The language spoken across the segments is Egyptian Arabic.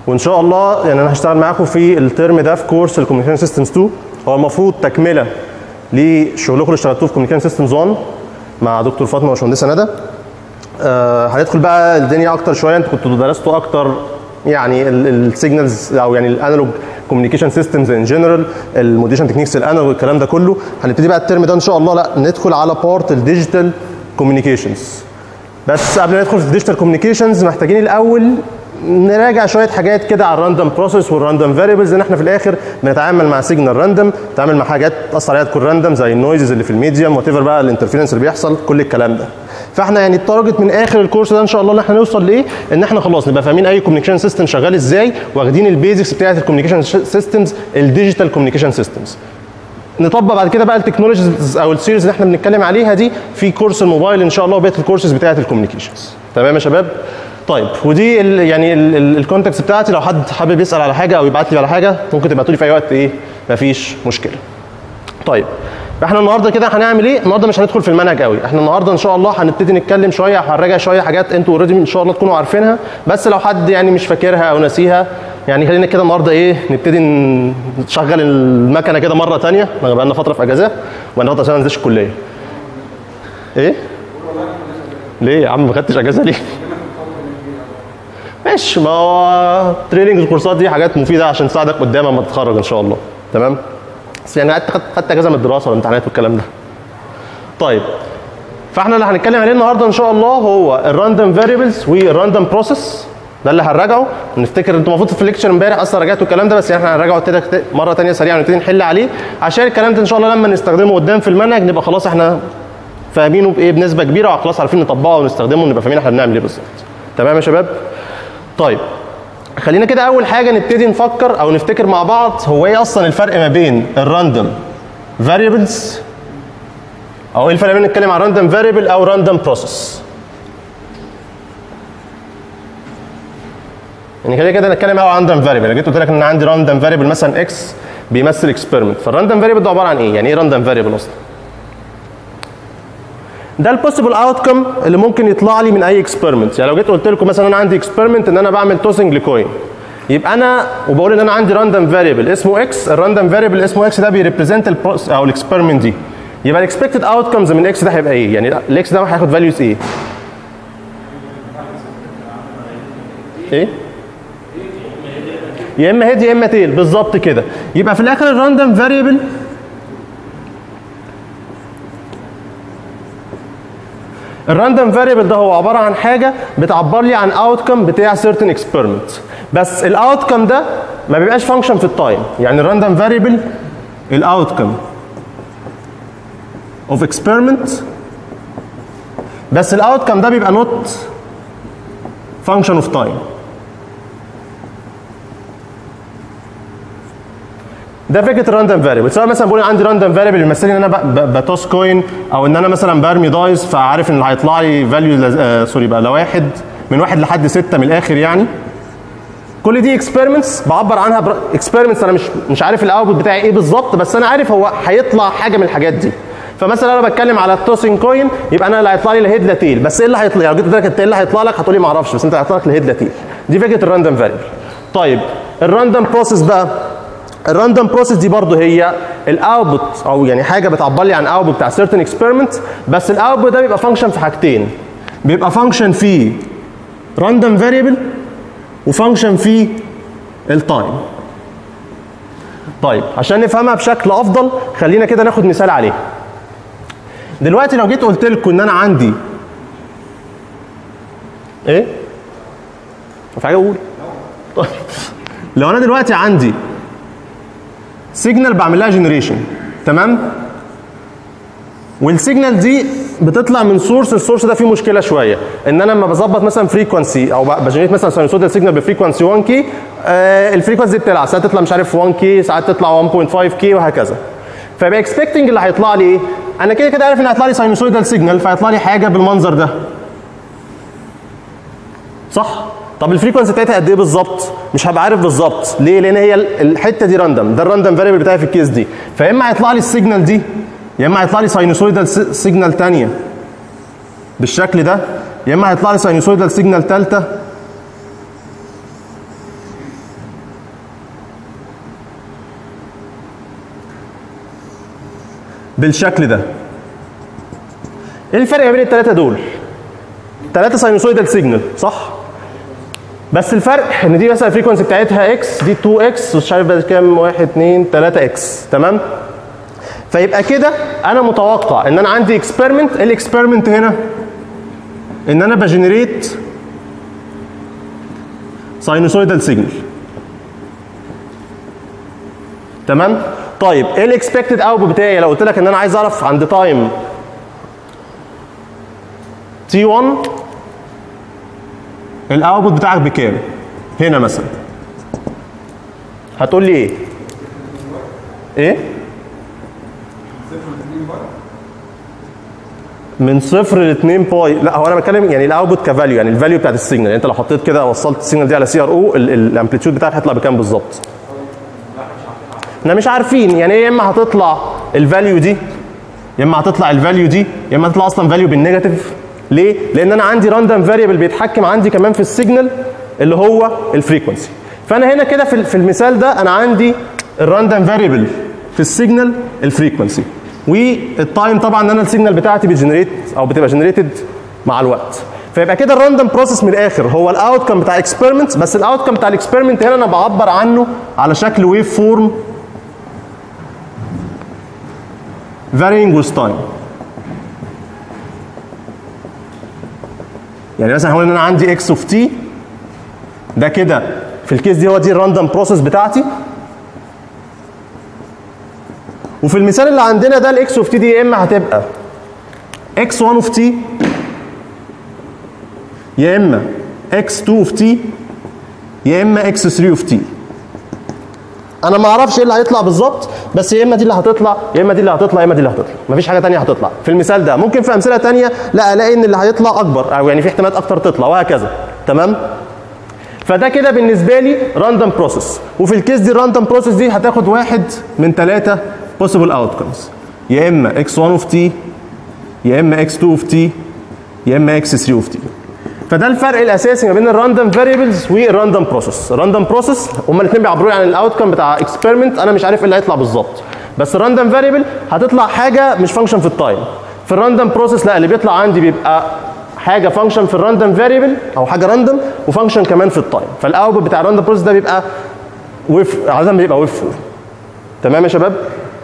وان شاء الله يعني انا هشتغل معاكم في الترم ده في كورس الكوميونيكيشن سيستمز 2 هو المفروض تكمله لشغلكم اللي اشتغلتوه في كوميونيكيشن سيستمز 1 مع دكتور فاطمه وباشمهندسه ندى آه هندخل بقى الدنيا اكتر شويه انتوا كنتوا درستوا اكتر يعني السيجنالز او يعني الانالوج كوميونيكيشن سيستمز ان جنرال الموديشن تكنيكس الانالوج الكلام ده كله هنبتدي بقى الترم ده ان شاء الله لا ندخل على بارت الديجيتال كوميونيكيشنز بس قبل ما ندخل في الديجيتال كوميونيكيشنز محتاجين الاول نراجع شويه حاجات كده على الراندوم بروسيس والراندوم فاريبلز ان احنا في الاخر بنتعامل مع سيجنال راندوم بنتعامل مع حاجات تاثر عليها تكون راندوم زي النويزز اللي في الميديم وات ايفر بقى الانترفيرنس اللي بيحصل كل الكلام ده فاحنا يعني التارجت من اخر الكورس ده ان شاء الله ان احنا نوصل لايه ان احنا خلاص نبقى فاهمين اي كوميونيكيشن سيستم شغال ازاي واخدين البيزكس بتاعه الكوميونيكيشن سيستمز الديجيتال كوميونيكيشن سيستمز نطبق بعد كده بقى التكنولوجيز او السيريز اللي احنا بنتكلم عليها دي في كورس الموبايل ان شاء الله وبقيه الكورسز بتاعه الكوميونيكيشنز تمام يا شباب طيب ودي ال يعني الكونتاكت بتاعتي لو حد حابب يسال على حاجه او يبعت لي على حاجه ممكن تبعتوا لي في اي وقت ايه مفيش مشكله طيب احنا النهارده كده هنعمل ايه؟ النهارده مش هندخل في المنهج قوي، احنا النهارده ان شاء الله هنبتدي نتكلم شويه هنراجع شويه حاجات انتوا اوريدي ان شاء الله تكونوا عارفينها، بس لو حد يعني مش فاكرها او ناسيها يعني خلينا كده النهارده ايه نبتدي نشغل المكنه كده مره ثانيه، احنا بقى لنا فتره في اجازه والنهارده عشان ما ننزلش الكليه. ايه؟ ليه يا عم ما خدتش اجازه ليه؟ ماشي ما هو تريننج الكورسات دي حاجات مفيده عشان تساعدك قدام اما تتخرج ان شاء الله تمام بس يعني قعدت خدت اجازه من الدراسه والامتحانات والكلام ده طيب فاحنا اللي هنتكلم عليه النهارده ان شاء الله هو الراندوم فاريبلز والراندوم بروسيس ده اللي هنراجعه ونفتكر انتوا المفروض في الليكتشر امبارح اصلا راجعتوا الكلام ده بس احنا هنراجعه كده مره ثانيه سريعا ونبتدي نحل عليه عشان الكلام ده ان شاء الله لما نستخدمه قدام في المنهج نبقى خلاص احنا فاهمينه بايه بنسبه كبيره وخلاص عارفين نطبقه ونستخدمه ونبقى فاهمين احنا بنعمل ايه بالظبط تمام يا شباب طيب خلينا كده اول حاجه نبتدي نفكر او نفتكر مع بعض هو ايه اصلا الفرق ما بين الراندوم فاريبلز او ايه الفرق بين نتكلم عن راندوم فاريبل او راندوم بروسيس يعني كده كده نتكلم عن راندوم فاريبل جيت قلت لك ان عندي راندوم فاريبل مثلا اكس بيمثل اكسبيرمنت فالراندوم فاريبل ده عباره عن ايه يعني ايه راندوم فاريبل اصلا ده البوسيبل اوتكم اللي ممكن يطلع لي من اي اكسبيرمنت يعني لو جيت قلت لكم مثلا انا عندي اكسبيرمنت ان انا بعمل توسنج لكوين يبقى انا وبقول ان انا عندي راندوم فاريبل اسمه اكس الراندوم فاريبل اسمه اكس ده بيريبريزنت او الاكسبيرمنت دي يبقى الاكسبكتد اوتكمز من اكس ده هيبقى ايه يعني الاكس ده هياخد فاليوز ايه ايه يا اما هيد يا اما تيل بالظبط كده يبقى في الاخر الراندوم فاريبل الراندوم فاريبل ده هو عباره عن حاجه بتعبر لي عن اوتكم بتاع سيرتن اكسبيرمنت بس الاوتكم ده ما بيبقاش فانكشن في التايم يعني الراندوم فاريبل الاوتكم اوف اكسبيرمنت بس الاوتكم ده بيبقى نوت فانكشن اوف تايم ده فكره الراندوم فاريبل سواء مثلا بقول عندي راندوم فاريبل بيمثل لي ان انا بتوس كوين او ان انا مثلا برمي دايز فعارف ان هيطلع لي فاليو آه سوري بقى لواحد من واحد لحد سته من الاخر يعني كل دي اكسبيرمنتس بعبر عنها اكسبيرمنتس انا مش مش عارف الاوتبوت بتاعي ايه بالظبط بس انا عارف هو هيطلع حاجه من الحاجات دي فمثلا انا بتكلم على التوسنج كوين يبقى انا اللي هيطلع لي الهيد لا تيل بس ايه اللي هيطلع لو جيت قلت لك ايه اللي هيطلع لك هتقول لي ما اعرفش بس انت هيطلع لك الهيد لا تيل دي فكره الراندوم فاريبل طيب الراندوم بروسيس بقى الراندوم بروسيس دي برضه هي الاوتبوت او يعني حاجه بتعبر لي عن اوتبوت بتاع سيرتن اكسبيرمنت بس الاوتبوت ده بيبقى فانكشن في حاجتين بيبقى فانكشن في راندوم فاريبل وفانكشن في التايم طيب عشان نفهمها بشكل افضل خلينا كده ناخد مثال عليها دلوقتي لو جيت قلت لكم ان انا عندي ايه في حاجه اقول طيب لو انا دلوقتي عندي سيجنال بعمل لها جنريشن تمام والسيجنال دي بتطلع من سورس السورس ده فيه مشكله شويه ان انا لما بظبط مثلا فريكونسي او بجنريت مثلا ساينسودال سيجنال بفريكونسي 1 كي آه الفريكونسي دي بتلعب ساعات تطلع مش عارف 1 كي ساعات تطلع 1.5 كي وهكذا فيبقى اكسبكتنج اللي هيطلع لي ايه انا كده كده عارف ان هيطلع لي ساينسويدال سيجنال فهيطلع لي حاجه بالمنظر ده صح طب الفريكونسي بتاعتها قد ايه بالظبط؟ مش هبقى عارف بالظبط، ليه؟ لان هي الحته دي راندوم، ده الراندوم فاريبل بتاعي في الكيس دي، فيا اما هيطلع لي السيجنال دي يا اما هيطلع لي ساينوسويدال سيجنال ثانيه بالشكل ده، يا اما هيطلع لي ساينوسويدال سيجنال ثالثه بالشكل ده ايه الفرق ما بين الثلاثه دول ثلاثه ساينوسويدال سيجنال صح بس الفرق ان دي مثلا الفريكونسي بتاعتها اكس دي 2 اكس مش عارف بقى كام 1 2 3 اكس تمام فيبقى كده انا متوقع ان انا عندي اكسبيرمنت الاكسبيرمنت هنا ان انا بجنريت ساينوسويدال سيجنال تمام طيب ايه الاكسبكتد اوتبوت بتاعي لو قلت لك ان انا عايز اعرف عند تايم تي 1 الاوتبوت بتاعك بكام هنا مثلا هتقول لي ايه ايه من صفر ل 2 باي لا هو انا بتكلم يعني الاوتبوت كفاليو يعني الفاليو بتاعت السيجنال يعني انت لو حطيت كده وصلت السيجنال دي على سي ار او الامبليتيود بتاعك هيطلع بكام بالظبط احنا مش عارفين يعني يا اما هتطلع الفاليو دي يا اما هتطلع الفاليو دي يا اما هتطلع اصلا فاليو بالنيجاتيف ليه؟ لان انا عندي راندوم فاريبل بيتحكم عندي كمان في السيجنال اللي هو الفريكونسي فانا هنا كده في في المثال ده انا عندي الراندوم فاريبل في السيجنال الفريكونسي والتايم طبعا ان انا السيجنال بتاعتي بتجنريت او بتبقى جنريتد مع الوقت فيبقى كده الراندوم بروسيس من الاخر هو الاوت كم بتاع اكسبيرمنت بس الاوت كم بتاع الاكسبيرمنت هنا انا بعبر عنه على شكل ويف فورم varying with time يعني مثلا هقول ان انا عندي اكس اوف تي ده كده في الكيس دي هو دي الراندوم بروسيس بتاعتي وفي المثال اللي عندنا ده الاكس اوف تي دي يا اما هتبقى اكس 1 اوف تي يا اما اكس 2 اوف تي يا اما اكس 3 اوف تي انا ما اعرفش ايه اللي هيطلع بالظبط بس يا اما دي اللي هتطلع يا اما دي اللي هتطلع يا اما دي اللي هتطلع مفيش حاجه ثانيه هتطلع في المثال ده ممكن في امثله ثانيه لا الاقي ان اللي هيطلع اكبر او يعني في احتمالات اكتر تطلع وهكذا تمام فده كده بالنسبه لي راندوم بروسيس وفي الكيس دي الراندوم بروسيس دي هتاخد واحد من ثلاثه possible outcomes يا اما x1 اوف t يا اما x2 اوف t يا اما x3 اوف t فده الفرق الاساسي ما بين الراندوم فاريبلز والراندوم بروسيس الراندوم بروسيس هما الاثنين بيعبروا لي عن الاوتكم بتاع اكسبيرمنت انا مش عارف ايه اللي هيطلع بالظبط بس الراندوم فاريبل هتطلع حاجه مش فانكشن في التايم في الراندوم بروسيس لا اللي بيطلع عندي بيبقى حاجه فانكشن في الراندوم فاريبل او حاجه راندوم وفانكشن كمان في التايم فالاوتبوت بتاع الراندوم بروسيس ده بيبقى ويف عاده بيبقى ويف فور تمام يا شباب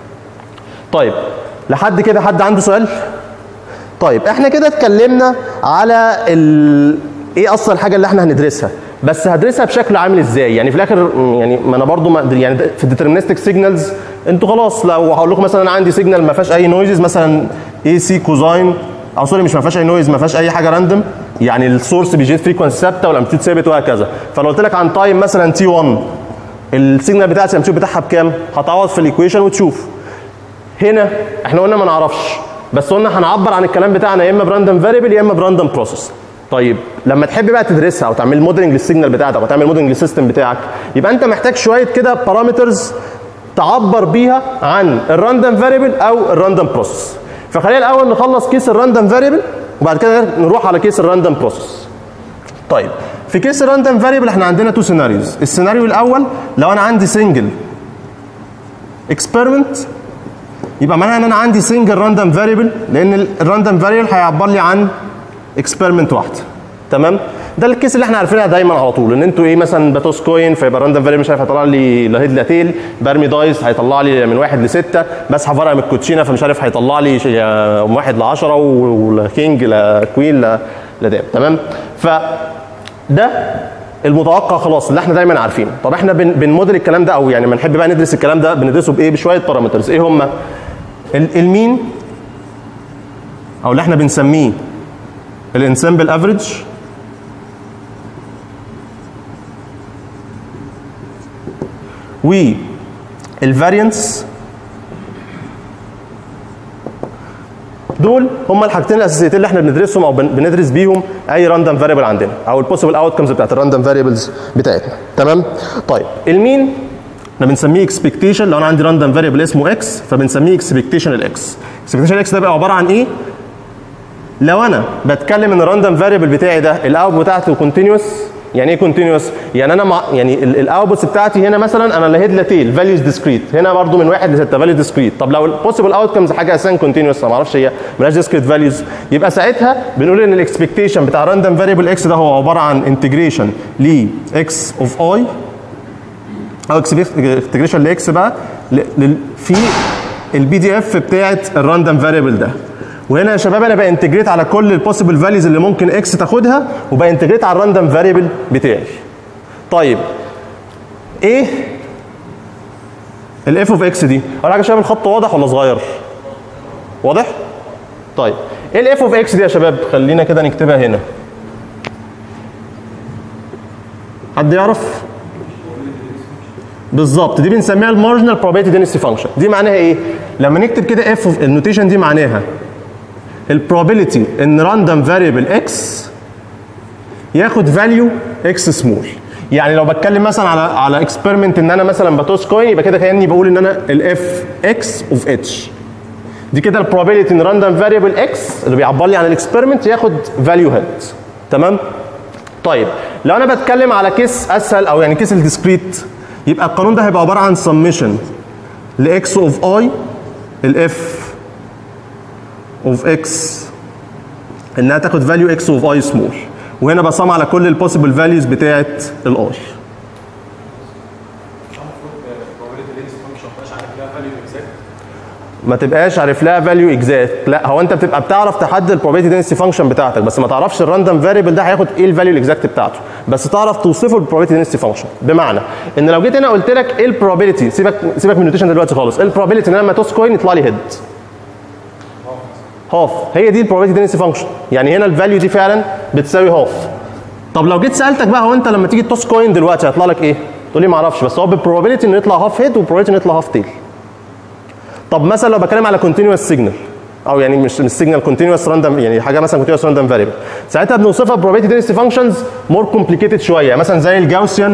طيب لحد كده حد عنده سؤال طيب احنا كده اتكلمنا على ال... ايه اصلا الحاجه اللي احنا هندرسها بس هدرسها بشكل عامل ازاي يعني في الاخر يعني ما انا برضو ما يعني في الديترمينستيك سيجنالز انتوا خلاص لو هقول لكم مثلا انا عندي سيجنال ما فيهاش اي نويزز مثلا اي سي كوزاين او سوري مش ما فيهاش اي نويز ما فيهاش اي حاجه راندوم يعني السورس بيجيت فريكونسي ثابته والامبليتيود ثابت وهكذا فلو قلت لك عن تايم مثلا تي 1 السيجنال بتاعتي الامبليتيود بتاعها بكام هتعوض في الايكويشن وتشوف هنا احنا قلنا ما نعرفش بس قلنا هنعبر عن الكلام بتاعنا يا اما براندوم فاريبل يا اما براندوم بروسيس طيب لما تحب بقى تدرسها او تعمل موديلنج للسيجنال بتاعتك او تعمل موديلنج للسيستم بتاعك يبقى انت محتاج شويه كده بارامترز تعبر بيها عن الراندوم فاريبل او الراندوم بروسيس فخلينا الاول نخلص كيس الراندوم فاريبل وبعد كده نروح على كيس الراندوم بروسيس طيب في كيس الراندوم فاريبل احنا عندنا تو سيناريوز السيناريو الاول لو انا عندي سنجل اكسبيرمنت يبقى معناها ان انا عندي سنجل راندوم فاريبل لان الراندوم فاريبل هيعبر لي عن اكسبيرمنت واحده تمام ده الكيس اللي احنا عارفينها دايما على طول ان انتوا ايه مثلا باتوس كوين فيبقى راندوم فاريبل مش عارف هيطلع لي لهيد لاتيل برمي دايس هيطلع لي من واحد لسته بسحب ورقه من الكوتشينه فمش عارف هيطلع لي من واحد ل 10 وكينج لكوين لدام تمام ف ده المتوقع خلاص اللي احنا دايما عارفينه طب احنا بن بنموديل الكلام ده او يعني ما نحب بقى ندرس الكلام ده بندرسه بايه بشويه بارامترز ايه هم المين او اللي احنا بنسميه الانسامبل افريج والفاريانس دول هم الحاجتين الاساسيتين اللي احنا بندرسهم او بندرس بيهم اي راندوم فاريبل عندنا او البوسيبل اوتكمز بتاعت الراندوم فاريبلز بتاعتنا تمام طيب المين احنا بنسميه اكسبكتيشن لو انا عندي راندوم فاريبل اسمه اكس فبنسميه اكسبكتيشن الاكس اكسبكتيشن الاكس ده بقى عباره عن ايه لو انا بتكلم ان الراندوم فاريبل بتاعي ده الاوت بتاعته كونتينوس يعني ايه كونتينوس يعني انا مع يعني الاوتبوتس بتاعتي هنا مثلا انا لا هيد لا تيل فاليوز ديسكريت هنا برضو من واحد لسته فاليوز ديسكريت طب لو البوسيبل اوتكمز حاجه اساسا كونتينوس انا ما اعرفش هي مالهاش ديسكريت فاليوز يبقى ساعتها بنقول ان الاكسبكتيشن بتاع راندوم فاريبل اكس ده هو عباره عن انتجريشن ل اكس اوف اي او انتجريشن لاكس بقى ل- لل- في البي دي اف بتاعت الراندوم فاريبل ده وهنا يا شباب انا بانتجريت على كل البوسيبل فاليوز اللي ممكن اكس تاخدها وبانتجريت على الراندوم فاريبل بتاعي طيب ايه الاف اوف اكس دي اول حاجه يا شباب الخط واضح ولا صغير واضح طيب ايه الاف اوف اكس دي يا شباب خلينا كده نكتبها هنا حد يعرف بالظبط دي بنسميها المارجنال probability density function دي معناها ايه لما نكتب كده اف النوتيشن دي معناها البروبابيلتي ان راندوم فاريبل اكس ياخد فاليو اكس سمول يعني لو بتكلم مثلا على على اكسبيرمنت ان انا مثلا بتوس كوين يبقى كده كاني بقول ان انا الاف اكس اوف اتش دي كده البروبابيلتي ان راندوم فاريبل اكس اللي بيعبر لي عن الاكسبيرمنت ياخد فاليو هيد تمام طيب لو انا بتكلم على كيس اسهل او يعني كيس الديسكريت يبقى القانون ده هيبقى عباره عن سميشن لاكس اوف اي الاف اوف اكس انها تاخد فاليو اكس اوف اي سمول وهنا بصم على كل البوسيبل فاليوز بتاعت الاي ما تبقاش عارف لها فاليو اكزاكت لا هو انت بتبقى بتعرف تحدد البروبابيلتي density فانكشن بتاعتك بس ما تعرفش الراندوم فاريبل ده هياخد ايه الفاليو الاكزاكت بتاعته بس تعرف توصفه بالبروبابيلتي density فانكشن بمعنى ان لو جيت هنا قلت لك ايه البروبابيلتي سيبك سيبك من النوتيشن دلوقتي خالص ايه البروبابيلتي ان انا لما توس كوين يطلع لي هيد هاف هي دي البروبابيلتي density فانكشن يعني هنا الفاليو دي فعلا بتساوي هاف طب لو جيت سالتك بقى هو انت لما تيجي توس كوين دلوقتي هيطلع لك ايه تقول لي ما اعرفش بس هو بالبروبابيلتي انه يطلع هاف هيد وبروبابيلتي انه يطلع هاف تيل طب مثلا لو بتكلم على كونتينوس سيجنال او يعني مش مش سيجنال كونتينوس راندوم يعني حاجه مثلا كونتينوس راندوم فاريبل ساعتها بنوصفها probability density functions مور كومبليكيتد شويه مثلا زي الجاوسيان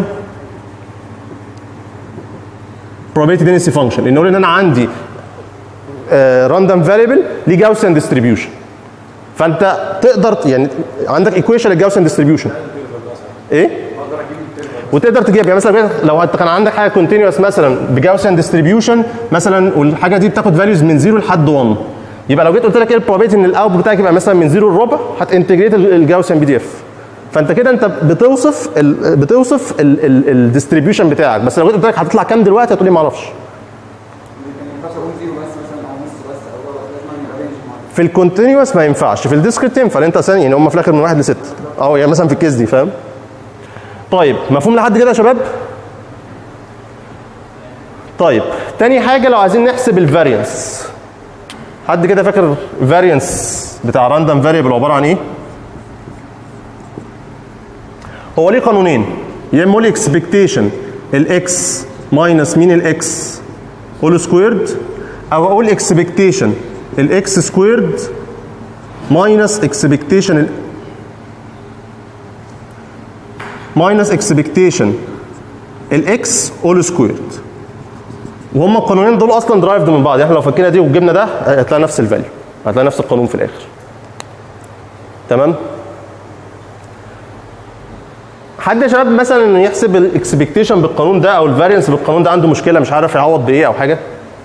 probability density function ان نقول ان انا عندي راندوم فاريبل ليه جاوسيان ديستريبيوشن فانت تقدر يعني عندك ايكويشن للجاوسيان ديستريبيوشن ايه وتقدر تجيب يعني مثلا لو انت كان عندك حاجه كونتينوس مثلا بجاوسيان ديستريبيوشن مثلا والحاجه دي بتاخد فاليوز من 0 لحد 1 يبقى لو جيت قلت لك ايه البروبابيلتي ان الاوتبوت بتاعك يبقى مثلا من 0 لربع هتنتجريت الجاوسيان بي دي اف فانت كده انت بتوصف ال بتوصف الديستريبيوشن بتاعك بس لو جيت قلت لك هتطلع كام دلوقتي هتقول لي ما اعرفش في الكونتينوس ما ينفعش في الديسكريت ينفع لان انت ثاني يعني هم في الاخر من واحد لست اه يعني مثلا في الكيس دي فاهم طيب مفهوم لحد كده يا شباب طيب تاني حاجه لو عايزين نحسب الفاريانس حد كده فاكر الفاريانس بتاع راندوم فاريبل عباره عن ايه هو ليه قانونين يا اما لي اكسبكتيشن الاكس ماينس مين الاكس اول سكويرد او اقول اكسبكتيشن الاكس سكويرد ماينس اكسبكتيشن ماينس اكسبكتيشن الاكس اول سكويرد وهم القانونين دول اصلا درايفد من بعض احنا لو فكينا دي وجبنا ده هتلاقي نفس الفاليو هتلاقي نفس القانون في الاخر تمام حد يا شباب مثلا انه يحسب الاكسبكتيشن بالقانون ده او الفارينس بالقانون ده عنده مشكله مش عارف يعوض بايه او حاجه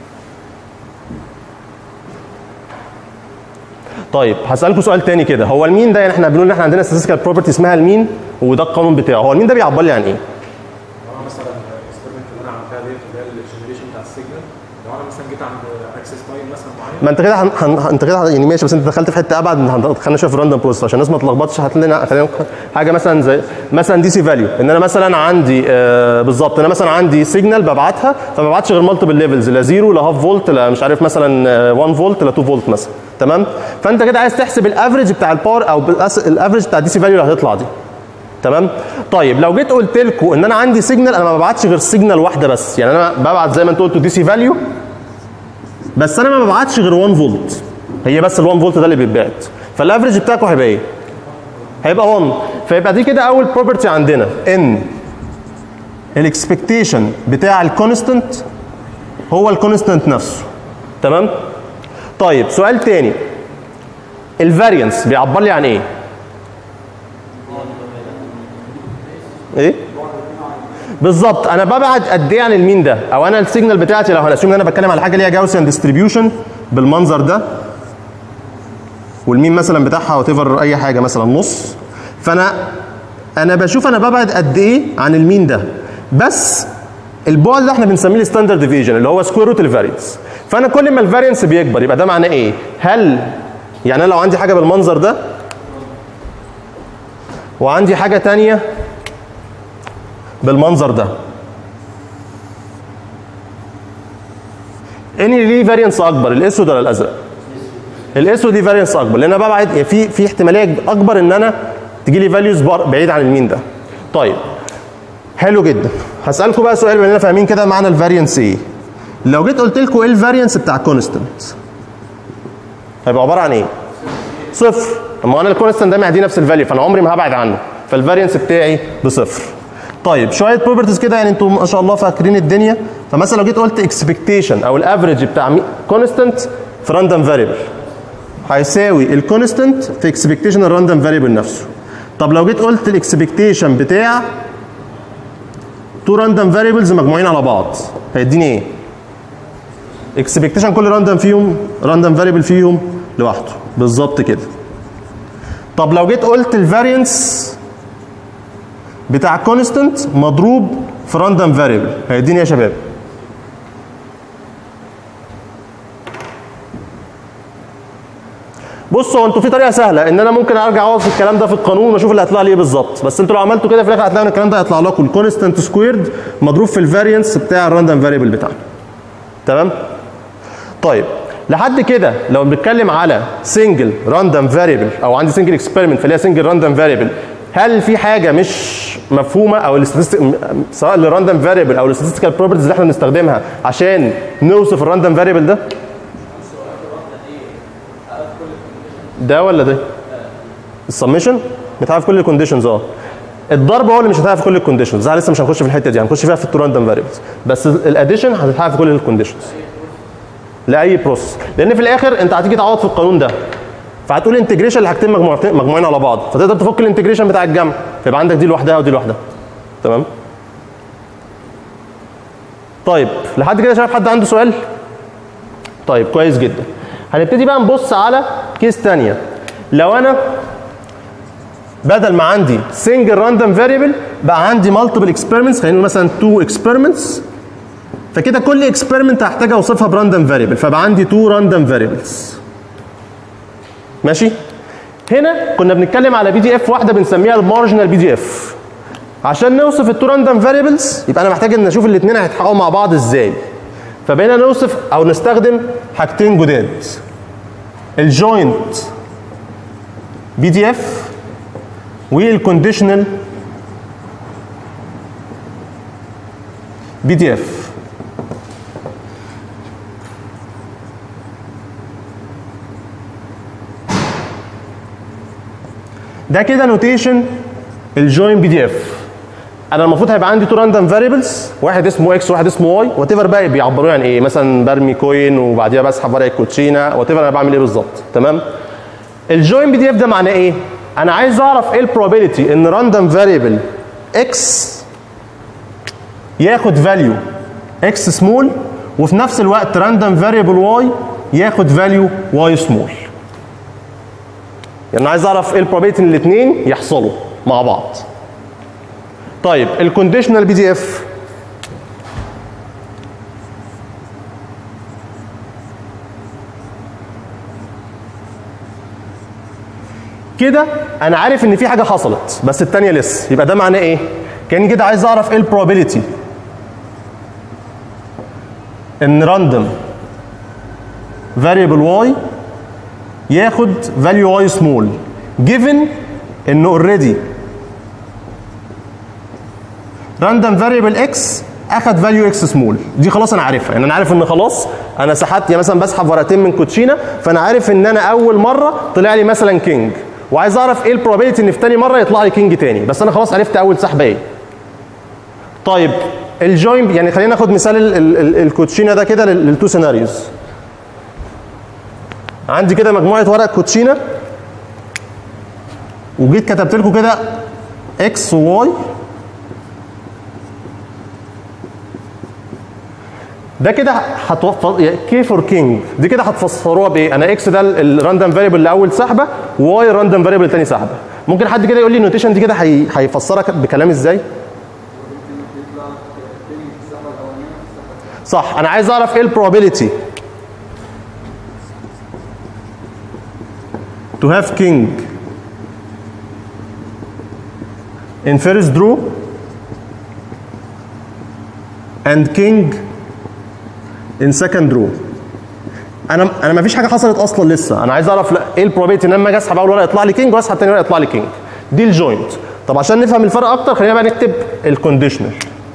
طيب هسالكم سؤال تاني كده هو المين ده يعني احنا بنقول ان احنا عندنا statistical بروبرتي اسمها المين وده القانون بتاعه هو المين ده بيعبر لي عن ايه؟ انا مثلا الاكسبيرمنت اللي انا عملتها ديت اللي هي الجنريشن بتاع السيجنال لو انا مثلا جيت عند اكسس تايم مثلا معين ما انت كده هن... هن... انت كده يعني ماشي بس انت دخلت في حته ابعد هن- خلينا نشوف الراندوم بروسيس عشان الناس ما تلخبطش هات لنا خلينا حاجه مثلا زي مثلا دي سي فاليو ان انا مثلا عندي آه بالظبط انا مثلا عندي سيجنال ببعتها فما ببعتش غير مالتيبل ليفلز لا زيرو لا هاف فولت لا مش عارف مثلا آه، 1 فولت لا 2 فولت مثلا تمام فانت كده عايز تحسب الافريج بتاع الباور او بالأس- الافريج بتاع الدي سي فاليو اللي هتطلع دي تمام طيب لو جيت قلت لكم ان انا عندي سيجنال انا ما ببعتش غير سيجنال واحده بس يعني انا ببعت زي ما انت قلت دي سي فاليو بس انا ما ببعتش غير 1 فولت هي بس ال 1 فولت ده اللي بيتبعت فالافريج بتاعكم هيبقى ايه؟ هيبقى 1 فيبقى دي كده اول بروبرتي عندنا ان الاكسبكتيشن بتاع الكونستنت هو الكونستنت نفسه تمام؟ طيب سؤال تاني الفاريانس بيعبر لي عن ايه؟ ايه بالظبط انا ببعد قد ايه عن المين ده او انا السيجنال بتاعتي لو هنسيوم ان انا بتكلم على حاجه ليها جاوسيان ديستريبيوشن بالمنظر ده والمين مثلا بتاعها وات اي حاجه مثلا نص فانا انا بشوف انا ببعد قد ايه عن المين ده بس البعد ده احنا بنسميه الستاندرد ديفيجن اللي هو سكوير روت الفارينس فانا كل ما الفارينس بيكبر يبقى ده معناه ايه هل يعني انا لو عندي حاجه بالمنظر ده وعندي حاجه تانية بالمنظر ده اني ليه فارينس اكبر الاسود ولا الازرق الاسود دي فارينس اكبر لان انا ببعد يعني في في احتماليه اكبر ان انا تجي لي فاليوز بعيد عن المين ده طيب حلو جدا هسالكم بقى سؤال بما اننا فاهمين كده معنى الفارينس ايه لو جيت قلت لكم ايه الفارينس بتاع كونستنت هيبقى عباره عن ايه صفر اما انا الكونستنت ده معدي نفس الفاليو فانا عمري ما هبعد عنه فالفارينس بتاعي بصفر طيب شويه بروبرتيز كده يعني انتم ما شاء الله فاكرين الدنيا فمثلا لو جيت قلت اكسبكتيشن او الافريج بتاع كونستنت في راندوم فاريبل هيساوي الكونستنت في اكسبكتيشن الراندوم فاريبل نفسه طب لو جيت قلت الاكسبكتيشن بتاع تو راندوم فاريبلز مجموعين على بعض هيديني ايه اكسبكتيشن كل راندوم فيهم راندوم فاريبل فيهم لوحده بالظبط كده طب لو جيت قلت الفارينس بتاع كونستنت مضروب في راندوم فاريبل هيديني يا شباب بصوا هو انتوا في طريقه سهله ان انا ممكن ارجع اقعد في الكلام ده في القانون واشوف اللي هيطلع لي ايه بالظبط بس انتوا لو عملتوا كده في الاخر هتلاقوا ان الكلام ده هيطلع لكم الكونستنت سكويرد مضروب في الفارينس بتاع الراندوم فاريبل بتاعنا تمام طيب لحد كده لو بنتكلم على سنجل راندوم فاريبل او عندي سنجل اكسبيرمنت فليها سنجل راندوم فاريبل هل في حاجه مش مفهومه او الاستاتستيك سواء الراندوم فاريبل او الاستاتستيكال بروبرتيز اللي احنا بنستخدمها عشان نوصف الراندوم فاريبل ده ده ولا ده السمشن بتعرف كل الكونديشنز اه الضرب هو اللي مش هتعرف كل الكونديشنز لسه مش هنخش في الحته دي هنخش فيها في التو راندوم فاريبلز بس الاديشن هتتعرف كل الكونديشنز لاي بروسيس لان في الاخر انت هتيجي تعوض في القانون ده فهتقول انتجريشن لحاجتين مجموعتين مجموعين على بعض فتقدر تفك الانتجريشن بتاع الجمع فيبقى عندك دي لوحدها ودي لوحدها تمام طيب لحد كده يا شباب حد عنده سؤال طيب كويس جدا هنبتدي بقى نبص على كيس ثانيه لو انا بدل ما عندي سنجل راندوم فاريبل بقى عندي مالتيبل اكسبيرمنتس خلينا نقول مثلا تو اكسبيرمنتس فكده كل اكسبيرمنت هحتاج اوصفها براندوم فاريبل فبقى عندي تو راندوم فاريبلز ماشي هنا كنا بنتكلم على بي دي اف واحده بنسميها المارجنال بي دي اف عشان نوصف التو راندوم فاريبلز يبقى انا محتاج ان اشوف الاثنين هيتحققوا مع بعض ازاي فبقينا نوصف او نستخدم حاجتين جداد الجوينت بي دي اف والكونديشنال بي دي اف ده كده نوتيشن الجوين بي دي اف انا المفروض هيبقى عندي تو راندوم فاريبلز واحد اسمه اكس وواحد اسمه واي وات ايفر بقى بيعبروه عن ايه مثلا برمي كوين وبعديها بسحب ورقه كوتشينه وات ايفر انا بعمل ايه بالظبط تمام الجوين بي دي اف ده معناه ايه انا عايز اعرف ايه البروبابيلتي ان راندوم فاريبل اكس ياخد فاليو اكس سمول وفي نفس الوقت راندوم فاريبل واي ياخد فاليو واي سمول يعني عايز اعرف ايه البروبابيلتي ان الاثنين يحصلوا مع بعض طيب الكونديشنال بي دي اف كده انا عارف ان في حاجه حصلت بس الثانيه لسه يبقى ده معناه ايه كاني كده عايز اعرف ايه البروبابيلتي ان راندوم فاريبل واي ياخد فاليو واي سمول جيفن انه اوريدي راندوم فاريبل اكس اخد فاليو اكس سمول دي خلاص انا عارفها يعني انا عارف ان خلاص انا سحبت يعني مثلا بسحب ورقتين من كوتشينه فانا عارف ان انا اول مره طلع لي مثلا كينج وعايز اعرف ايه البروبابيلتي ان في تاني مره يطلع لي كينج تاني بس انا خلاص عرفت اول سحبه ايه طيب الجوين يعني خلينا ناخد مثال ال- ال- ال- الكوتشينه ده كده لل- للتو سيناريوز عندي كده مجموعه ورق كوتشينه وجيت كتبت لكم كده اكس وواي ده كده هتوفر كي فور كينج دي كده هتفسروها بايه؟ انا اكس ده الراندوم فاريبل لاول سحبه وواي الراندوم فاريبل لتاني سحبه ممكن حد كده يقول لي النوتيشن دي كده هي- هيفسرها بكلام ازاي؟ صح انا عايز اعرف ايه البروبابيلتي to have king in first draw and king in second draw انا انا ما فيش حاجه حصلت اصلا لسه انا عايز اعرف لا ايه البروبابيلتي ان انا لما اجي اسحب اول ورقه يطلع لي كينج واسحب تاني ورقه يطلع لي كينج دي الجوينت طب عشان نفهم الفرق اكتر خلينا بقى نكتب الكونديشنال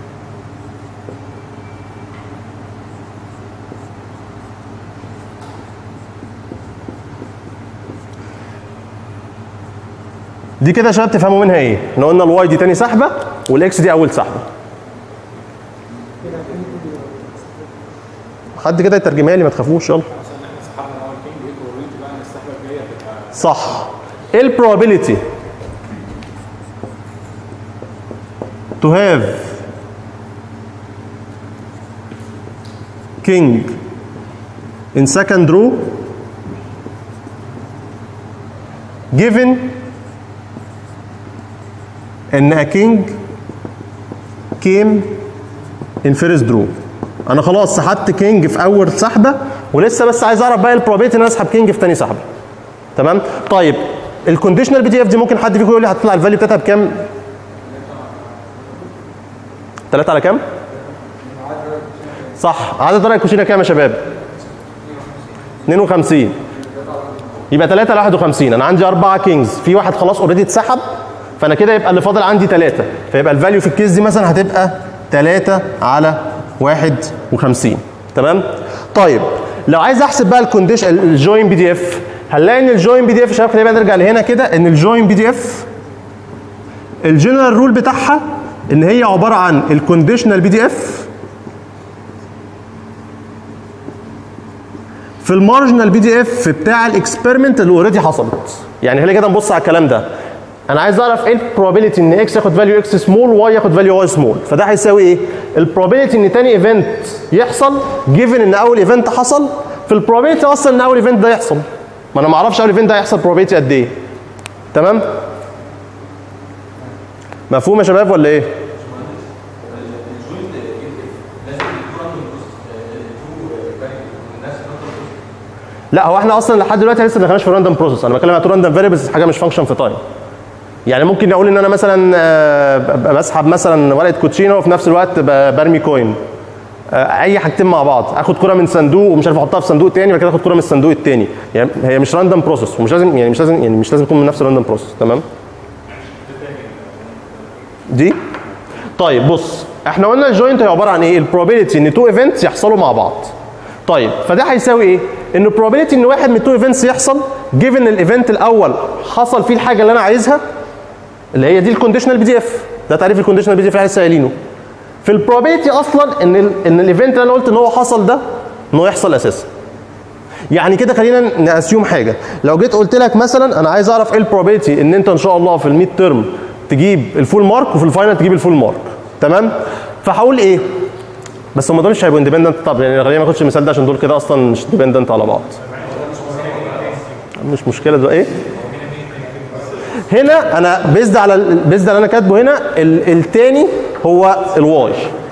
دي كده يا شباب تفهموا منها ايه؟ احنا قلنا الواي دي تاني سحبه والاكس دي اول سحبه. حد كده يترجمها لي ما تخافوش يلا. عشان احنا سحبنا الاول كينج ايه البروبابيلتي بقى ان السحبه الجايه تبقى صح. ايه البروبابيلتي to have king in second row given ان a king came in first draw انا خلاص سحبت كينج في اول سحبه ولسه بس عايز اعرف بقى البروبابيلتي ان انا اسحب كينج في تاني سحبه تمام طيب الكونديشنال بي دي اف دي ممكن حد فيكم يقول لي هتطلع الفاليو بتاعتها بكام 3 على كام صح عدد ورق الكوشينه كام يا شباب 52 يبقى 3 على 51 انا عندي اربعه كينجز في واحد خلاص اوريدي اتسحب فانا كده يبقى اللي فاضل عندي 3 فيبقى الفاليو في الكيس دي مثلا هتبقى 3 على 51 تمام طيب لو عايز احسب بقى الكونديشن الجوين بي دي اف هنلاقي ان الجوين بي دي اف شباب خلينا بقى نرجع لهنا كده ان الجوين بي دي اف الجنرال رول بتاعها ان هي عباره عن الكونديشنال بي دي اف في المارجنال بي دي اف بتاع الاكسبيرمنت اللي اوريدي حصلت يعني خلينا كده نبص على الكلام ده انا عايز اعرف ايه البروبابيلتي ان اكس ياخد فاليو اكس سمول واي ياخد فاليو واي سمول فده هيساوي ايه البروبابيلتي ان تاني ايفنت يحصل جيفن ان اول ايفنت حصل في البروبابيلتي اصلا ان اول ايفنت ده يحصل ما انا ما اعرفش اول ايفنت ده هيحصل بروبابيلتي قد ايه تمام مفهوم يا شباب ولا ايه لا هو احنا اصلا لحد دلوقتي لسه ما دخلناش في راندوم بروسيس انا بتكلم على راندوم فاريبلز حاجه مش فانكشن في تايم يعني ممكن اقول ان انا مثلا آه، ب- بسحب مثلا ورقه كوتشينه وفي نفس الوقت ب- برمي كوين آه، اي حاجتين مع بعض اخد كره من صندوق ومش عارف احطها في صندوق تاني بعد كده اخد كره من الصندوق التاني يعني هي مش راندوم بروسيس ومش لازم يعني مش لازم يعني مش لازم يكون من نفس الراندوم بروسيس تمام دي طيب بص احنا قلنا الجوينت هي عباره عن ايه البروبابيلتي ان تو ايفنتس يحصلوا مع بعض طيب فده هيساوي ايه ان البروبابيلتي ان واحد من التو ايفنتس يحصل جيفن الايفنت الاول حصل فيه الحاجه اللي انا عايزها اللي هي دي الكونديشنال بي دي اف ده تعريف الكونديشنال بي دي اف اللي لسه قايلينه في البروبابيلتي اصلا ان ال ان الايفنت اللي انا قلت ان هو حصل ده ان هو يحصل اساسا يعني كده خلينا ناسيوم حاجه لو جيت قلت لك مثلا انا عايز اعرف ايه البروبابيلتي ان انت ان شاء الله في الميد ترم تجيب الفول مارك وفي الفاينل تجيب الفول مارك تمام فهقول ايه بس هم دول مش هيبقوا اندبندنت طب يعني خلينا ما ناخدش المثال ده عشان دول كده اصلا مش ديبندنت على بعض مش مشكله ده ايه هنا انا بيزد على البيزد اللي انا كاتبه هنا ال- التاني هو الواي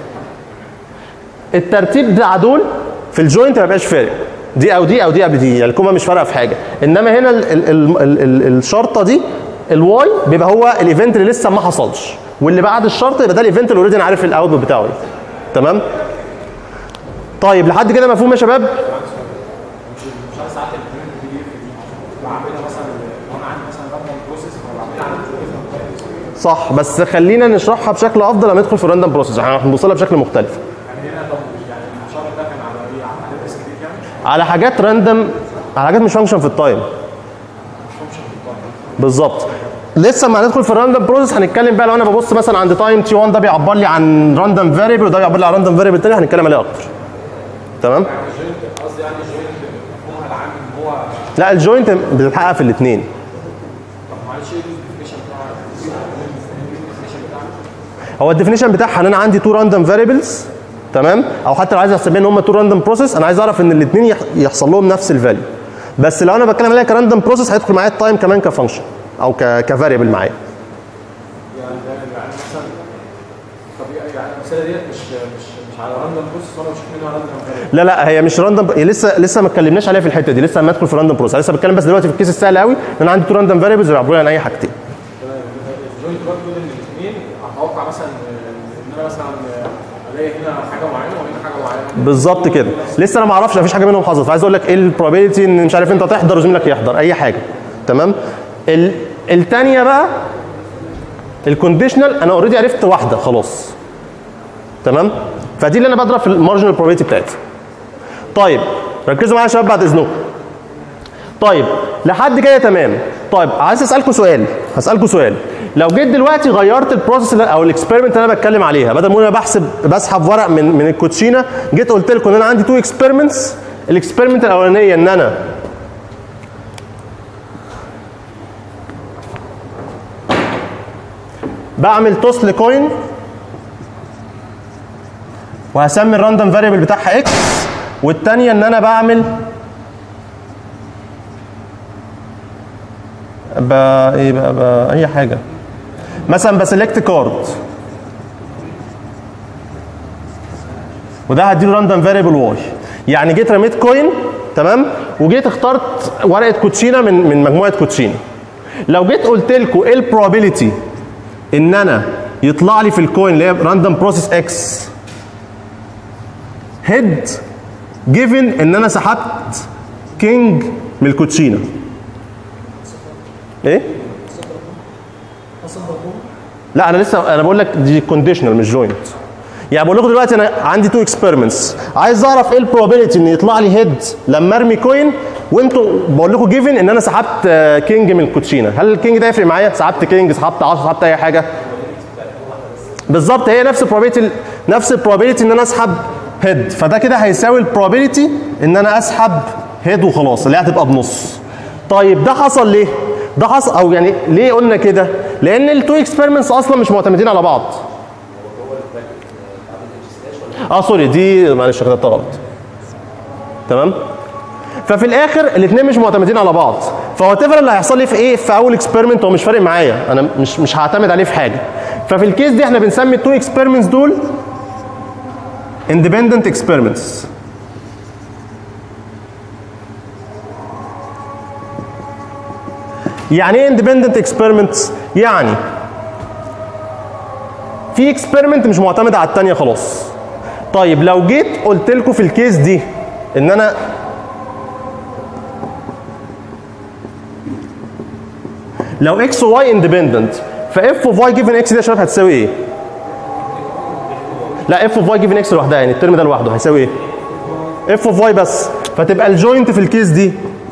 الترتيب بتاع دول في الجوينت ما بيبقاش فارق دي او دي او دي قبل دي يعني الكومه مش فارقه في حاجه انما هنا ال ال ال ال ال الشرطه دي الواي بيبقى هو الايفنت اللي لسه ما حصلش واللي بعد الشرط يبقى ده الايفنت اللي اوريدي انا عارف الاوتبوت بتاعه ايه تمام طيب لحد كده مفهوم يا شباب مش عارف ساعات البرنت البي دي اف دي بعملها مثلا لو انا عندي مثلا راندوم بروسيس فبعملها على الالجوريزم صح بس خلينا نشرحها بشكل افضل لما ندخل في الراندوم بروسيس احنا هنبص لها بشكل مختلف يعني هنا طب يعني الشرط ده كان على ايه؟ على عدد اس كتير يعني على حاجات راندوم على حاجات مش فانكشن في التايم بالظبط لسه ما هندخل في الراندوم بروسيس هنتكلم بقى لو انا ببص مثلا عند تايم تي 1 ده بيعبر لي عن راندوم فاريبل وده بيعبر لي عن راندوم فاريبل تاني هنتكلم عليه اكتر تمام الجوينت قصدي يعني الجوينت مفهومها العام ان هو لا الجوينت بتتحقق في الاثنين طب معلش ايه الديفينيشن بتاع الديفينيشن بتاعنا هو الديفينيشن بتاعها ان انا عندي تو راندوم فاريبلز تمام او حتى لو عايز احسب ان هم تو راندوم بروسيس انا عايز اعرف ان الاثنين يحصل لهم نفس الفاليو بس لو انا بتكلم عليها كراندوم بروسيس هيدخل معايا التايم كمان كفانكشن او كفاريبل معايا يعني يعني مثلا طب يعني المساله ديت مش مش مش على راندوم بروسيس وانا بشوف منها راندوم فاريبل لا لا هي مش راندوم هي لسه لسه ما اتكلمناش عليها في الحته دي لسه ما ادخل في راندوم بروسيس لسه بتكلم بس دلوقتي في الكيس السهل قوي ان انا عندي تو راندوم فاريبلز بيعبروا لي عن اي حاجتين الجوينت بقى دول الاثنين اتوقع مثلا ان انا مثلا الاقي هنا حاجه معينه وهنا حاجه معينه بالظبط كده لسه انا ما اعرفش مفيش حاجه منهم حصلت فعايز اقول لك ايه البروبابيلتي ان مش عارف انت تحضر وزميلك يحضر اي حاجه تمام ال... الثانيه بقى الكونديشنال انا اوريدي عرفت واحده خلاص تمام فدي اللي انا بضرب في المارجنال بروبابيلتي بتاعتي طيب ركزوا معايا يا شباب بعد اذنكم طيب لحد كده تمام طيب عايز اسالكم سؤال هسالكم سؤال لو جيت دلوقتي غيرت البروسيس اللي- او الاكسبيرمنت اللي انا بتكلم عليها بدل ما انا بحسب بسحب ورق من من الكوتشينه جيت قلت لكم ان انا عندي تو اكسبيرمنتس الاكسبيرمنت الاولانيه ان انا بعمل توس لكوين وهسمي الراندوم فاريبل بتاعها اكس والثانيه ان انا بعمل ب... ايه بقى, بقى اي حاجه مثلا بسلكت كارد وده هديله راندوم فاريبل واي يعني جيت رميت كوين تمام وجيت اخترت ورقه كوتشينه من من مجموعه كوتشينه لو جيت قلت لكم ايه البروبابيلتي ان انا يطلع لي في الكوين اللي هي راندوم بروسيس اكس هيد جيفن ان انا سحبت كينج من الكوتشينه ايه لا انا لسه انا بقول لك دي كونديشنال مش جوينت يعني بقول لكم دلوقتي انا عندي تو اكسبيرمنتس عايز اعرف ايه البروبابيلتي ان يطلع لي هيد لما ارمي كوين وانتوا بقول لكم جيفن ان انا سحبت كينج من الكوتشينه هل الكينج ده يفرق معايا سحبت كينج سحبت 10 سحبت اي حاجه بالظبط هي نفس البروبابيلتي نفس البروبابيلتي ان انا اسحب هيد فده كده هيساوي البروبابيلتي ان انا اسحب هيد وخلاص اللي هي هتبقى بنص طيب ده حصل ليه ده حصل او يعني ليه قلنا كده لان التو اكسبيرمنتس اصلا مش معتمدين على بعض اه سوري دي معلش كتبتها غلط تمام ففي الاخر الاثنين مش معتمدين على بعض فهو تفر اللي هيحصل لي في ايه في اول اكسبيرمنت هو مش فارق معايا انا مش مش هعتمد عليه في حاجه ففي الكيس دي احنا بنسمي التو اكسبيرمنتس دول independent experiments يعني ايه independent experiments يعني في اكسبيرمنت مش معتمده على الثانيه خلاص طيب لو جيت قلت لكم في الكيس دي ان انا لو اكس وواي اندبندنت فاف اوف واي جيفن اكس دي يا شباب هتساوي ايه؟ لا اف اوف واي جيفن اكس لوحدها يعني الترم ده لوحده هيساوي ايه؟ اف اوف واي بس فتبقى الجوينت في الكيس دي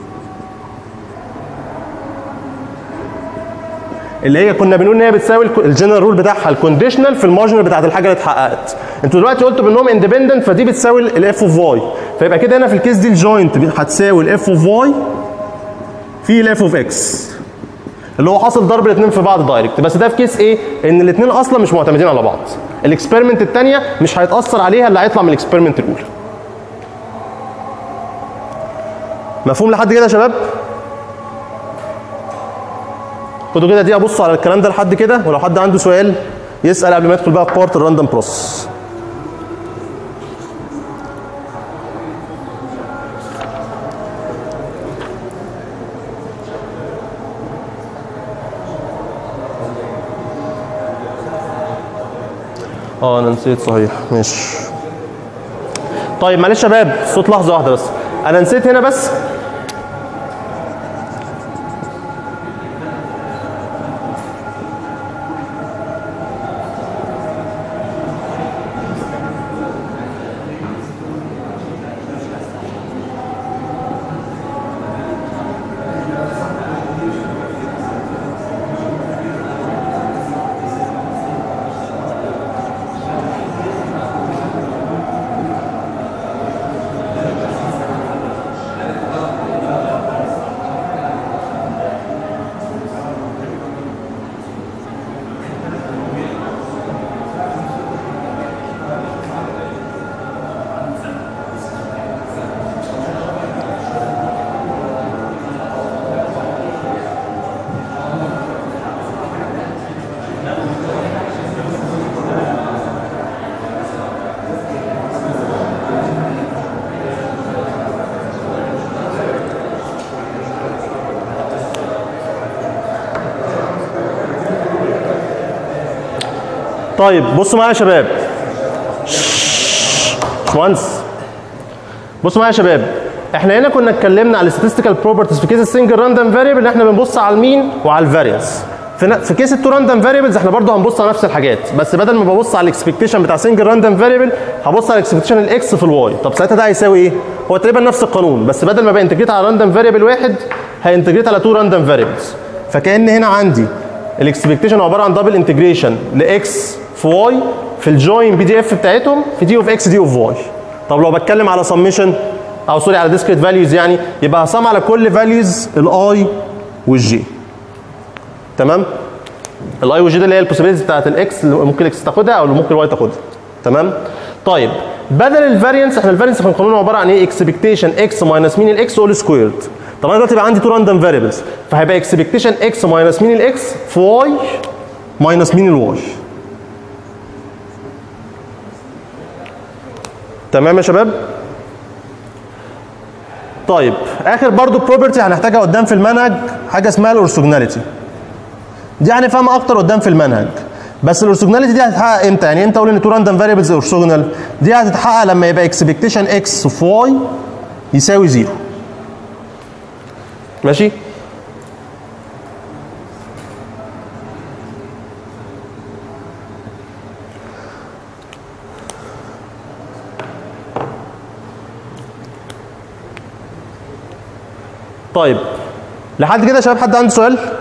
اللي هي كنا بنقول ان هي بتساوي الجنرال رول بتاعها الكونديشنال في المارجنال بتاعت الحاجه اللي اتحققت انتوا دلوقتي قلتوا بانهم اندبندنت فدي بتساوي الاف اوف واي فيبقى كده هنا في الكيس دي الجوينت هتساوي الاف اوف واي في الاف اوف اكس اللي هو حاصل ضرب الاثنين في بعض دايركت بس ده في كيس ايه ان الاثنين اصلا مش معتمدين على بعض الاكسبيرمنت الثانيه مش هيتاثر عليها اللي هيطلع من الاكسبيرمنت الاولى مفهوم لحد كده يا شباب خدوا كده دي ابص على الكلام ده لحد كده ولو حد عنده سؤال يسال قبل ما يدخل بقى في بارت الراندوم بروسس اه انا نسيت صحيح ماشي طيب معلش يا شباب صوت لحظه واحده بس انا نسيت هنا بس طيب بصوا معايا يا شباب باشمهندس بصوا معايا يا شباب احنا هنا كنا اتكلمنا على statistical properties في كيس السنجل راندوم فاريبل احنا بنبص على المين وعلى الفاريانس في, ن- في كيس التو راندوم فاريبلز احنا برضه هنبص على نفس الحاجات بس بدل ما ببص على الاكسبكتيشن بتاع سنجل راندوم فاريبل هبص على الاكسبكتيشن الاكس في الواي طب ساعتها ده هيساوي ايه؟ هو تقريبا نفس القانون بس بدل ما بانتجريت على راندوم فاريبل واحد هينتجريت على تو راندوم فاريبلز فكان هنا عندي الاكسبكتيشن عباره عن دبل انتجريشن لاكس في واي في الجوين بي دي اف بتاعتهم في دي اوف اكس دي اوف واي طب لو بتكلم على سميشن او سوري على ديسكريت فاليوز يعني يبقى هسم على كل فاليوز الاي والجي تمام الاي والجي دي اللي هي البوسيبيليتيز بتاعت الاكس اللي ممكن الاكس تاخدها او اللي ممكن الواي تاخدها تمام طيب بدل الفارينس احنا الفارينس في القانون عباره عن ايه اكسبكتيشن اكس ماينس مين الاكس اول سكويرد طب انا دلوقتي بقى عندي تو راندوم فاريبلز فهيبقى اكسبكتيشن اكس ماينس مين الاكس في واي ماينس مين الواي تمام يا شباب طيب اخر برضو بروبرتي هنحتاجها قدام في المنهج حاجه اسمها الاورثوجوناليتي دي هنفهمها اكتر قدام في المنهج بس الاورثوجوناليتي دي هتتحقق امتى يعني امتى اقول ان تو راندوم فاريبلز اورثوجونال دي هتتحقق لما يبقى اكسبكتيشن اكس في واي يساوي زيرو ماشي طيب لحد كده يا شباب حد عنده سؤال؟ شرط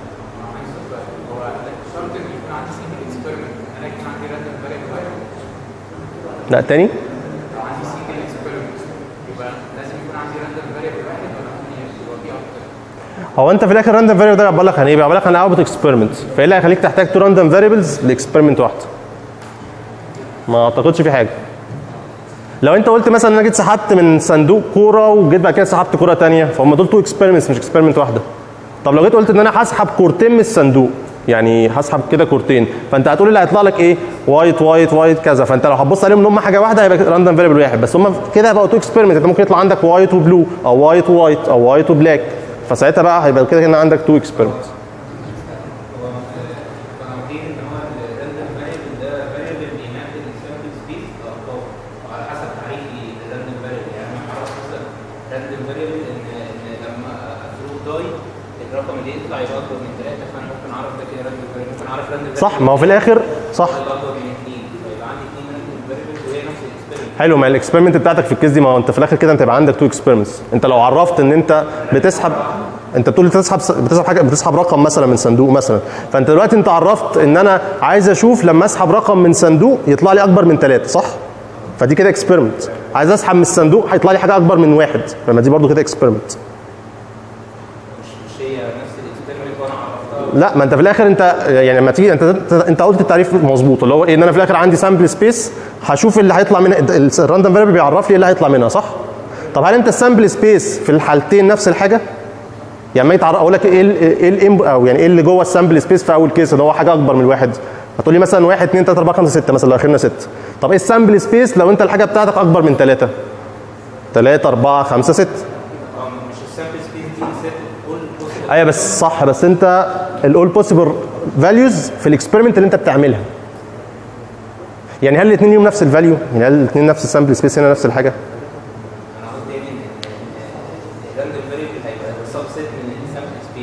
ان يكون عندي سنجل اكسبيرمنت انا يكون عندي راندوم فاريبل لا تاني لو عندي سنجل اكسبيرمنت يبقى لازم يكون عندي راندوم فاريبل واحد ولا ممكن يبقى في اكتر هو انت في الاخر راندوم فاريبل ده بيعبر لك عن ايه؟ بيعبر لك عن اوتبوت اكسبيرمنت فايه اللي هيخليك تحتاج تو راندوم فاريبلز لاكسبيرمنت واحده؟ ما اعتقدش في حاجه لو انت قلت مثلا انا جيت سحبت من صندوق كوره وجيت بعد كده سحبت كوره ثانيه فهم دول تو اكسبيرمنتس مش اكسبيرمنت واحده طب لو جيت قلت ان انا هسحب كورتين من الصندوق يعني هسحب كده كورتين فانت هتقول اللي هيطلع لك ايه وايت وايت وايت كذا فانت لو هتبص عليهم ان هم حاجه واحده هيبقى راندوم فاريبل واحد بس هم كده بقوا تو اكسبيرمنت انت ممكن يطلع عندك وايت وبلو او وايت ووايت او وايت وبلاك فساعتها بقى هيبقى كده كده عندك تو اكسبيرمنت فمعتين ان هو الراندوم فاريبل ده فاريبل بيمثل السامبل سبيس ارقام وعلى حسب تعريفي للراندوم فاريبل يعني انا اعرف مثلا راندوم فاريبل ان ان لما افرض داي الرقم اللي يطلع يبقى اكبر من ثلاثه فانا ممكن اعرف ده كده راندوم فاريبل ممكن اعرف راندوم صح ما هو في الاخر صح يبقى اكبر من اثنين فيبقى عندي اثنين راندوم فاريبلز وهي نفس الاكسبيرمنت حلو ما الاكسبيرمنت بتاعتك في الكيس دي ما هو انت في الاخر كده انت يبقى عندك تو اكسبيرمنتس انت لو عرفت ان انت بتسحب انت بتقول بتسحب بتسحب حاجه بتسحب رقم مثلا من صندوق مثلا فانت دلوقتي انت عرفت ان انا عايز اشوف لما اسحب رقم من صندوق يطلع لي اكبر من ثلاثه صح؟ فدي كده اكسبيرمنت عايز اسحب من الصندوق هيطلع لي حاجه اكبر من واحد فما دي برضو كده اكسبيرمنت مش هي نفس الاكسبيرمنت وانا عرفتها لا ما انت في الاخر انت يعني لما تيجي انت انت قلت التعريف مظبوط اللي هو ايه ان انا في الاخر عندي سامبل سبيس هشوف اللي هيطلع منها الراندوم فاريبل بيعرف لي ايه اللي هيطلع منها صح؟ طب هل انت السامبل سبيس في الحالتين نفس الحاجه؟ يعني ما يتعرف اقول لك ايه ال ايه الام او يعني ايه اللي جوه السامبل سبيس في اول كيس اللي هو حاجه اكبر من الواحد هتقول لي مثلا 1 2 3 4 5 6 مثلا لو اخرنا 6 طب ايه السامبل سبيس لو انت الحاجه بتاعتك اكبر من 3 3 4 5 6 اه مش السامبل سبيس دي سيت كل بوسيبل ايوه بس صح بس انت الاول بوسيبل فاليوز في الاكسبيرمنت اللي انت بتعملها يعني هل الاثنين ليهم نفس الفاليو؟ يعني هل الاثنين نفس السامبل سبيس هنا نفس الحاجه؟ انا قصدي يعني ان الراندوم فاريبل هيبقى سب سيت من السامبل سبيس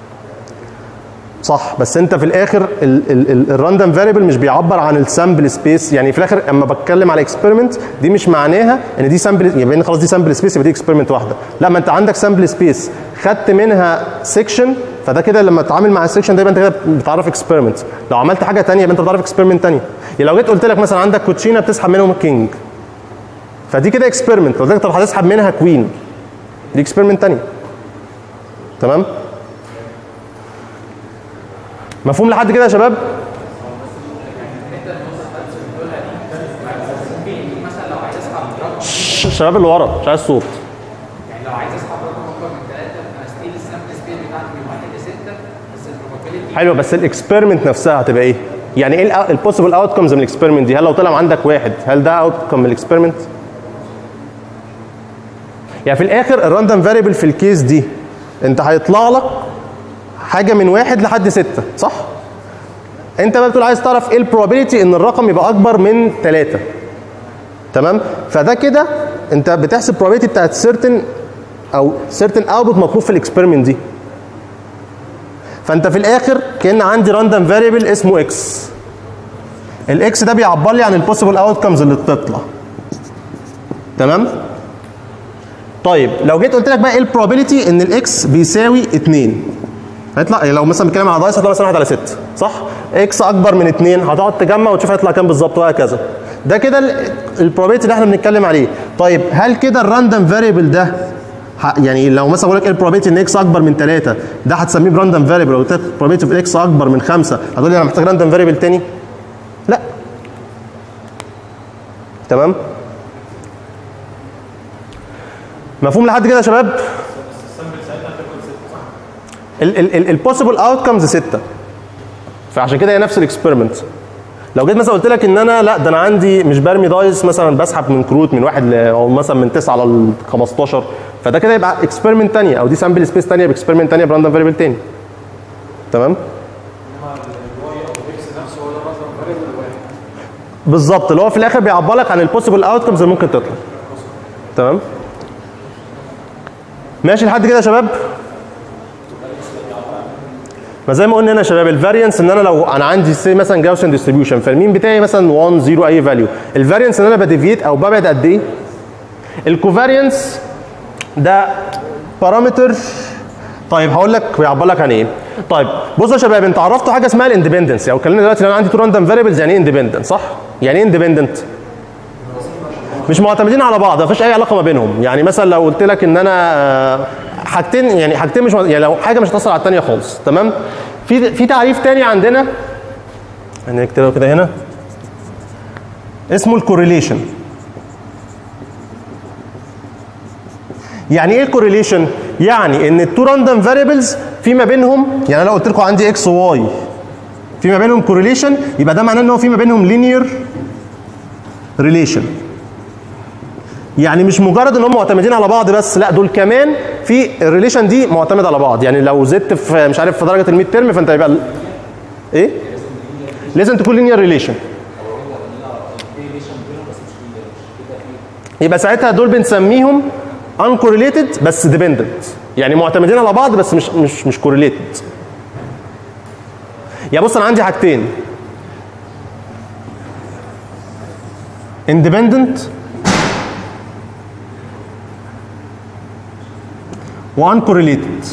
صح بس انت في الاخر الراندوم فاريبل مش بيعبر عن السامبل سبيس يعني في الاخر اما بتكلم على اكسبيرمنت دي مش معناها ان دي سامبل يبقى ان خلاص دي سامبل سبيس يبقى دي اكسبيرمنت واحده لا ما انت عندك سامبل سبيس خدت منها سيكشن فده كده لما تتعامل مع السيكشن ده يبقى انت كده بتعرف اكسبيرمنت لو عملت حاجه ثانيه يبقى انت بتعرف اكسبيرمنت ثانيه يعني لو جيت قلت لك مثلا عندك كوتشينه بتسحب منهم كينج فدي كده اكسبيرمنت قلت لك طب هتسحب منها كوين دي اكسبيرمنت ثانيه تمام مفهوم لحد كده يا شباب مثلا لو عايز اسحب رقم ش- الشباب اللي ورا مش عايز صوت يعني لو عايز اسحب رقم اكبر من ثلاثه فانا ستيل السامبل سبيس بتاعتي من واحد لسته بس البروبابيلتي حلو بس الاكسبيرمنت نفسها هتبقى ايه؟ يعني ايه البوسيبل اوتكمز من الاكسبيرمنت دي؟ هل لو طلع عندك واحد هل ده اوتكم من الاكسبيرمنت؟ يعني في الاخر الراندوم فاريبل في الكيس دي انت هيطلع لك حاجه من واحد لحد سته صح؟ انت بقى بتقول عايز تعرف ايه البروبابيلتي ان الرقم يبقى اكبر من 3 تمام فده كده انت بتحسب probability بتاعت certain او certain output مطلوب في الاكسبيرمنت دي فانت في الاخر كان عندي راندوم فاريبل اسمه اكس الاكس ده بيعبر لي عن البوسيبل اوتكمز اللي بتطلع تمام طيب لو جيت قلت لك بقى ايه البروبابيلتي ان الاكس بيساوي 2 هيطلع لو مثلا بنتكلم على دايس هيطلع مثلا 1 على 6 صح اكس اكبر من 2 هتقعد تجمع وتشوف هيطلع كام بالظبط وهكذا ده كده البروبابيلتي اللي احنا بنتكلم عليه طيب هل كده الراندوم فاريبل ده ه- يعني لو مثلا بقول لك ايه البروبابيلتي ان اكس اكبر من 3 ده هتسميه براندوم فاريبل لو قلت لك البروبابيلتي في اكس اكبر من 5 هتقول لي انا محتاج راندوم فاريبل تاني لا تمام مفهوم لحد كده يا شباب البوسيبل اوتكمز 6 فعشان كده هي نفس الاكسبيرمنت لو جيت مثلا قلت لك ان انا لا ده انا عندي مش برمي دايس مثلا بسحب من كروت من واحد ل او مثلا من 9 على ال 15 فده كده يبقى اكسبيرمنت ثانيه او دي سامبل سبيس ثانيه باكسبيرمنت ثانيه براندوم فاريبل ثاني تمام انما الواي او الاكس نفسه هو ده الراندوم فاريبل واحد بالظبط اللي هو في الاخر بيعبر لك عن البوسيبل اوتكمز اللي ممكن تطلع تمام ماشي لحد كده يا شباب ما زي ما قلنا هنا يا شباب الفارينس ان انا لو انا عندي سي مثلا جاوسن ديستريبيوشن فالمين بتاعي مثلا 1 0 اي فاليو الفارينس ان انا بديفيت او ببعد قد ايه الكوفارينس ده بارامتر طيب هقول لك بيعبر لك عن ايه طيب بصوا يا شباب انت عرفتوا حاجه اسمها الاندبندنس او اتكلمنا دلوقتي ان انا عندي تو راندوم فاريبلز يعني ايه اندبندنت صح يعني ايه اندبندنت مش معتمدين على بعض مفيش اي علاقه ما بينهم يعني مثلا لو قلت لك ان انا آه، حاجتين يعني حاجتين مش يعني لو حاجه مش هتاثر على الثانيه خالص تمام في في تعريف تاني عندنا هنكتبه كده هنا اسمه الكوريليشن يعني ايه الكوريليشن يعني ان التو راندوم فاريبلز في ما بينهم يعني أنا لو قلت لكم عندي اكس وواي في ما بينهم كوريليشن يبقى ده معناه ان هو في ما بينهم لينير ريليشن يعني مش مجرد ان هم معتمدين على بعض بس لا دول كمان في الريليشن دي معتمد على بعض يعني لو زدت في مش عارف في درجه الميد ترم فانت يبقى ال- ايه لازم تكون لينير ريليشن يبقى ساعتها دول بنسميهم uncorrelated بس dependent يعني معتمدين على بعض بس مش مش مش correlated يعني بص انا عندي حاجتين independent وانكوريليتد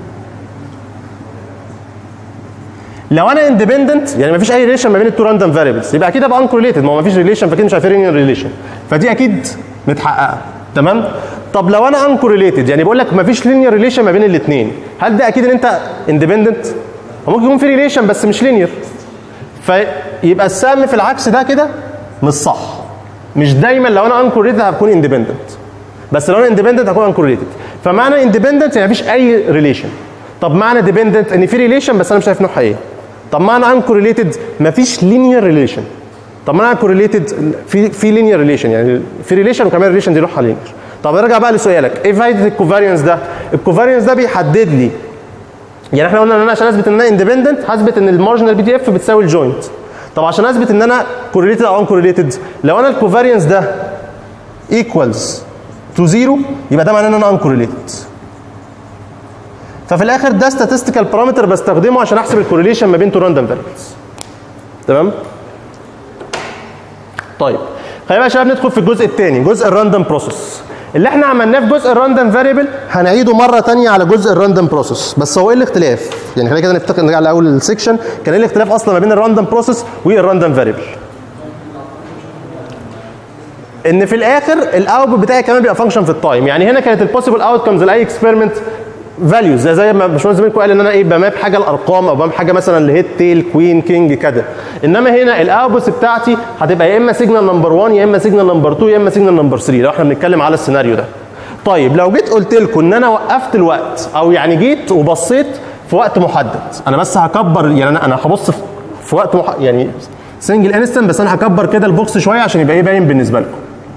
لو انا اندبندنت يعني مفيش اي ريليشن ما بين التو راندوم فاريبلز يبقى اكيد ابقى انكوريليتد ما هو مفيش ريليشن فاكيد مش عارفين ريليشن فدي اكيد متحققه تمام طب لو انا انكوريليتد يعني بقول لك مفيش لينير ريليشن ما بين الاثنين هل ده اكيد ان انت اندبندنت ممكن يكون في ريليشن بس مش لينير فيبقى السهم في العكس ده كده مش صح مش دايما لو انا انكوريليتد هكون اندبندنت بس لو انا اندبندنت هكون انكوريليتد فمعنى اندبندنت يعني مفيش اي ريليشن طب معنى ديبندنت ان في ريليشن بس انا مش عارف نوعها ايه طب معنى انكوريليتد مفيش لينير ريليشن طب معنى كوريليتد في في لينير ريليشن يعني في ريليشن وكمان الريليشن دي نوعها لينير طب ارجع بقى لسؤالك ايه فايده الكوفارينس ده الكوفارينس ده بيحدد لي يعني احنا قلنا ان انا عشان اثبت ان انا اندبندنت هثبت ان المارجنال بي دي اف بتساوي الجوينت طب عشان اثبت ان انا كوريليتد او انكوريليتد لو انا الكوفارينس ده ايكوالز تو زيرو يبقى ده معناه ان انا انكوريليتد ففي الاخر ده statistical بارامتر بستخدمه عشان احسب الكوريليشن ما بين تو راندوم فاريبلز تمام طيب خلينا بقى يا شباب ندخل في الجزء الثاني جزء الراندوم بروسيس اللي احنا عملناه في جزء الراندوم فاريبل هنعيده مره ثانيه على جزء الراندوم بروسيس بس هو ايه الاختلاف يعني خلينا كده نفتكر نرجع لاول السكشن كان ايه الاختلاف اصلا ما بين الراندوم بروسيس والراندوم فاريبل ان في الاخر الاوتبوت بتاعي كمان بيبقى فانكشن في التايم يعني هنا كانت البوسيبل اوتكمز لاي اكسبيرمنت فاليوز زي زي ما باشمهندس زميلكم قال ان انا ايه بماب حاجه الارقام او بماب حاجه مثلا لهيد تيل كوين كينج كده انما هنا الاوتبوتس بتاعتي هتبقى يا اما سيجنال نمبر 1 يا اما سيجنال نمبر 2 يا اما سيجنال نمبر 3 لو احنا بنتكلم على السيناريو ده طيب لو جيت قلت لكم ان انا وقفت الوقت او يعني جيت وبصيت في وقت محدد انا بس هكبر يعني انا انا هبص في- في وقت مح... يعني سنجل انستنت بس انا هكبر كده البوكس شويه عشان يبقى ايه باين بالنسبه لكم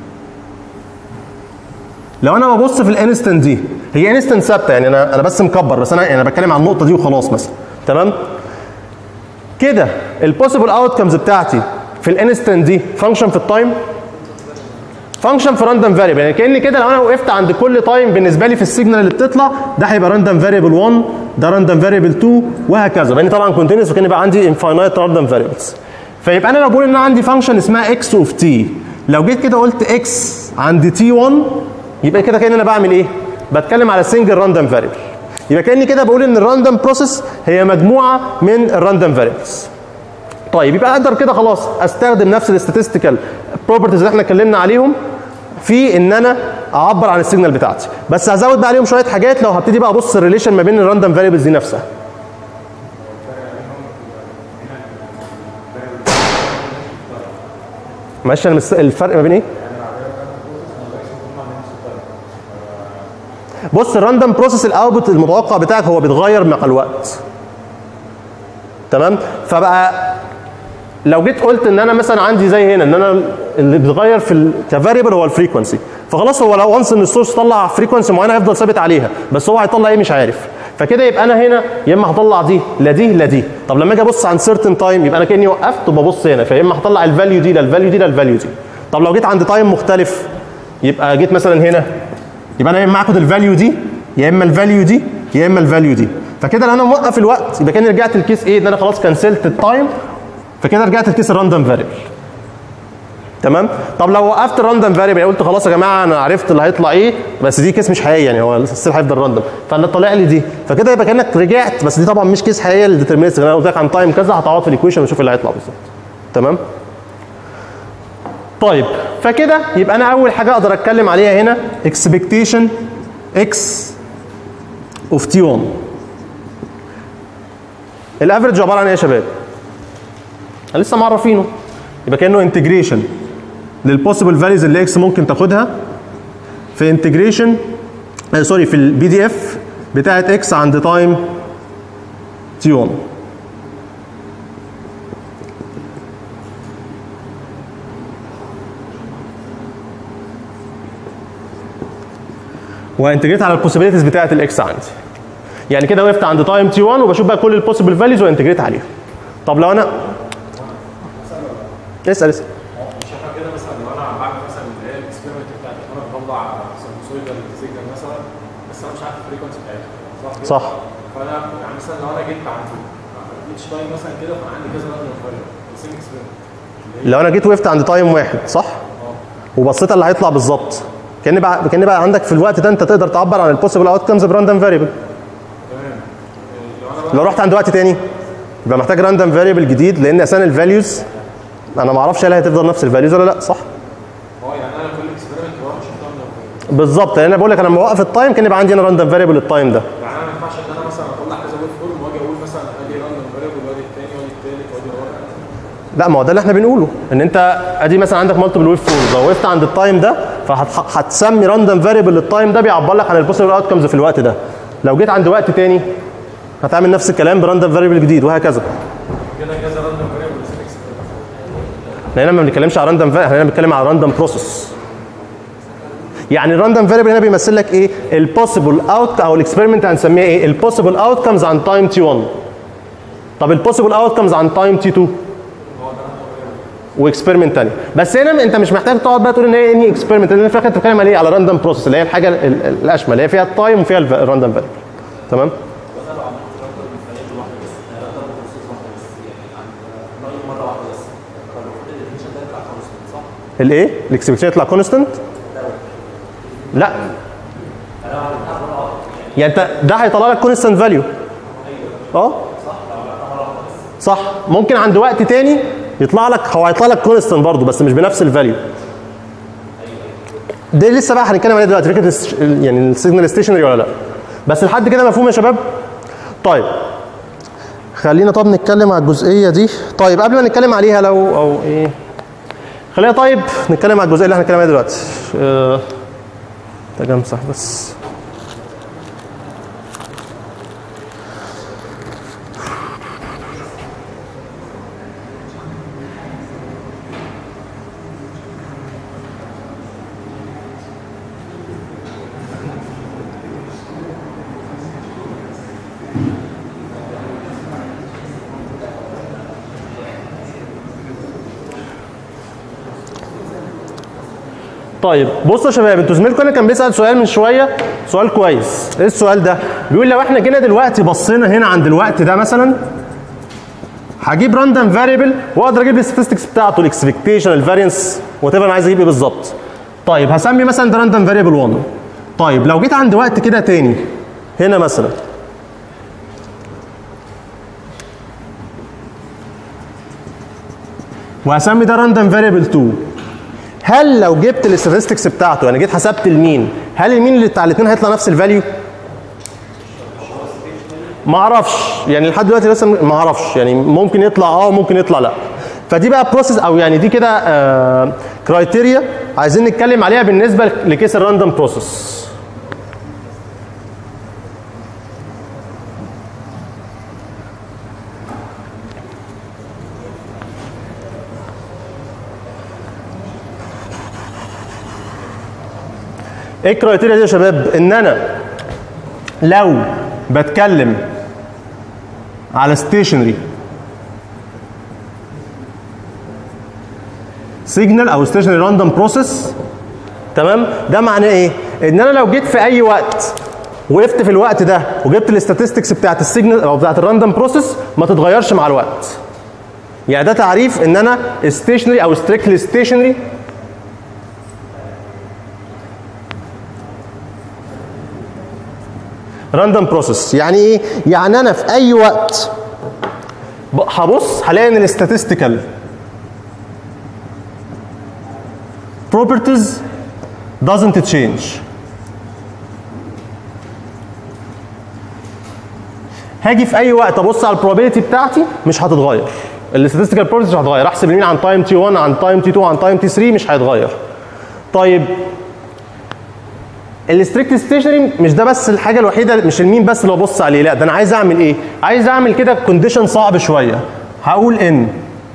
لو انا ببص في الانستنت دي هي انستنت ثابته يعني انا انا بس مكبر بس انا يعني انا بتكلم عن النقطه دي وخلاص مثلا تمام كده البوسيبل اوتكمز بتاعتي في الانستنت دي فانكشن في التايم فانكشن في راندوم فاريبل يعني كاني كده لو انا وقفت عند كل تايم بالنسبه لي في السيجنال اللي بتطلع ده هيبقى راندوم فاريبل 1 ده راندوم فاريبل 2 وهكذا لان طبعا كونتينوس وكان يبقى عندي انفاينايت راندوم فاريبلز فيبقى انا لو بقول ان انا عندي فانكشن اسمها اكس اوف تي لو جيت كده قلت اكس عند تي 1 يبقى كده كان انا بعمل ايه؟ بتكلم على سنجل راندوم فاريبل يبقى كاني كده بقول ان الراندوم بروسيس هي مجموعه من الراندوم فاريبلز طيب يبقى اقدر كده خلاص استخدم نفس الاستاتستيكال بروبرتيز اللي احنا اتكلمنا عليهم في ان انا اعبر عن السيجنال بتاعتي بس هزود بقى عليهم شويه حاجات لو هبتدي بقى ابص الريليشن ما بين الراندوم فاريبلز دي نفسها معلش انا مس- الفرق ما بين ايه؟ بص الراندوم بروسيس الاوتبوت المتوقع بتاعك هو بيتغير مع الوقت تمام فبقى لو جيت قلت ان انا مثلا عندي زي هنا ان انا اللي بيتغير في ال- كفاريبل هو الفريكونسي فخلاص هو لو وانس ان السورس طلع فريكونسي معينه هيفضل ثابت عليها بس هو هيطلع ايه مش عارف فكده يبقى انا هنا يا اما هطلع دي لا دي لا دي طب لما اجي ابص عن سيرتن تايم يبقى انا كاني وقفت وببص هنا فيا اما هطلع الفاليو دي لا الفاليو دي لا الفاليو دي طب لو جيت عند تايم مختلف يبقى جيت مثلا هنا يبقى انا يا اما هاخد الفاليو دي يا اما الفاليو دي يا اما الفاليو دي فكده لو انا موقف الوقت يبقى كاني رجعت الكيس ايه ان انا خلاص كنسلت التايم فكده رجعت الكيس الراندوم فاريبل تمام طب لو وقفت الراندوم فاريبل قلت خلاص يا جماعه انا عرفت اللي هيطلع ايه بس دي كيس مش حقيقي يعني هو السيل هيفضل راندوم فانا طالع لي دي فكده يبقى كانك رجعت بس دي طبعا مش كيس حقيقيه للديترمينست انا قلت لك عن تايم كذا هتقعد في الايكويشن ونشوف اللي هيطلع بالظبط تمام طيب فكده يبقى انا اول حاجه اقدر اتكلم عليها هنا اكسبكتيشن اكس اوف تي 1 الافرج عباره عن ايه يا شباب؟ انا لسه معرفينه يبقى كانه انتجريشن للبوسيبل فاليوز اللي اكس ممكن تاخدها في انتجريشن آه سوري في البي دي اف بتاعت اكس عند تايم تي 1 وانتجريت على البوسيبيليتيز بتاعت الاكس عندي يعني كده وقفت عند تايم تي 1 وبشوف بقى كل البوسيبل فاليوز وانتجريت عليهم طب لو انا اسال اسال مش احنا كده مثلا لو انا بعمل مثلا اللي هي الاكسبيرمنت بتاعتي انا بطلع سينوسويدال سيجنال مثلا بس انا مش عارف الفريكونسي بتاعتها صح كده؟ صح فانا يعني مثلا لو انا جيت عند اتش تايم مثلا كده فانا عندي كذا راندوم فاريبل سيم اكسبيرمنت لو انا جيت وقفت عند تايم واحد صح وبصيت على اللي هيطلع بالظبط كان بقى كان بقى عندك في الوقت ده انت تقدر تعبر عن البوسيبل اوت كمز براندوم فاريبل تمام لو انا بقى لو رحت عند وقت تاني يبقى محتاج راندوم فاريبل جديد لان اساسا الفاليوز انا ما اعرفش هل هتفضل نفس الفاليوز ولا لا صح اه يعني انا كل اكسبيرمنت بروح اشوف راندوم فاريبل بالظبط لان انا بقول لك انا لما اوقف التايم كان يبقى عندي انا راندوم فاريبل التايم ده يعني انا ما ينفعش ان انا مثلا اطلع كذا ويف فورم واجي اقول مثلا ادي راندوم فاريبل وادي الثاني وادي الثالث وادي الرابع لا ما هو ده اللي احنا بنقوله ان انت ادي مثلا عندك مالتيبل ويف فورمز لو وقفت عند التايم ده فهتسمي راندوم فاريبل للتايم ده بيعبر لك عن البوسيبل اوت كمز في الوقت ده لو جيت عند وقت تاني هتعمل نفس الكلام براندوم فاريبل جديد وهكذا كده كذا راندوم فاريبل سيم اكسبيرمنت لان ما بنتكلمش على راندوم احنا هنا بنتكلم على راندوم بروسيس يعني الراندوم فاريبل هنا بيمثل لك ايه البوسيبل اوت او الاكسبيرمنت هنسميها ايه البوسيبل اوت كمز عن تايم تي 1 طب البوسيبل اوت كمز عن تايم تي 2 واكسبيرمنت تاني بس هنا انت مش محتاج تقعد بقى تقول ان هي اني اكسبيرمنت لان في الاخر انت بتتكلم على ايه على راندوم بروسيس اللي هي الحاجه ال- ال- الاشمل اللي هي فيها التايم وفيها الراندوم فاريبل تمام الايه الاكسبكتيشن يطلع كونستنت لا يعني انت ده هيطلع لك كونستنت فاليو اه صح ممكن عند وقت تاني يطلع لك هو هيطلع لك كونستنت برضه بس مش بنفس الفاليو ده لسه بقى هنتكلم عليه دلوقتي فكره الس- يعني السيجنال ستيشنري ولا لا بس لحد كده مفهوم يا شباب طيب خلينا طب نتكلم على الجزئيه دي طيب قبل ما نتكلم عليها لو او ايه خلينا طيب نتكلم على الجزئيه اللي احنا هنتكلم عليها دلوقتي آه، محتاج امسح بس طيب بصوا يا شباب انتوا زميلكم انا كان بيسال سؤال من شويه سؤال كويس ايه السؤال ده بيقول لو احنا جينا دلوقتي بصينا هنا عند الوقت ده مثلا هجيب راندوم فاريبل واقدر اجيب الستاتستكس بتاعته الاكسبكتيشن الفارينس وات انا عايز اجيب ايه بالظبط طيب هسمي مثلا ده راندوم فاريبل 1 طيب لو جيت عند وقت كده تاني هنا مثلا وهسمي ده راندوم فاريبل 2 هل لو جبت الاستاتستكس بتاعته يعني جيت حسبت المين هل المين اللي بتاع الاثنين هيطلع نفس الفاليو؟ ما اعرفش يعني لحد دلوقتي لسه ما اعرفش يعني ممكن يطلع اه وممكن يطلع لا فدي بقى بروسيس او يعني دي كده آه كرايتيريا عايزين نتكلم عليها بالنسبه لكيس الراندوم بروسيس ايه الكرايتيريا دي يا شباب ان انا لو بتكلم على ستيشنري سيجنال او ستيشنري راندوم بروسيس تمام ده معناه ايه ان انا لو جيت في اي وقت وقفت في الوقت ده وجبت الاستاتستكس بتاعت السيجنال او بتاعت الراندوم بروسيس ما تتغيرش مع الوقت يعني ده تعريف ان انا ستيشنري او ستريكتلي ستيشنري راندوم بروسيس يعني ايه يعني انا في اي وقت ب- هبص هلاقي ان الاستاتستيكال properties doesn't change هاجي في اي وقت ابص على البروبابيلتي بتاعتي مش هتتغير الاستاتستيكال properties مش هتتغير احسب المين عن تايم تي 1 عن تايم تي 2 عن تايم تي 3 مش هيتغير طيب الستريكت ستيشنري مش ده بس الحاجه الوحيده مش المين بس اللي ببص عليه لا ده انا عايز اعمل ايه عايز اعمل كده كونديشن صعب شويه هقول ان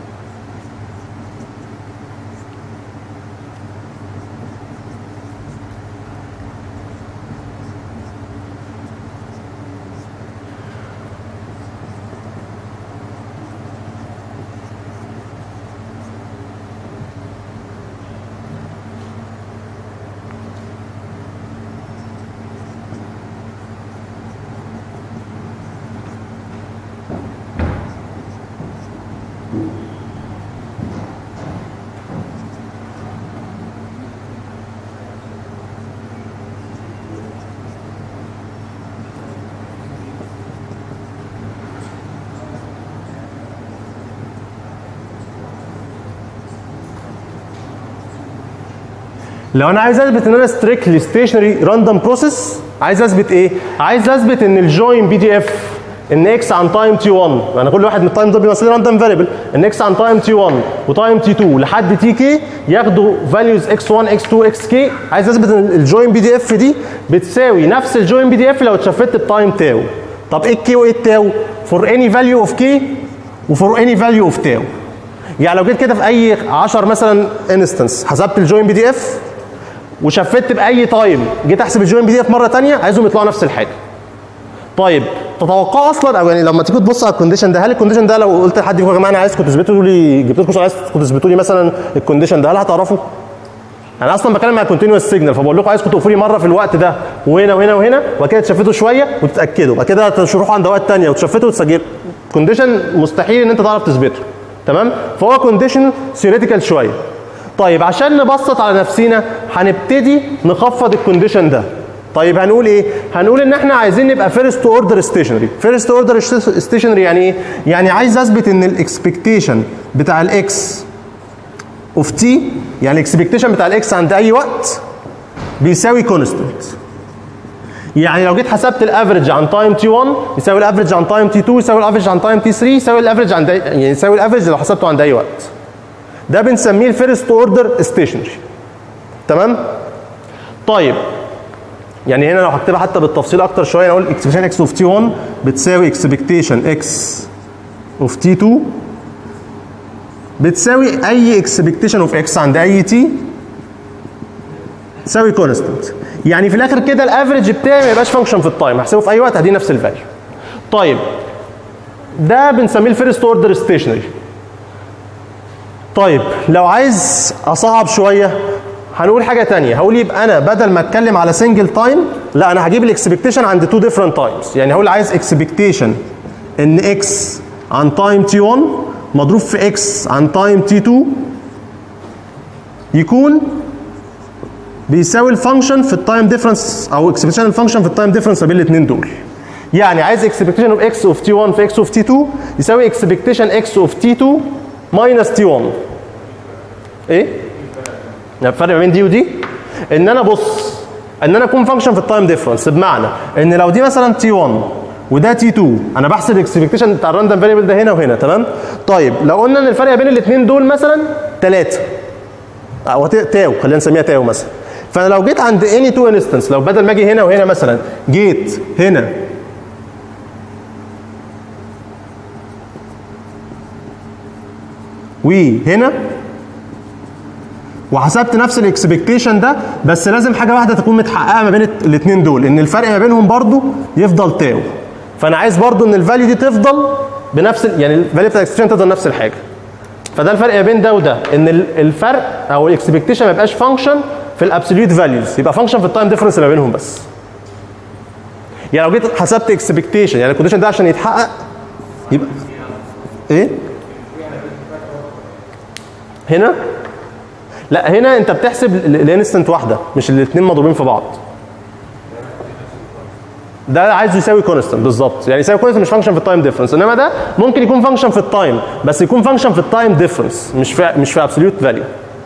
لو انا عايز اثبت ان انا ستريكتلي ستيشنري راندوم بروسيس عايز اثبت ايه؟ عايز اثبت ان الجوين بي دي اف ان اكس عن تايم تي 1 يعني كل واحد من التايم ده بيمثل راندوم فاريبل ان اكس عن تايم تي 1 وتايم تي 2 لحد تي كي ياخدوا فاليوز اكس 1 اكس 2 اكس كي عايز اثبت ان الجوين بي دي اف دي بتساوي نفس الجوين بي دي اف لو اتشفت بتايم تاو طب ايه الكي وايه التاو؟ فور اني فاليو اوف كي وفور اني فاليو اوف تاو يعني لو جيت كده في اي 10 مثلا انستنس حسبت الجوين بي دي اف وشفت باي تايم جيت احسب الجوين بي دي اف مره ثانيه عايزهم يطلعوا نفس الحاجه طيب تتوقعوا اصلا او يعني لما تيجوا تبصوا على الكونديشن ده هل الكونديشن ده لو قلت لحد فيكم يا جماعه انا عايزكم تثبتوا لي جبت لكم سؤال عايزكم تثبتوا لي مثلا الكونديشن ده هل هتعرفوا؟ انا اصلا بتكلم مع كونتينوس سيجنال فبقول لكم عايزكم تقفوا لي مره في الوقت ده وهنا وهنا وهنا وبعد كده تشفتوا شويه وتتاكدوا بعد كده تروحوا عند اوقات ثانيه وتشفتوا وتسجلوا كونديشن مستحيل ان انت تعرف تثبته تمام فهو كونديشن ثيوريتيكال شويه طيب عشان نبسط على نفسينا هنبتدي نخفض الكونديشن ده طيب هنقول ايه هنقول ان احنا عايزين نبقى فيرست اوردر ستيشنري فيرست اوردر ستيشنري يعني ايه يعني عايز اثبت ان الاكسبكتيشن بتاع الاكس اوف تي يعني الاكسبكتيشن بتاع الاكس عند اي وقت بيساوي كونستنت يعني لو جيت حسبت الافرج عن تايم تي 1 يساوي الافرج عن تايم تي 2 يساوي الافرج عن تايم تي 3 يساوي الافرج عند يعني يساوي الافرج لو حسبته عند اي وقت ده بنسميه الفيرست اوردر ستيشنري تمام طيب يعني هنا لو هكتبها حتى بالتفصيل اكتر شويه نقول اكسبكتيشن اكس اوف تي 1 بتساوي اكسبكتيشن اكس اوف تي 2 بتساوي اي اكسبكتيشن اوف اكس عند اي تي تساوي كونستنت يعني في الاخر كده الافرج بتاعي ما يبقاش فانكشن في التايم هحسبه في اي وقت هدي نفس الفاليو طيب ده بنسميه الفيرست اوردر ستيشنري طيب لو عايز اصعب شويه هنقول حاجه تانية هقول يبقى انا بدل ما اتكلم على سنجل تايم لا انا هجيب الاكسبكتيشن عند تو ديفرنت تايمز يعني هقول عايز اكسبكتيشن ان اكس عن تايم تي 1 مضروب في اكس عن تايم تي 2 يكون بيساوي الفانكشن في التايم ديفرنس او اكسبكتيشن الفانكشن في التايم ديفرنس ما بين الاثنين دول يعني عايز اكسبكتيشن اوف اكس اوف تي 1 في اكس اوف تي 2 يساوي اكسبكتيشن اكس اوف تي 2 ماينس تي 1 ايه؟ يعني الفرق ما بين دي ودي ان انا بص ان انا اكون فانكشن في التايم ديفرنس بمعنى ان لو دي مثلا تي 1 وده تي 2 انا بحسب الاكسبكتيشن بتاع الراندوم فاريبل ده هنا وهنا تمام طيب لو قلنا ان الفرق بين الاثنين دول مثلا 3 او ت- تاو خلينا نسميها تاو مثلا فانا لو جيت عند اني تو انستنس لو بدل ما اجي هنا وهنا مثلا جيت هنا وهنا وحسبت نفس الاكسبكتيشن ده بس لازم حاجه واحده تكون متحققه ما بين الاثنين دول ان الفرق ما بينهم برضو يفضل تاو فانا عايز برضو ان الفاليو دي تفضل بنفس ال- يعني الفاليو بتاع الاكسبكتيشن تفضل نفس الحاجه فده الفرق ما بين ده وده ان ال- الفرق او الاكسبكتيشن ما يبقاش فانكشن في الابسوليوت فاليوز يبقى فانكشن في التايم ديفرنس اللي ما بينهم بس يعني لو جيت حسبت اكسبكتيشن يعني الكونديشن ده عشان يتحقق يبقى ايه هنا لا هنا انت بتحسب الانستنت واحده مش الاثنين مضروبين في بعض ده عايزه يساوي كونستنت بالظبط يعني يساوي كونستنت مش فانكشن في التايم ديفرنس انما ده ممكن يكون فانكشن في التايم بس يكون فانكشن في التايم ديفرنس مش في مش في ابسوليوت فاليو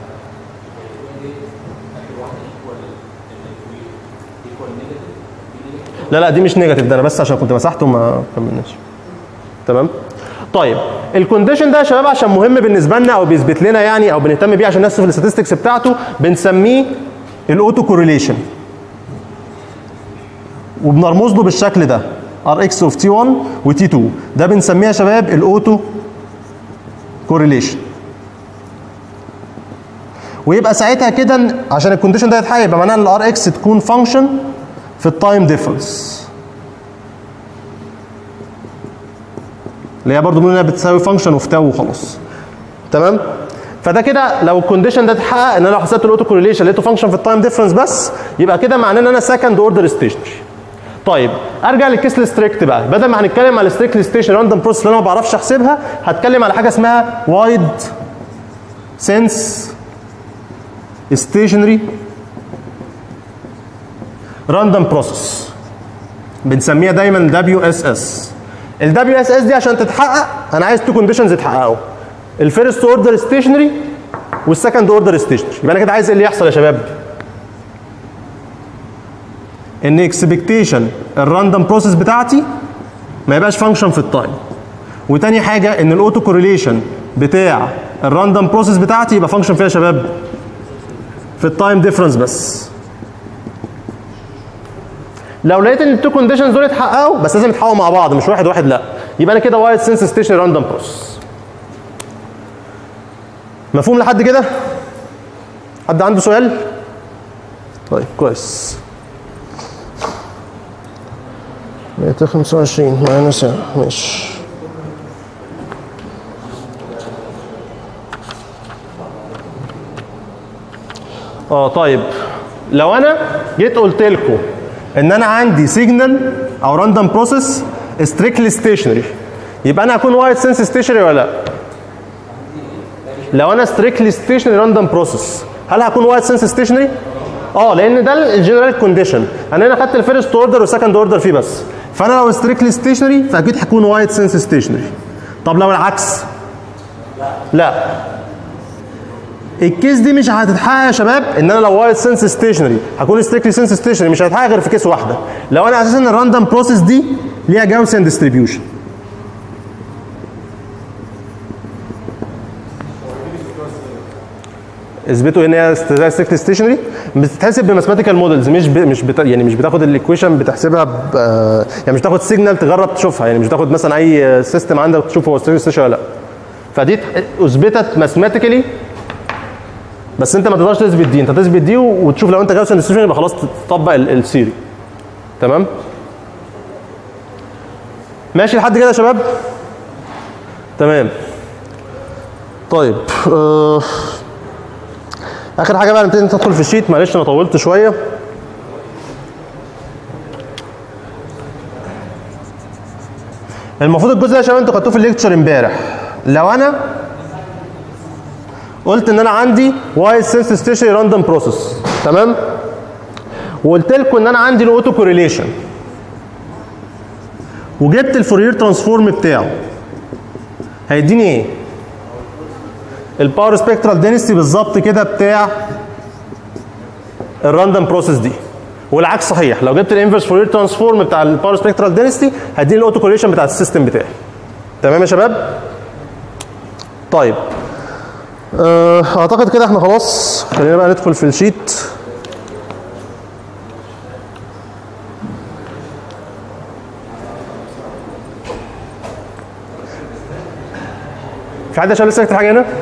لا لا دي مش نيجاتيف ده انا بس عشان كنت مسحته ما كملناش تمام طيب الكونديشن ده يا شباب عشان مهم بالنسبه لنا او بيثبت لنا يعني او بنهتم بيه عشان نحسب الاستاتستكس بتاعته بنسميه الاوتو كورليشن وبنرمز له بالشكل ده ار اكس اوف تي 1 وتي 2 ده بنسميه يا شباب الاوتو كورليشن ويبقى ساعتها كده إن- عشان الكونديشن ده يتحقق يبقى معناها ان الار اكس تكون فانكشن في التايم ديفرنس اللي هي برضه بنقول انها بتساوي فانكشن اوف تاو وخلاص تمام فده كده لو الكونديشن ده اتحقق ان انا لو حسبت الاوتو كورليشن لقيته فانكشن في التايم ديفرنس بس يبقى كده معناه ان انا سكند اوردر ستيشنري طيب ارجع للكيس ستريكت بقى بدل ما هنتكلم على الستريكت ستيشن راندوم بروسيس اللي انا ما بعرفش احسبها هتكلم على حاجه اسمها وايد سنس ستيشنري راندوم بروسيس بنسميها دايما دبليو اس اس الدبليو اس اس دي عشان تتحقق انا عايز تو كونديشنز يتحققوا الفيرست اوردر ستيشنري والسكند اوردر ستيشنري يبقى انا كده عايز ايه اللي يحصل يا شباب ان اكسبكتيشن الراندوم بروسيس بتاعتي ما يبقاش فانكشن في التايم وتاني حاجه ان الاوتو كورليشن بتاع الراندوم بروسيس بتاعتي يبقى فانكشن فيها يا شباب في التايم ديفرنس بس لو لقيت ان التو كونديشنز دول اتحققوا بس لازم يتحققوا مع بعض مش واحد واحد لا يبقى انا كده وايد سنس ستيشن راندوم بروسيس مفهوم لحد كده حد عنده سؤال طيب كويس 125 معانا ساعة ماشي اه طيب لو انا جيت قلت لكم ان انا عندي سيجنال او راندوم بروسيس ستريكتلي ستيشنري يبقى انا هكون وايد سنس ستيشنري ولا لا؟ لو انا ستريكتلي ستيشنري راندوم بروسيس هل هكون وايد سنس ستيشنري؟ اه لان ده الجنرال كونديشن انا هنا خدت الفيرست اوردر والسكند اوردر فيه بس فانا لو ستريكتلي ستيشنري فاكيد هكون وايد سنس ستيشنري طب لو العكس لا الكيس دي مش هتتحقق يا شباب ان انا لو وايد سنس ستيشنري هكون ستريكتلي سنس ستيشنري مش هتتحقق غير في كيس واحده لو انا اساسا الراندوم بروسيس دي ليها جاوسيان ديستريبيوشن اثبتوا ان هي ستريكتلي ستيشنري بتتحسب بماثيماتيكال مودلز مش ب... مش بتا... يعني مش بتاخد الايكويشن بتحسبها ب... آه، يعني مش بتاخد سيجنال تجرب تشوفها يعني مش بتاخد مثلا اي سيستم عندك تشوف هو ستريكتلي ستيشنري ولا لا فدي اثبتت ماثيماتيكالي بس انت ما تقدرش تثبت دي انت تثبت دي وتشوف لو انت جاوسن ديستريبيوشن يبقى خلاص تطبق ال- السيري تمام ماشي لحد كده يا شباب تمام طيب آه اخر حاجه بقى نبتدي ندخل في الشيت معلش انا طولت شويه المفروض الجزء ده يا شباب انتوا خدتوه في الليكتشر امبارح لو انا قلت ان انا عندي وايد سنس ستيشن راندوم بروسيس تمام وقلت لكم ان انا عندي الاوتو كوريليشن وجبت الفورير ترانسفورم بتاعه هيديني ايه؟ الباور سبيكترال دينستي بالظبط كده بتاع الراندوم بروسيس دي والعكس صحيح لو جبت الانفرس فورير ترانسفورم بتاع الباور سبيكترال دينستي هيديني الاوتو كوريليشن بتاع السيستم بتاعي تمام يا شباب؟ طيب أه، اعتقد كده احنا خلاص خلينا بقى ندخل في الشيت في حد عشان لسه يكتب حاجه هنا؟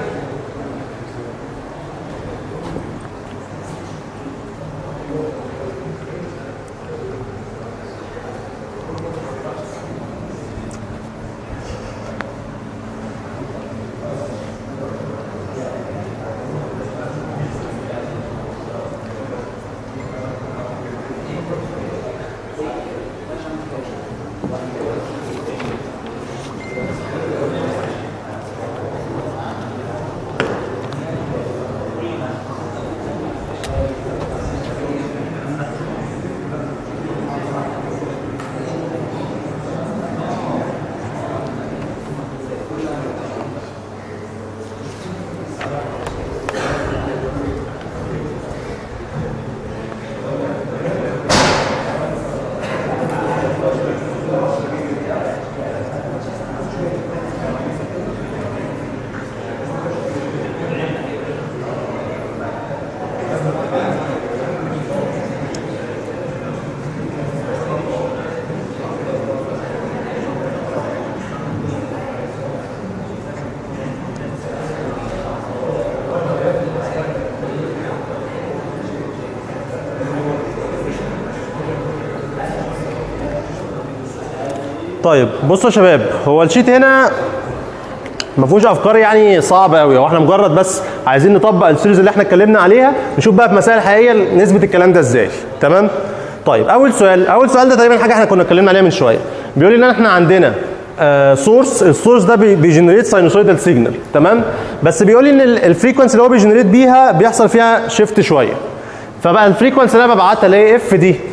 طيب بصوا يا شباب هو الشيت هنا ما فيهوش افكار يعني صعبه قوي هو احنا مجرد بس عايزين نطبق السيريز اللي احنا اتكلمنا عليها نشوف بقى في مسائل حقيقيه نثبت الكلام ده ازاي تمام طيب اول سؤال اول سؤال ده تقريبا حاجه احنا كنا اتكلمنا عليها من شويه بيقول لي ان احنا عندنا سورس السورس ده بي- بيجنريت ساينوسويدال سيجنال تمام بس بيقول لي ان الفريكونسي اللي هو بيجنريت بيها بيحصل فيها شيفت شويه فبقى الفريكونسي اللي انا ببعتها اللي هي اف دي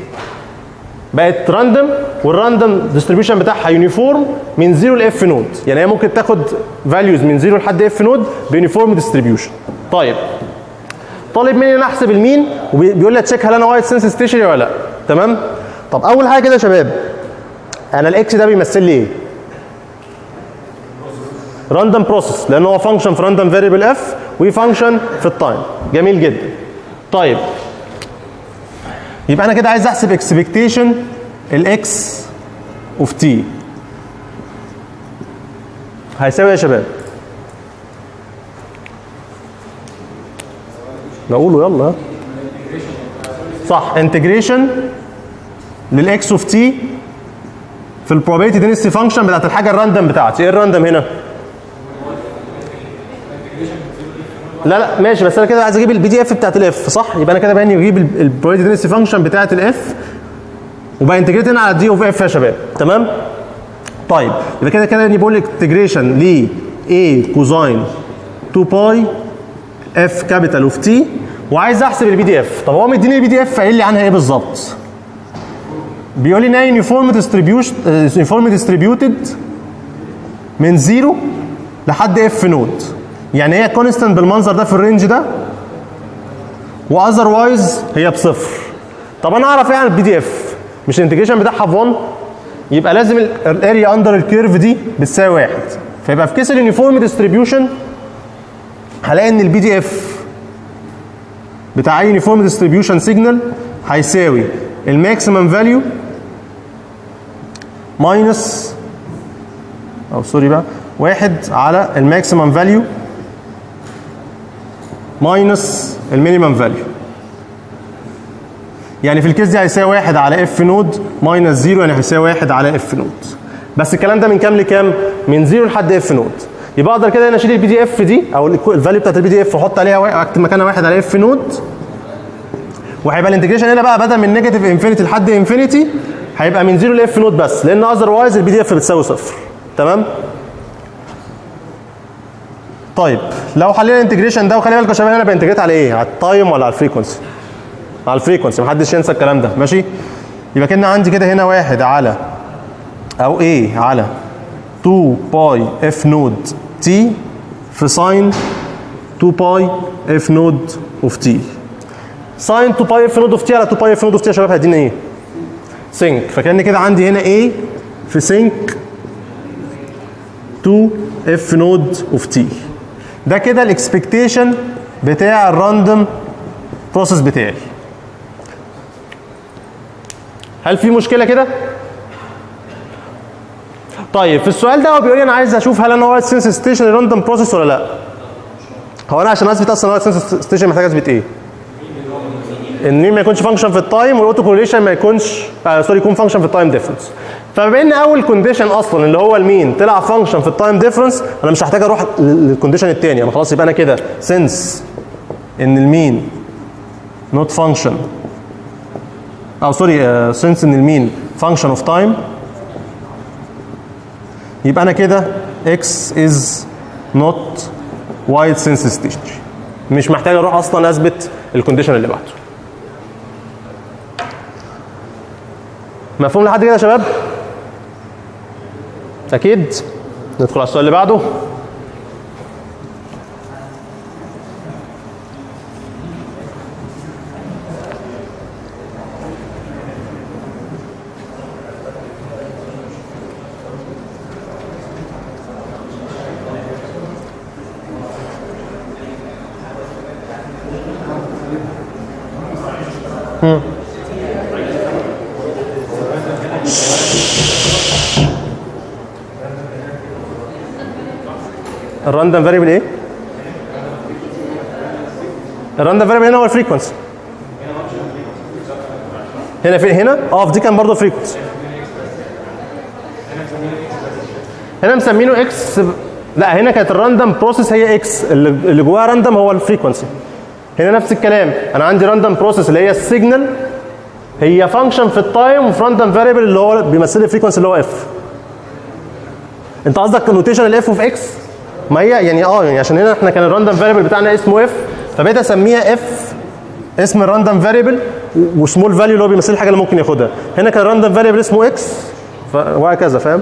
بقت راندوم والراندوم ديستريبيوشن بتاعها يونيفورم من 0 لاف نود يعني هي ممكن تاخد فاليوز من 0 لحد اف نود بيونيفورم ديستريبيوشن طيب طالب مني ان انا احسب المين وبيقول لي تشيك هل انا وايد سنس ستيشنري ولا لا تمام طب اول حاجه كده يا شباب انا الاكس ده بيمثل لي ايه راندوم بروسيس لان هو فانكشن في راندوم فاريبل اف وفانكشن في التايم جميل جدا طيب يبقى انا كده عايز احسب اكسبكتيشن الاكس اوف تي هيساوي إيه يا شباب نقوله يلا ها. صح انتجريشن للاكس اوف تي في البروبابيلتي دينستي فانكشن بتاعت الحاجه الراندوم بتاعتي ايه الراندوم هنا لا لا ماشي بس انا كده عايز اجيب البي دي اف بتاعت الاف صح يبقى انا كده باني بجيب البروبابيلتي دينستي فانكشن بتاعت الاف وبقى انتجريت هنا على دي اوف اف يا شباب تمام طيب يبقى كده كده بقول انتجريشن ل a كوزاين 2 باي اف كابيتال اوف تي وعايز احسب البي دي اف طب هو مديني البي دي اف قايل لي عنها ايه بالظبط بيقول لي ان هي يونيفورم ديستريبيوشن يونيفورم ديستريبيوتد من زيرو لحد اف نود يعني هي كونستنت بالمنظر ده في الرينج ده واذروايز هي بصفر طب انا اعرف ايه عن البي دي اف مش الانتجريشن بتاعها في 1 يبقى لازم الاريا اندر الكيرف دي بتساوي واحد فيبقى في كيس اليونيفورم ديستريبيوشن هلاقي ان البي دي اف بتاع اي يونيفورم ديستريبيوشن سيجنال هيساوي الماكسيمم فاليو ماينس او سوري بقى واحد على الماكسيمم فاليو ماينس المينيمم فاليو يعني في الكيس دي هيساوي واحد على اف نود ماينس زيرو يعني هيساوي واحد على اف نود بس الكلام ده من كام لكام؟ من زيرو لحد اف نود يبقى اقدر كده هنا اشيل البي دي اف دي او الفاليو بتاعت البي دي اف واحط عليها واحد اكتب مكانها واحد على اف نود وهيبقى الانتجريشن هنا بقى بدل من نيجاتيف انفينيتي لحد انفينيتي هيبقى من زيرو لاف نود بس لان اذروايز البي دي اف بتساوي صفر تمام طيب لو حلينا الانتجريشن ده وخلي بالك يا شباب انا بانتجريت على ايه؟ على التايم ولا على الفريكونسي؟ على الفريكونسي محدش ينسى الكلام ده ماشي؟ يبقى كده عندي كده هنا واحد على او ايه على 2 باي اف نود تي في ساين 2 باي اف نود اوف تي ساين 2 باي اف نود اوف تي على 2 باي اف نود اوف تي يا شباب هيدينا ايه؟ سينك فكان كده عندي هنا ايه في سينك 2 اف نود اوف تي ده كده الاكسبكتيشن بتاع الراندوم بروسيس بتاعي هل في مشكله كده طيب في السؤال ده هو بيقول لي انا عايز اشوف هل انا وايت سنس ستيشن راندوم بروسيس ولا لا هو انا عشان اثبت اصلا وايت سنس ستيشن محتاج اثبت ايه ان مين ما يكونش فانكشن في التايم والاوتو كورليشن ما يكونش آه سوري يكون فانكشن في التايم ديفرنس فبما ان اول كونديشن اصلا اللي هو المين طلع فانكشن في التايم ديفرنس انا مش هحتاج اروح للكونديشن الثاني انا خلاص يبقى انا كده سنس ان المين نوت فانكشن او سوري سنس ان المين فانكشن اوف تايم يبقى انا كده x is not wide sense stage مش محتاج اروح اصلا اثبت الكونديشن اللي بعده مفهوم لحد كده يا شباب اكيد ندخل على السؤال اللي بعده الراندوم فاريبل ايه؟ الراندوم فاريبل هنا هو الفريكونسي هنا في هنا اه في دي كان برضه فريكونسي هنا مسمينه اكس لا هنا كانت الراندوم بروسيس هي اكس اللي اللي جواها راندوم هو الفريكونسي هنا نفس الكلام انا عندي راندوم بروسيس اللي هي السيجنال هي فانكشن في التايم وفي راندوم فاريبل اللي هو بيمثل الفريكونسي اللي هو اف انت قصدك نوتيشن الاف اوف اكس ما هي يعني اه يعني عشان هنا احنا كان الراندوم فاريبل بتاعنا اسمه اف فبقيت اسميها اف اسم الراندوم فاريبل وسمول فاليو اللي هو بيمثل الحاجه اللي ممكن ياخدها هنا كان الراندوم فاريبل اسمه اكس وهكذا فاهم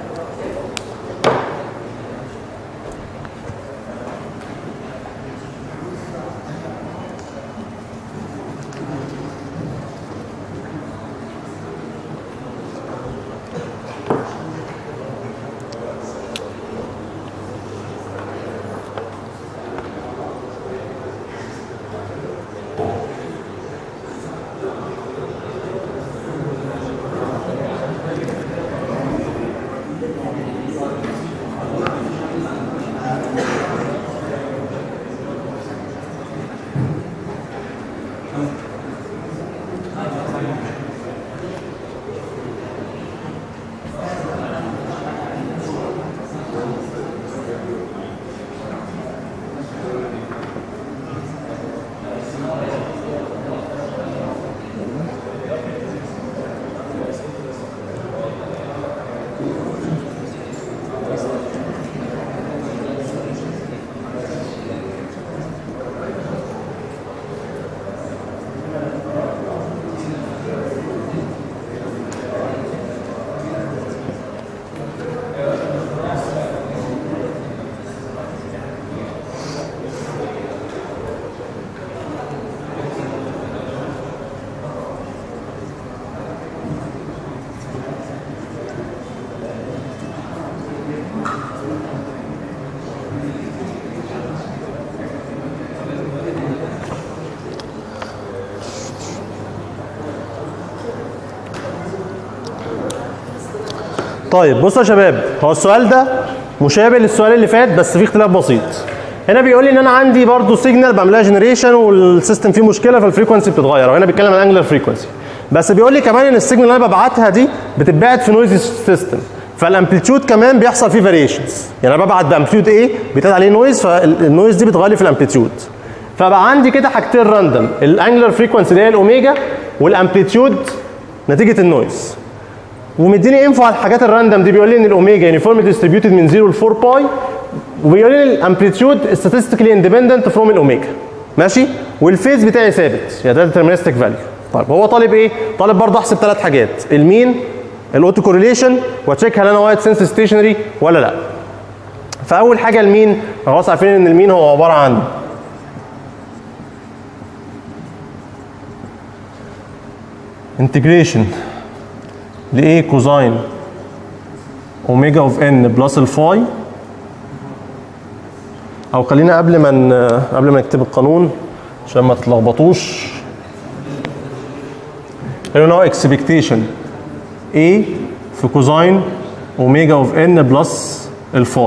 طيب بصوا يا شباب هو السؤال ده مشابه للسؤال اللي فات بس فيه اختلاف بسيط هنا بيقول لي ان انا عندي برضو سيجنال بعملها جنريشن والسيستم فيه مشكله فالفريكونسي بتتغير وهنا بيتكلم عن انجلر فريكونسي بس بيقول لي كمان ان السيجنال اللي انا ببعتها دي بتتبعت في نويزي سيستم فالامبليتيود كمان بيحصل فيه فاريشنز يعني انا ببعت بامبليتيود ايه بيتقال عليه نويز فالنويز دي بتغير لي في الامبليتيود فبقى عندي كده حاجتين راندوم الانجلر فريكونسي اللي هي الاوميجا والامبليتيود نتيجه النويز ومديني انفو على الحاجات الراندوم دي بيقول لي ان الاوميجا يونيفورم ديستريبيوتد من 0 ل 4 باي وبيقول لي الامبليتيود statistically اندبندنت فروم الاوميجا ماشي والفيز بتاعي ثابت يعني ده ديترمينستيك فاليو طيب هو طالب ايه؟ طالب برضه احسب ثلاث حاجات المين الاوتو كورليشن واتشيك هل انا وايت سنس ستيشنري ولا لا فاول حاجه المين خلاص عارفين ان المين هو عباره عن انتجريشن لايه كوزاين اوميجا اوف ان بلس الفاي او خلينا قبل ما ن- قبل ما نكتب القانون عشان ما تتلخبطوش خلينا هو اكسبكتيشن A في كوزاين اوميجا اوف ان بلس الفاي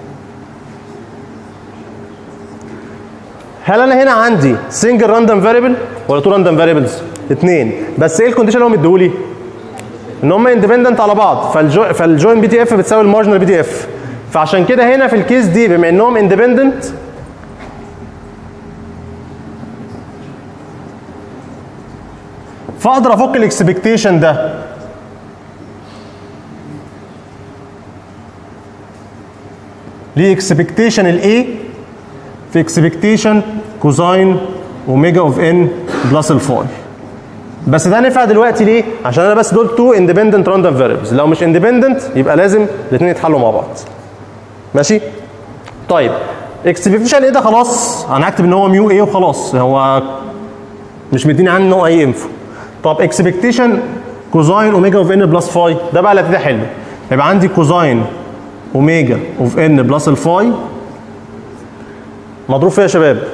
هل انا هنا عندي سنجل راندوم فاريبل ولا تو راندوم فاريبلز؟ اثنين بس ايه الكونديشن اللي هو مديهولي؟ ان هم اندبندنت على بعض فالجو فالجوين بي تي اف بتساوي المارجنال بي تي اف فعشان كده هنا في الكيس دي بما انهم اندبندنت فاقدر افك الاكسبكتيشن ده ليه اكسبكتيشن الاي في اكسبكتيشن كوزاين اوميجا اوف ان بلس الفاي بس ده نفع دلوقتي ليه؟ عشان انا بس دول تو اندبندنت راندوم فاريبلز لو مش اندبندنت يبقى لازم الاثنين يتحلوا مع بعض ماشي؟ طيب اكسبكتيشن ايه ده خلاص انا هكتب ان هو ميو ايه وخلاص هو مش مديني عنه اي انفو طب اكسبكتيشن كوزاين اوميجا اوف ان بلس فاي ده بقى اللي هتبقى حلو يبقى عندي كوزاين اوميجا اوف ان بلس الفاي مضروب فيها يا شباب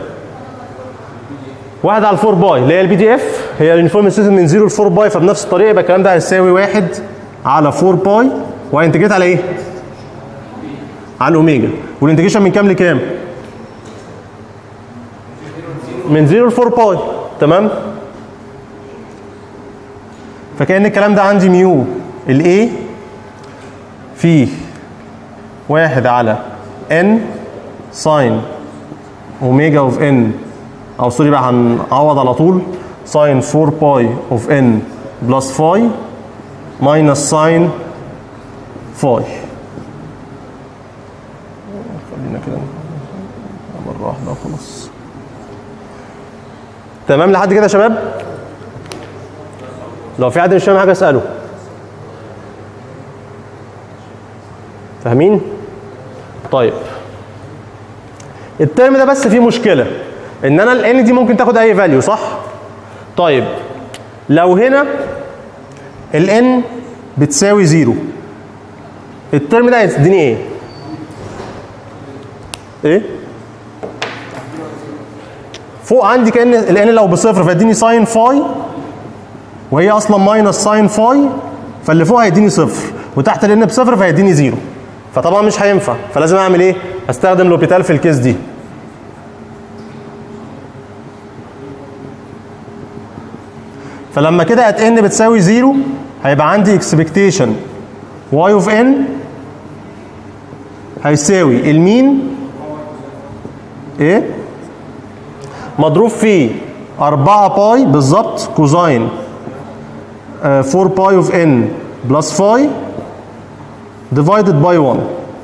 واحد على 4 باي اللي هي البي دي اف هي اليونيفورم سيستم من 0 ل 4 باي فبنفس الطريقه يبقى الكلام ده هيساوي واحد على 4 باي وهينتجريت على ايه؟ على الاوميجا والانتجريشن من كام لكام؟ من 0 ل 4 باي تمام؟ فكأن الكلام ده عندي ميو الاي في واحد على ان ساين اوميجا اوف ان او سوري بقى هنعوض على طول ساين 4 باي اوف ان بلس فاي ماينس ساين فاي خلينا كده مره واحده وخلاص تمام لحد كده يا شباب لو في حد مش فاهم حاجه اساله فاهمين طيب الترم ده بس فيه مشكله ان انا الان دي ممكن تاخد اي فاليو صح طيب لو هنا الان بتساوي زيرو الترم ده هيديني ايه ايه فوق عندي كان الان لو بصفر فيديني ساين فاي وهي اصلا ماينس ساين فاي فاللي فوق هيديني صفر وتحت الان بصفر فهيديني زيرو فطبعا مش هينفع فلازم اعمل ايه استخدم لوبيتال في الكيس دي فلما كده ات ان بتساوي زيرو هيبقى عندي اكسبكتيشن واي اوف ان هيساوي المين ايه مضروب في 4 باي بالظبط كوزاين آه، 4 باي اوف ان بلس فاي ديفايدد باي 1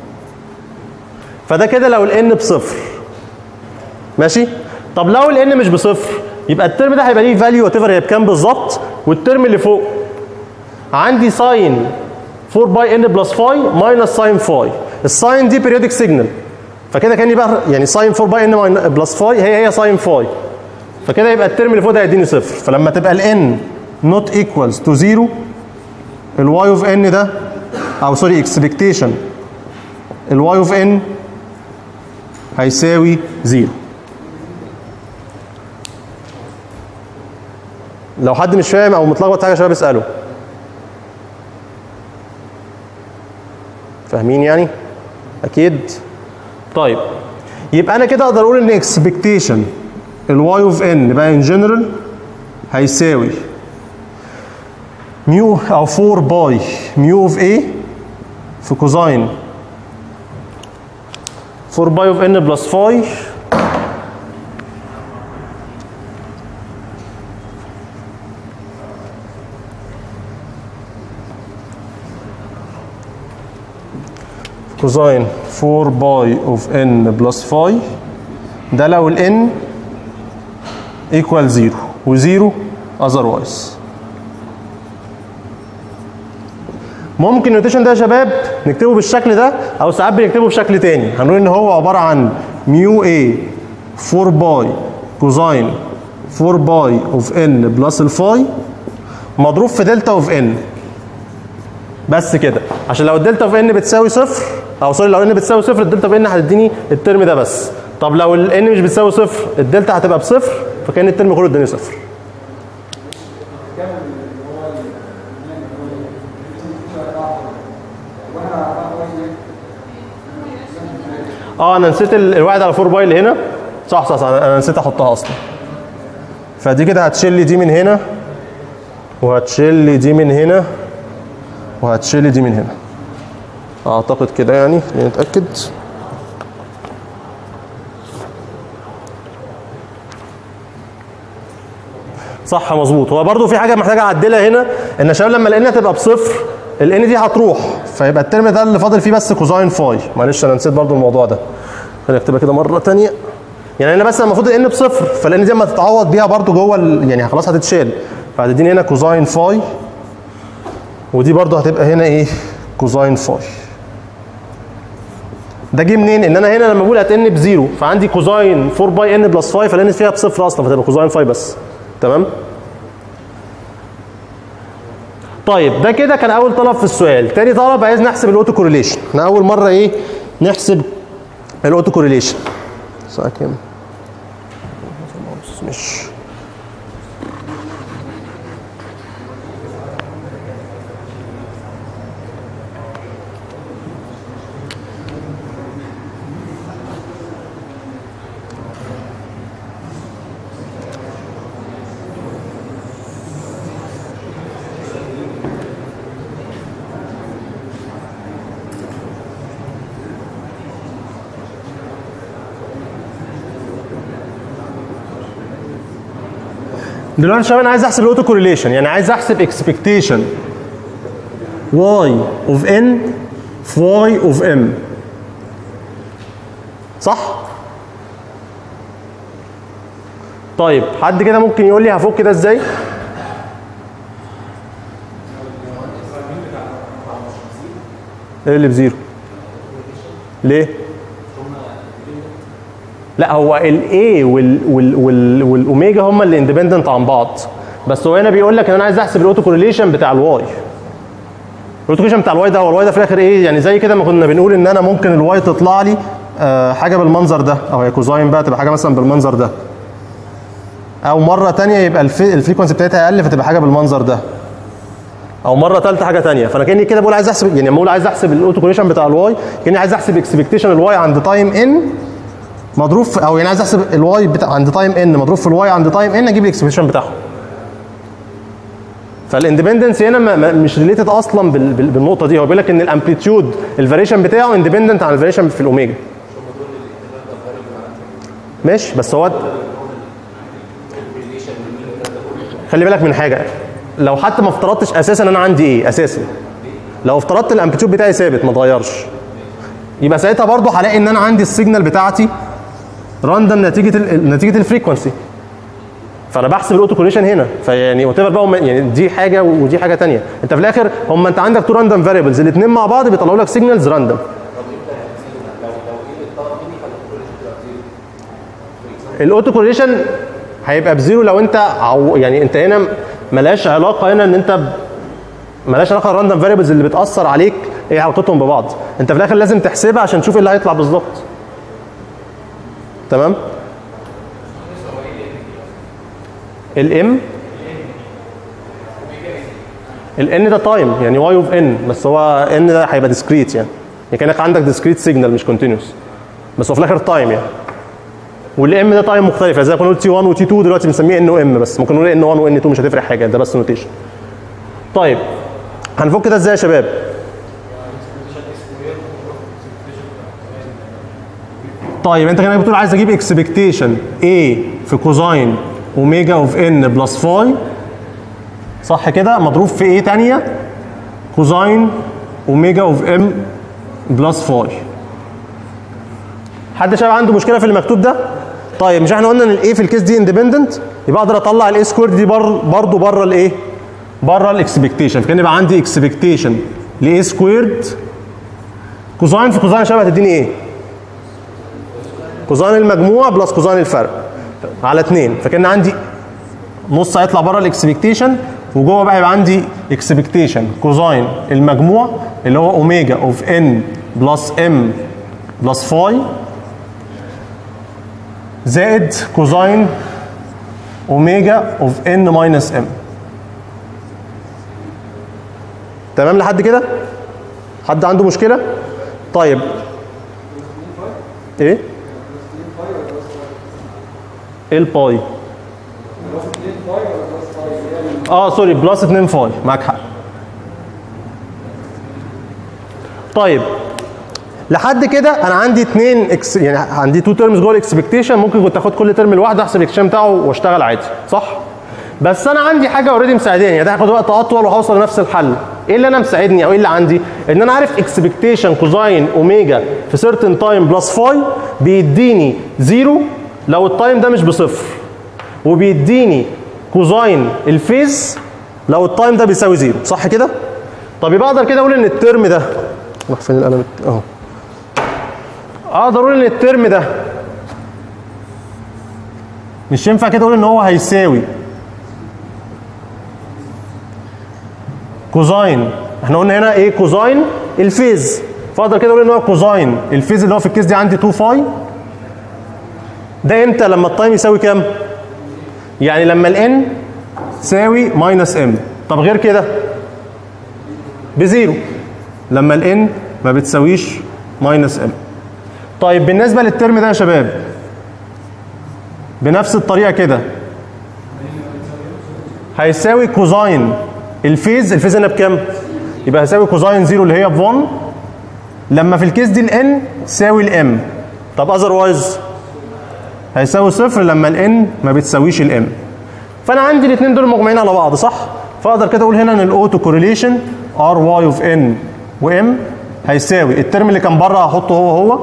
فده كده لو الان بصفر ماشي طب لو الان مش بصفر يبقى الترم ده هيبقى ليه فاليو وات ايفر هي بكام بالظبط والترم اللي فوق عندي ساين 4 باي ان بلس فاي ماينس ساين فاي الساين دي بيريودك سيجنال فكده كاني بقى يعني ساين 4 باي ان بلس فاي هي هي ساين فاي فكده يبقى الترم اللي فوق ده هيديني صفر فلما تبقى الان نوت ايكوالز تو زيرو الواي اوف ان ده او سوري اكسبكتيشن الواي اوف ان هيساوي زيرو لو حد مش فاهم او متلخبط في حاجه يا شباب اساله فاهمين يعني اكيد طيب يبقى انا كده اقدر اقول ان اكسبكتيشن الواي اوف ان بقى ان جنرال هيساوي ميو او 4 باي ميو اوف اي في كوزاين 4 باي اوف ان بلس فاي كوزاين 4 باي اوف ان بلس فاي ده لو الان ايكوال 0 و0 اذروايز ممكن النوتيشن ده يا شباب نكتبه بالشكل ده او ساعات بنكتبه بشكل تاني هنقول ان هو عباره عن ميو اي 4 باي كوزاين 4 باي اوف ان بلس الفاي مضروب في دلتا اوف ان بس كده عشان لو الدلتا اوف ان بتساوي صفر او سوري لو ان بتساوي صفر الدلتا اوف ان هتديني الترم ده بس طب لو الان مش بتساوي صفر الدلتا هتبقى بصفر فكان الترم كله اداني صفر اه انا نسيت ال- الواحد على 4 باي اللي هنا صح صح صح انا نسيت احطها اصلا فدي كده هتشيل لي دي من هنا وهتشيل لي دي من هنا وهتشيل لي دي من هنا اعتقد كده يعني خلينا نتاكد صح مظبوط هو برضو في حاجه محتاج اعدلها هنا ان عشان لما الان تبقى بصفر الان دي هتروح فيبقى الترم ده اللي فاضل فيه بس كوزاين فاي معلش انا نسيت برضو الموضوع ده خلينا نكتبها كده مره تانية يعني انا بس المفروض الان بصفر فالان دي اما تتعوض بيها برضو جوه ال- يعني خلاص هتتشال فهتديني هنا كوزاين فاي ودي برضو هتبقى هنا ايه كوزاين فاي ده جه منين؟ ان انا هنا لما بقول هتن بزيرو فعندي كوزاين 4 باي ان بلس 5 فالان فيها بصفر اصلا فتبقى كوزاين 5 بس تمام؟ طيب ده كده كان اول طلب في السؤال تاني طلب عايز نحسب الاوتو كورليشن احنا اول مره ايه نحسب الاوتو كورليشن الساعه كام مش دلوقتي يا شباب انا عايز احسب الاوتو كورليشن يعني عايز احسب اكسبكتيشن واي اوف ان في واي اوف ام صح؟ طيب حد كده ممكن يقول لي هفك ده ازاي؟ ايه اللي بزيرو؟ ليه؟ لا هو الاي وال وال وال والاوميجا هم اللي اندبندنت عن بعض بس هو هنا بيقول لك ان انا عايز احسب الاوتو كورليشن بتاع الواي الاوتو كورليشن بتاع الواي ده هو الواي ده في الاخر ايه يعني زي كده ما كنا بنقول ان انا ممكن الواي تطلع لي آه حاجه بالمنظر ده او هي كوزاين بقى تبقى حاجه مثلا بالمنظر ده او مره تانية يبقى الفي الفريكونسي بتاعتها اقل فتبقى حاجه بالمنظر ده او مره ثالثه حاجه تانية فانا كاني كده بقول عايز احسب يعني لما بقول عايز احسب الاوتو كورليشن بتاع الواي كاني عايز احسب اكسبكتيشن الواي عند تايم ان مضروب في او يعني عايز احسب الواي بتاع عند تايم ان مضروب في الواي عند تايم ان اجيب الاكسبريشن بتاعهم فالاندبندنس هنا ما ما مش ريليتد اصلا بال بال بالنقطه دي هو بيقول لك ان الامبليتيود الفاريشن بتاعه اندبندنت عن الفاريشن في الاوميجا ماشي بس هو خلي بالك من حاجه لو حتى ما افترضتش اساسا انا عندي ايه اساسا لو افترضت الامبليتيود بتاعي ثابت ما اتغيرش يبقى ساعتها برضو هلاقي ان انا عندي السيجنال بتاعتي راندم نتيجه ال نتيجه الفريكونسي فانا بحسب الاوتو كورليشن هنا فيعني وات بقى هم- يعني دي حاجه ودي حاجه تانية انت في الاخر هم انت عندك تو راندم فاريبلز الاثنين مع بعض بيطلعوا لك سيجنالز راندم الاوتو كورليشن هيبقى بزيرو لو انت عو يعني انت هنا ملهاش علاقه هنا ان انت ب- ملهاش علاقه الراندم فاريبلز اللي بتاثر عليك ايه علاقتهم ببعض انت في الاخر لازم تحسبها عشان تشوف ايه اللي هيطلع بالظبط تمام الام الان ده تايم يعني واي اوف ان بس هو ان ده هيبقى ديسكريت يعني يعني كانك عندك ديسكريت سيجنال مش كونتينوس بس هو في الاخر تايم يعني والام ده تايم مختلف يعني زي ما كنا نقول تي 1 وتي 2 دلوقتي بنسميه ان ام بس ممكن نقول ان 1 وان 2 مش هتفرق حاجه ده بس نوتيشن طيب هنفك ده ازاي يا شباب طيب انت كده بتقول عايز اجيب اكسبكتيشن A في كوزاين اوميجا اوف ان بلس فاي صح كده مضروب في ايه تانية كوزاين اوميجا اوف ام بلس فاي حد شايف عنده مشكله في المكتوب ده طيب مش احنا قلنا ان الاي في الكيس دي اندبندنت يبقى اقدر اطلع الاي سكوير دي بر برضه بره الايه بره الاكسبكتيشن فكان يبقى عندي اكسبكتيشن لاي سكويرد كوزاين في كوزاين شبه تديني ايه كوزاين المجموع بلس كوزاين الفرق على 2 فكان عندي نص هيطلع بره الاكسبكتيشن وجوه بقى يبقى عندي اكسبكتيشن كوزاين المجموع اللي هو اوميجا اوف ان بلس ام بلس فاي زائد كوزاين اوميجا اوف ان ماينس ام تمام لحد كده حد عنده مشكله طيب ايه ايه الباي اه سوري بلس 2 فاي معاك حق طيب لحد كده انا عندي اثنين اكس يعني عندي تو تيرمز جوه الاكسبكتيشن ممكن كنت اخد كل ترم لوحده احسب الاكسبكتيشن بتاعه واشتغل عادي صح بس انا عندي حاجه اوريدي مساعداني يعني ده هياخد وقت اطول وهوصل لنفس الحل ايه اللي انا مساعدني او ايه اللي عندي ان انا عارف اكسبكتيشن كوزاين اوميجا في سيرتن تايم بلس فاي بيديني زيرو لو التايم ده مش بصفر وبيديني كوزاين الفيز لو التايم ده بيساوي زيرو صح كده طب يبقى اقدر كده اقول ان الترم ده راح فين القلم اهو اقدر اقول ان الترم ده مش ينفع كده اقول ان هو هيساوي كوزاين احنا قلنا هنا ايه كوزاين الفيز فاقدر كده اقول ان هو كوزاين الفيز اللي هو في الكيس دي عندي 2 فاي ده امتى لما التايم يساوي كام يعني لما الان تساوي ماينس ام طب غير كده بزيرو لما الان ما بتساويش ماينس ام طيب بالنسبه للترم ده يا شباب بنفس الطريقه كده هيساوي كوزاين الفيز الفيز هنا بكام يبقى هيساوي كوزاين زيرو اللي هي ب 1 لما في الكيس دي الان تساوي الام طب اذروايز هيساوي صفر لما الان ما بتساويش الام فانا عندي الاثنين دول مجموعين على بعض صح فاقدر كده اقول هنا ان الاوتو كورليشن ار واي اوف ان وام هيساوي الترم اللي كان بره هحطه هو هو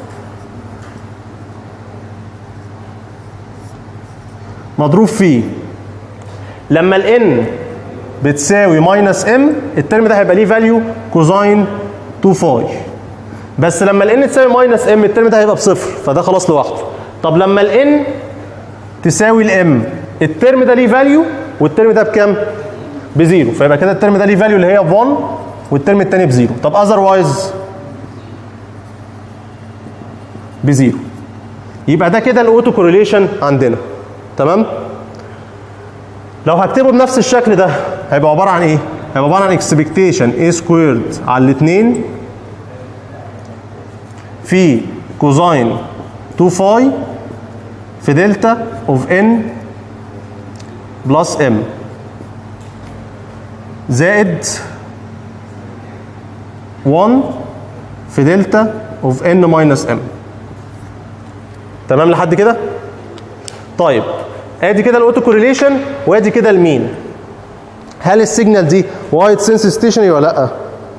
مضروب فيه لما الان بتساوي ماينس ام الترم ده هيبقى ليه فاليو كوزاين 2 فاي بس لما الان تساوي ماينس ام الترم ده هيبقى بصفر فده خلاص لوحده طب لما الان تساوي الام الترم ده ليه فاليو والترم ده بكام؟ بزيرو فيبقى كده الترم ده ليه فاليو اللي هي ب 1 والترم الثاني بزيرو طب اذروايز بزيرو يبقى ده كده الاوتو كورليشن عندنا تمام؟ لو هكتبه بنفس الشكل ده هيبقى عباره عن ايه؟ هيبقى عباره عن اكسبكتيشن a سكويرد على الاثنين في كوزاين 2 فاي في دلتا اوف ان بلس ام زائد 1 في دلتا اوف ان ماينس ام تمام لحد كده؟ طيب ادي كده الاوتو كورليشن وادي كده المين هل السيجنال دي وايد سنس ستيشنري ولا لا؟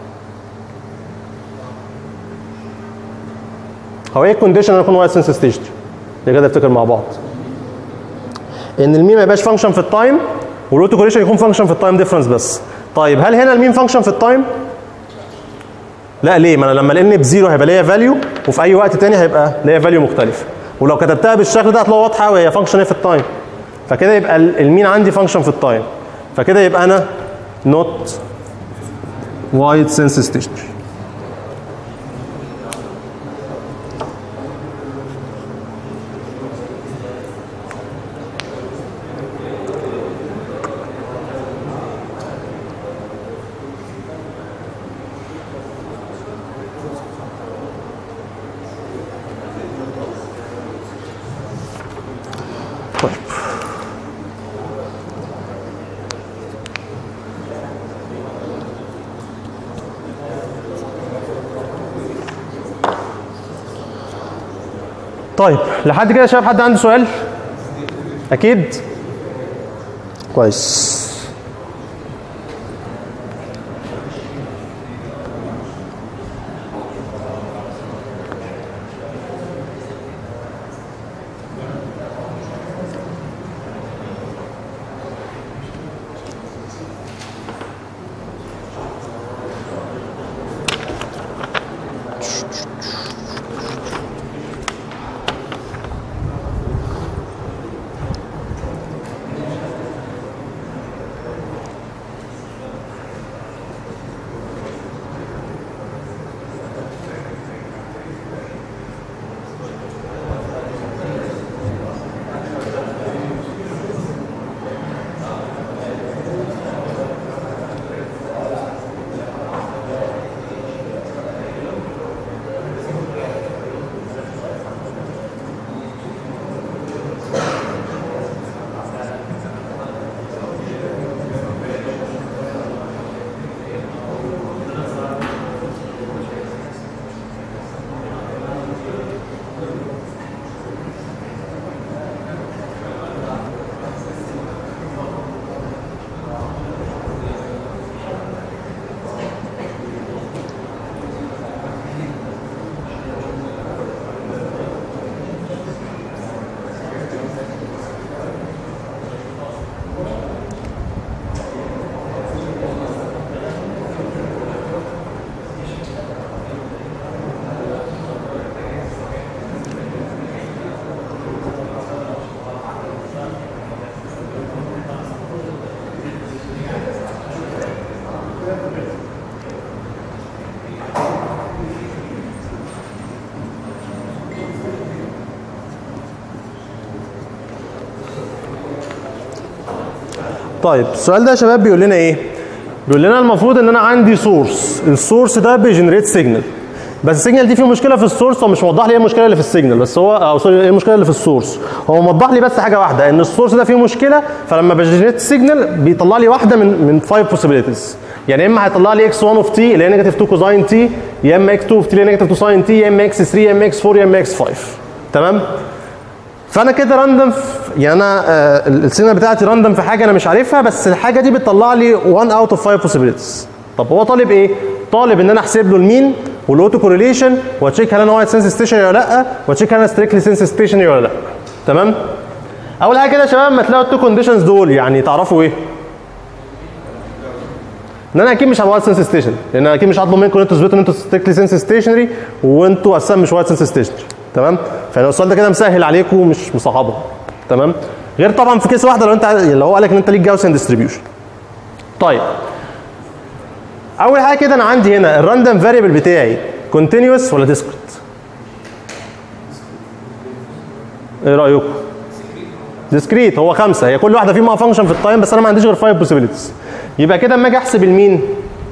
هو ايه الكونديشن ان يكون وايد سنس ستيشنري؟ ده كده افتكر مع بعض ان المين ما يبقاش فانكشن في التايم والاوتو كورليشن يكون فانكشن في التايم ديفرنس بس طيب هل هنا المين فانكشن في التايم؟ لا ليه؟ ما انا لما الان بزيرو هيبقى ليا فاليو وفي اي وقت تاني هيبقى ليا فاليو مختلف ولو كتبتها بالشكل ده هتلاقيها واضحه وهي فانكشن ايه في التايم فكده يبقى المين عندي فانكشن في التايم فكده يبقى انا نوت وايد سنس ستيشنري طيب لحد كده يا شباب حد عنده سؤال اكيد كويس طيب السؤال ده يا شباب بيقول لنا ايه؟ بيقول لنا المفروض ان انا عندي سورس، السورس ده بيجنريت سيجنال. بس السيجنال دي فيه مشكله في السورس هو مش موضح لي ايه المشكله اللي في السيجنال بس هو او سوري ايه المشكله اللي في السورس هو موضح لي بس حاجه واحده ان السورس ده فيه مشكله فلما بجنريت سيجنال بيطلع لي واحده من من 5 possibilities يعني اما هيطلع لي x1 اوف تي اللي هي نيجاتيف 2 كوزاين تي يا اما x2 اوف تي اللي هي نيجاتيف 2 ساين تي يا اما x3 يا اما x4 يا اما x5 تمام فانا كده راندم يعني انا آه السيجنال بتاعتي راندم في حاجه انا مش عارفها بس الحاجه دي بتطلع لي 1 اوت اوف 5 possibilities طب هو طالب ايه؟ طالب ان انا احسب له المين والاوتو كورليشن واتشيك هل انا وايت سنس ستيشنري ولا لا واتشيك هل انا ستريكلي سنس ستيشنري ولا لا تمام؟ اول حاجه كده يا شباب ما تلاقوا التو كونديشنز دول يعني تعرفوا ايه؟ ان انا اكيد مش هبقى وايت سنس ستيشن لان انا اكيد مش هطلب منكم ان انتوا تثبتوا ان انتوا ستريكلي سنس ستيشنري وانتوا اساسا مش وايت سنس ستيشنري تمام؟ فلو السؤال ده كده مسهل عليكم ومش مصعبه تمام؟ غير طبعا في كيس واحده لو انت اللي هو قال لك ان انت ليك جاوسن ديستريبيوشن طيب اول حاجه كده انا عندي هنا الراندوم فاريبل بتاعي كونتينوس ولا ديسكريت ايه رايكم ديسكريت هو خمسه هي كل واحده فيهم فانكشن في التايم بس انا ما عنديش غير 5 بوسيبيليتيز يبقى كده اما اجي احسب المين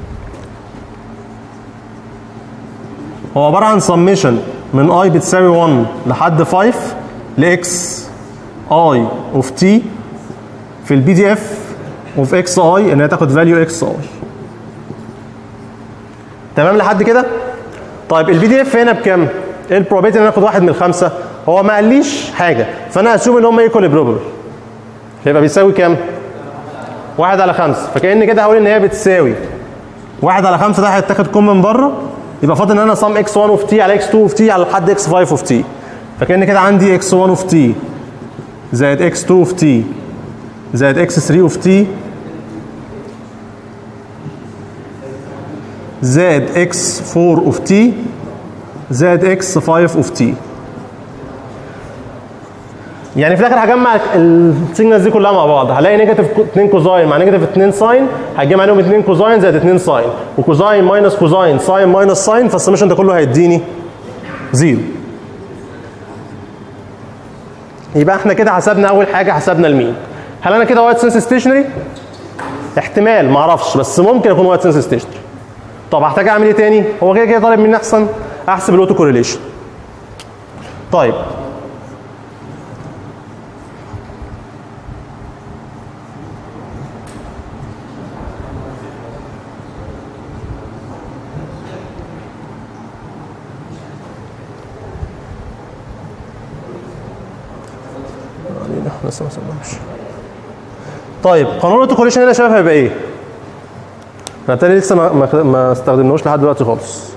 هو عباره عن سميشن من اي بتساوي 1 لحد 5 لاكس اي اوف تي في البي دي اف اوف اكس اي ان هي تاخد فاليو اكس اي تمام لحد كده؟ طيب البي دي اف هنا بكام؟ ايه البروبابيلتي ان انا اخد واحد من الخمسه؟ هو ما قاليش حاجه فانا اسيوم ان هم ايكوال بروبابل هيبقى بيساوي كام؟ واحد على خمسه فكأن كده هقول ان هي بتساوي واحد على خمسه ده هيتاخد كوم من بره يبقى فاضل ان انا صم اكس 1 اوف تي على اكس 2 اوف تي على لحد اكس 5 اوف تي فكأن كده عندي اكس 1 اوف تي زائد اكس 2 اوف تي زائد اكس 3 اوف تي زائد اكس 4 اوف تي زائد اكس 5 اوف تي يعني في الاخر هجمع السيجنالز دي كلها مع بعض هلاقي نيجاتيف 2 كوزاين مع نيجاتيف 2 ساين هجمع عليهم 2 كوزاين زائد 2 ساين وكوزاين ماينس كوزاين ساين ماينس ساين فالسمشن ده كله هيديني زيرو يبقى احنا كده حسبنا اول حاجه حسبنا المين هل انا كده وايت سنس ستيشنري احتمال ما اعرفش بس ممكن اكون وايت سنس ستيشنري طب هحتاج اعمل ايه تاني هو كده كده طالب مني احسن احسب الاوتو كورليشن طيب لسه ما سمعتش طيب قانون الاوتوكوليشن هنا يا شباب هيبقى ايه؟ احنا بالتالي لسه ما ما, ما استخدمناهوش لحد دلوقتي خالص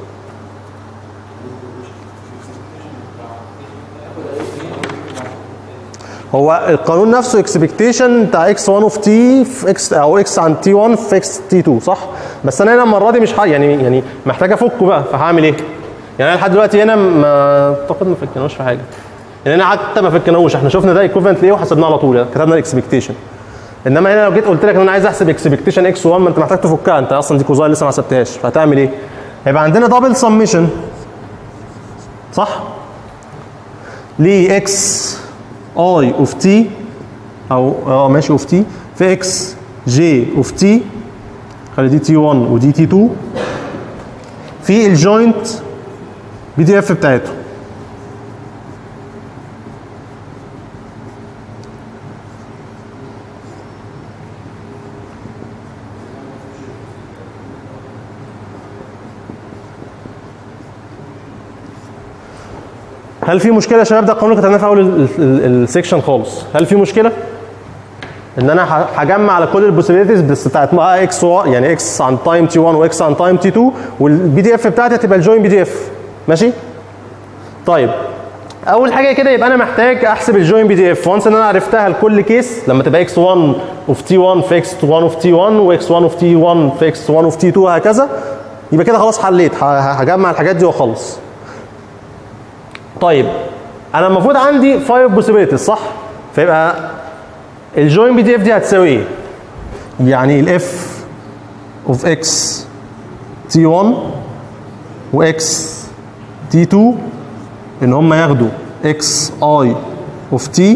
هو القانون نفسه اكسبكتيشن بتاع اكس 1 اوف تي في اكس او اكس عن تي 1 في اكس تي 2 صح؟ بس انا هنا المره دي مش ح- يعني يعني محتاج افكه بقى فهعمل ايه؟ يعني انا لحد دلوقتي هنا ما اعتقد ما فكناهوش في حاجه يعني هنا حتى ما فكناهوش احنا شفنا ده ايكوفنت ليه وحسبناه على طول يعني كتبنا الاكسبكتيشن انما هنا لو جيت قلت لك ان انا عايز احسب اكسبكتيشن اكس 1 ما انت محتاج تفكها انت اصلا دي كوزاين لسه ما حسبتهاش فهتعمل ايه؟ هيبقى عندنا دبل سميشن صح؟ ل اكس اي اوف تي او اه ماشي اوف تي في اكس جي اوف تي خلي دي تي 1 ودي تي 2 في الجوينت بي دي اف بتاعته هل في مشكله يا شباب ده القانون اللي كتبناه في اول ال- ال- السكشن خالص هل في مشكله ان انا ه- هجمع على كل البوسيبيليتيز بس بتاعت بقى اكس يعني اكس عن تايم تي 1 واكس عن تايم تي 2 والبي دي اف بتاعتي هتبقى الجوين بي دي اف ماشي طيب اول حاجه كده يبقى انا محتاج احسب الجوين بي دي اف وانس ان انا عرفتها لكل كيس لما تبقى اكس 1 اوف تي 1 في اكس 1 اوف تي 1 واكس 1 اوف تي 1 في اكس 1 اوف تي 2 وهكذا يبقى كده خلاص حليت ه- ه- هجمع الحاجات دي واخلص طيب انا المفروض عندي 5 possibilities صح فيبقى الجوين بي دي اف دي هتساوي ايه يعني الاف اوف اكس تي 1 واكس تي 2 ان هم ياخدوا اكس اي اوف تي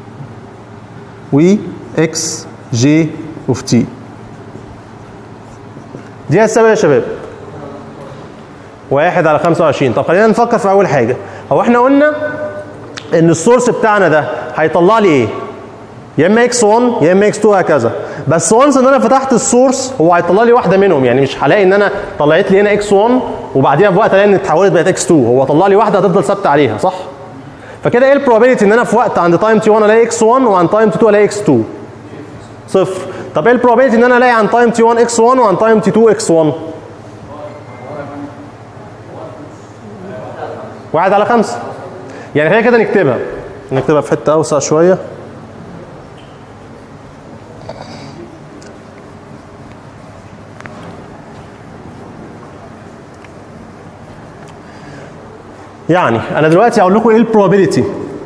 و اكس جي اوف تي دي هتساوي ايه يا شباب واحد على 25 طب خلينا نفكر في اول حاجه هو احنا قلنا ان السورس بتاعنا ده هيطلع لي ايه يا اما اكس 1 يا اما اكس 2 هكذا بس وانس ان انا فتحت السورس هو هيطلع لي واحده منهم يعني مش هلاقي ان انا طلعت لي هنا اكس 1 وبعديها بوقت الاقي ان اتحولت بقت اكس 2 هو طلع لي واحده هتفضل ثابته عليها صح فكده ايه البروبابيلتي ان انا في وقت عند تايم تي 1 الاقي اكس 1 وعند تايم تي 2 الاقي اكس 2 صفر طب ايه البروبابيلتي ان انا الاقي عند تايم تي 1 اكس 1 وعند تايم تي 2 اكس 1 واحد على خمسة يعني خلينا كده نكتبها نكتبها في حتة أوسع شوية يعني أنا دلوقتي هقول لكم إيه البروبابيلتي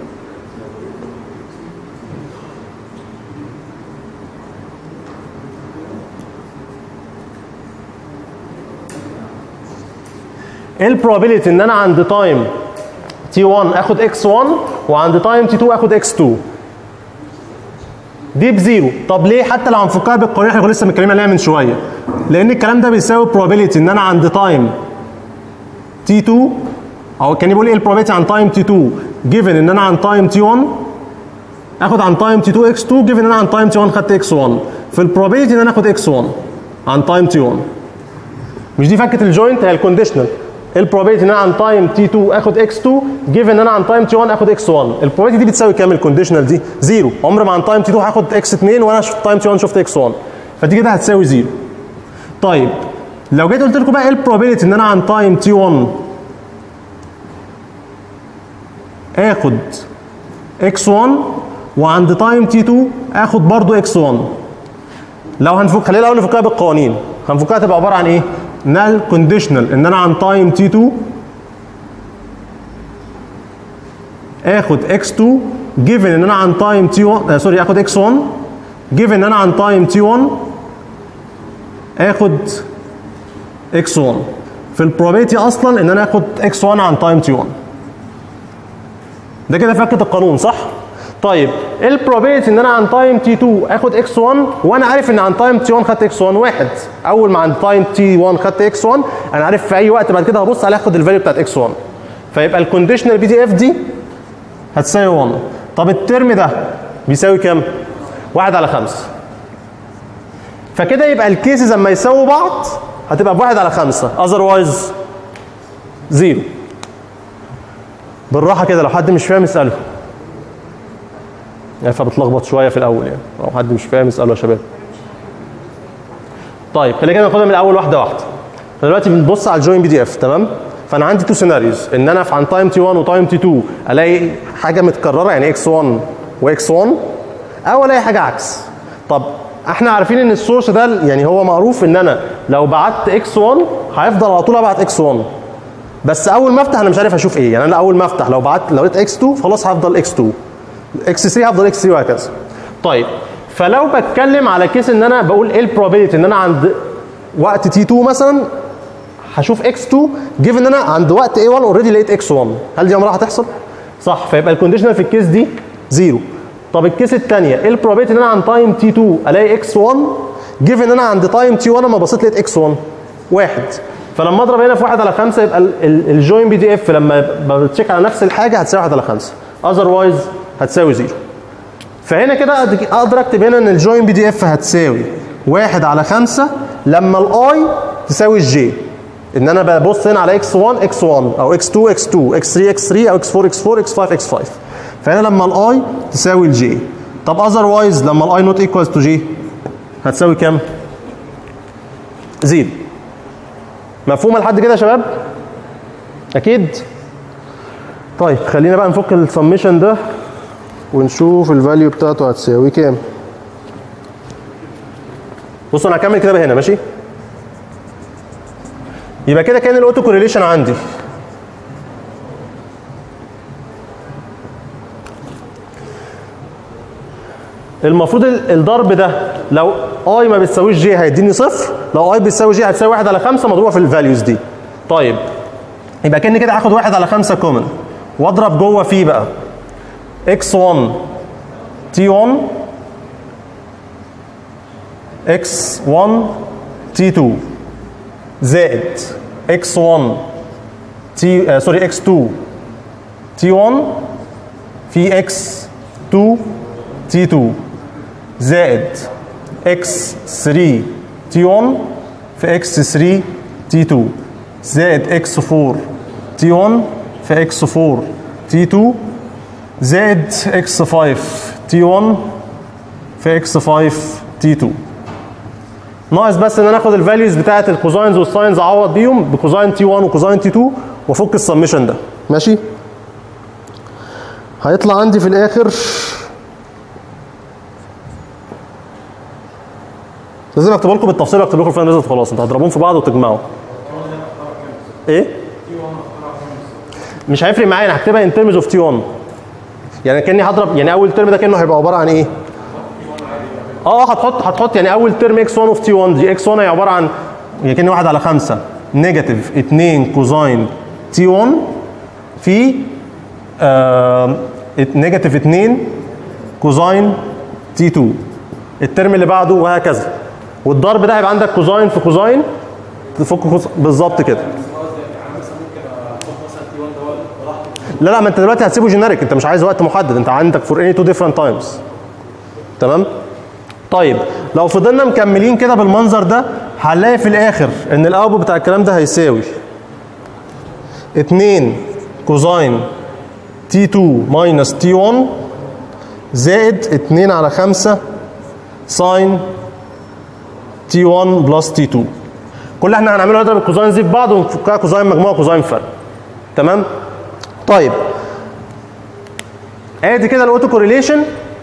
ايه البروبابيلتي ان انا عند تايم تي 1 اخد اكس 1 وعند تايم تي 2 اخد اكس 2 دي بزيرو طب ليه حتى لو هنفكها بالقانون احنا كنا لسه متكلمين عليها من شويه لان الكلام ده بيساوي probability ان انا عند تايم تي 2 او كان بيقول ايه البروبابيلتي عن تايم تي 2 جيفن ان انا عن تايم تي 1 اخد عن تايم تي 2 اكس 2 جيفن ان انا عن تايم تي 1 خدت اكس 1 في البروبابيلتي ان انا اخد اكس 1 عن تايم تي 1 مش دي فكه الجوينت هي الكونديشنال البروبابيلتي ان انا عن تايم تي 2 اخد اكس 2 جيفن ان انا عن تايم تي 1 اخد اكس 1 البروبابيلتي دي بتساوي كام الكونديشنال دي زيرو عمر ما عن تايم تي 2 هاخد اكس 2 وانا في تايم تي 1 شفت اكس 1 فدي كده هتساوي زيرو طيب لو جيت قلت لكم بقى ايه البروبابيلتي ان انا عن تايم تي 1 اخد اكس 1 وعند تايم تي 2 اخد برضو اكس 1 لو هنفك خلينا الاول نفكها بالقوانين هنفكها تبقى عباره عن ايه؟ نال كونديشنال ان انا عن تايم تي 2 اخد اكس 2 جيفن ان انا عن تايم تي 1 آه سوري اخد اكس 1 جيفن ان انا عن تايم تي 1 اخد اكس 1 في البروبابيلتي اصلا ان انا اخد اكس 1 عن تايم تي 1 ده كده فكره القانون صح؟ طيب ايه البروبابيلتي ان انا عن تايم تي 2 اخد اكس 1 وانا عارف ان عن تايم تي 1 خدت اكس 1 واحد اول ما عن تايم تي 1 خدت اكس 1 انا عارف في اي وقت بعد كده هبص عليه اخد الفاليو بتاعت اكس 1 فيبقى الكونديشنال بي دي اف دي هتساوي 1 طب الترم ده بيساوي كام؟ واحد على خمسة فكده يبقى الكيسز لما يساووا بعض هتبقى بواحد على خمسة اذروايز زيرو بالراحة كده لو حد مش فاهم اسأله يعني فبتلخبط شويه في الاول يعني لو حد مش فاهم اساله يا شباب طيب خلينا كده ناخدها من الاول واحده واحده احنا دلوقتي بنبص على الجوين بي دي اف تمام فانا عندي تو سيناريوز ان انا في عن تايم تي 1 وتايم تي 2 الاقي حاجه متكرره يعني اكس 1 واكس 1 او الاقي حاجه عكس طب احنا عارفين ان السورس ده يعني هو معروف ان انا لو بعت اكس 1 هيفضل على طول ابعت اكس 1 بس اول ما افتح انا مش عارف اشوف ايه يعني انا اول ما افتح لو بعت لو لقيت اكس 2 خلاص هفضل اكس 2 اكس 3 هفضل اكس 3 وهكذا طيب فلو بتكلم على كيس ان انا بقول ايه البروبابيلتي ان انا عند وقت تي 2 مثلا هشوف اكس 2 جيف ان انا عند وقت اي 1 اوريدي لقيت اكس 1 هل دي عمرها هتحصل؟ صح فيبقى الكونديشنال في الكيس دي زيرو طب الكيس الثانيه ايه البروبابيلتي ان انا عند تايم تي 2 الاقي اكس 1 جيف ان انا عند تايم تي 1 لما بصيت لقيت اكس 1 واحد فلما اضرب هنا في 1 على 5 يبقى الجوين بي دي اف لما بتشيك على نفس الحاجه هتساوي 1 على 5 اذروايز هتساوي زيرو فهنا كده أد- اقدر اكتب هنا ان الجوين بي دي اف هتساوي 1 على 5 لما الاي تساوي الجي ان انا ببص هنا على اكس 1 اكس 1 او اكس 2 اكس 2 اكس 3 اكس 3 او اكس 4 اكس 4 اكس 5 اكس 5 فهنا لما الاي تساوي الجي طب اذروايز لما الاي نوت ايكوالز تو جي هتساوي كام؟ زيرو مفهومه لحد كده يا شباب؟ اكيد؟ طيب خلينا بقى نفك السميشن ده ونشوف الفاليو بتاعته هتساوي كام بصوا انا هكمل كده بقى هنا ماشي يبقى كده كان الاوتو كوريليشن عندي المفروض ال- الضرب ده لو اي ما بتساويش جي هيديني صفر لو اي بتساوي جي هتساوي 1 على 5 مضروبه في الفاليوز دي طيب يبقى كاني كده هاخد 1 على 5 كومن واضرب جوه فيه بقى x1 t1 x1 t2 زائد x1 t آه سوري x2 t1 في x2 t2 زائد x3 t1 في x3 t2 زائد x4 t1 في x4 t2 زائد x5 t1 في x5 t2 ناقص بس ان انا اخد الفاليوز بتاعه الكوزاينز والساينز اعوض بيهم بكوزاين تي 1 وكوزاين تي 2 وافك السمشن ده ماشي هيطلع عندي في الاخر لازم اكتب لكم بالتفصيل اكتب لكم الفاينل ريزلت خلاص انتوا هتضربوهم في بعض وتجمعوا ايه مش هيفرق معايا انا هكتبها ان ترمز اوف تي 1 يعني كاني هضرب يعني اول ترم ده كانه هيبقى عباره عن ايه اه هتحط هتحط يعني اول ترم اكس 1 اوف تي 1 دي اكس 1 هي عباره عن يعني كان 1 على 5 نيجاتيف 2 كوزاين تي 1 في آه نيجاتيف 2 كوزاين تي 2 الترم اللي بعده وهكذا والضرب ده هيبقى عندك كوزاين في كوزاين تفك كوز- بالظبط كده لا لا ما انت دلوقتي هتسيبه جينيريك انت مش عايز وقت محدد انت عندك فور اني تو ديفرنت تايمز تمام طيب لو فضلنا مكملين كده بالمنظر ده هنلاقي في الاخر ان الاوتبوت بتاع الكلام ده هيساوي 2 كوزاين تي 2 ماينس تي 1 زائد 2 على 5 ساين تي 1 بلس تي 2 كل اللي احنا هنعمله نضرب الكوزاين دي في بعض ونفكها كوزاين مجموعه كوزاين فرق تمام طيب ادي كده الاوتو كوريليشن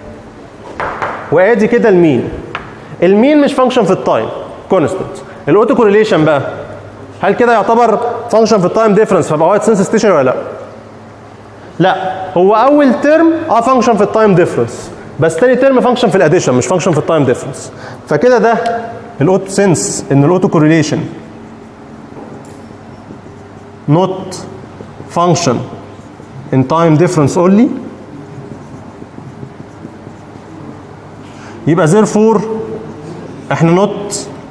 وادي كده المين المين مش فانكشن في التايم كونستنت الاوتو كوريليشن بقى هل كده يعتبر فانكشن في التايم ديفرنس فبقى وايت سنس ستيشن ولا لا لا هو اول ترم اه فانكشن في التايم ديفرنس بس تاني ترم فانكشن في الاديشن مش فانكشن في التايم ديفرنس فكده ده الاوتو سنس ان الاوتو كوريليشن not function in time difference only يبقى therefore احنا not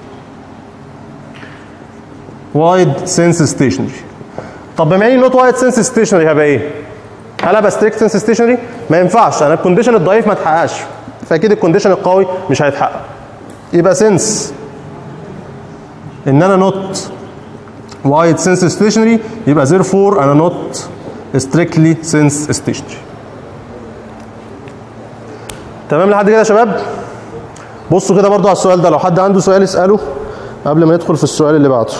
wide sense stationary طب بما اني not wide sense stationary هبقى ايه؟ هل ابقى strict sense stationary؟ ما ينفعش انا الكونديشن الضعيف ما اتحققش فاكيد الكونديشن القوي مش هيتحقق يبقى sense ان انا not wide sense stationary يبقى therefore انا not strictly sense stationary تمام لحد كده يا شباب بصوا كده برضو على السؤال ده لو حد عنده سؤال يساله قبل ما ندخل في السؤال اللي بعده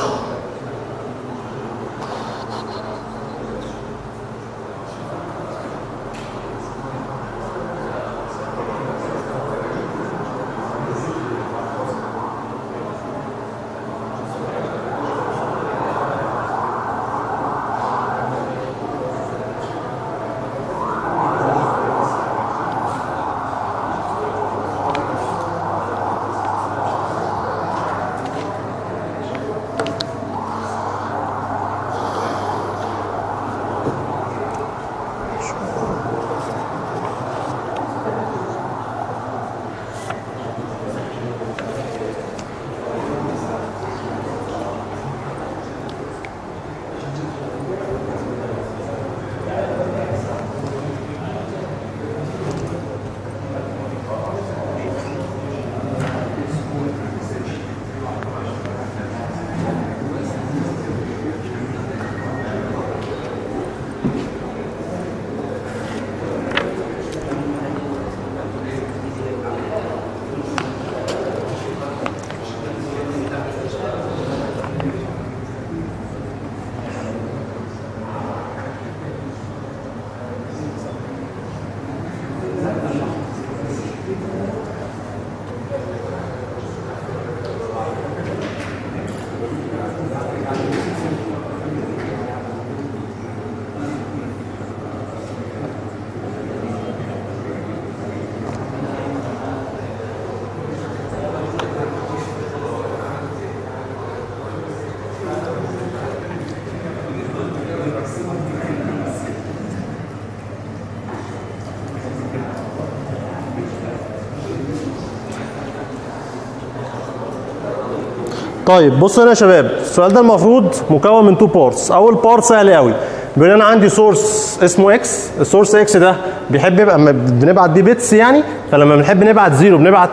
طيب بصوا هنا يا شباب السؤال ده المفروض مكون من تو بارتس اول بارت سهل قوي بيقول انا عندي سورس اسمه اكس السورس اكس ده بيحب يبقى اما بنبعت بيه بيتس يعني فلما بنحب نبعت زيرو بنبعت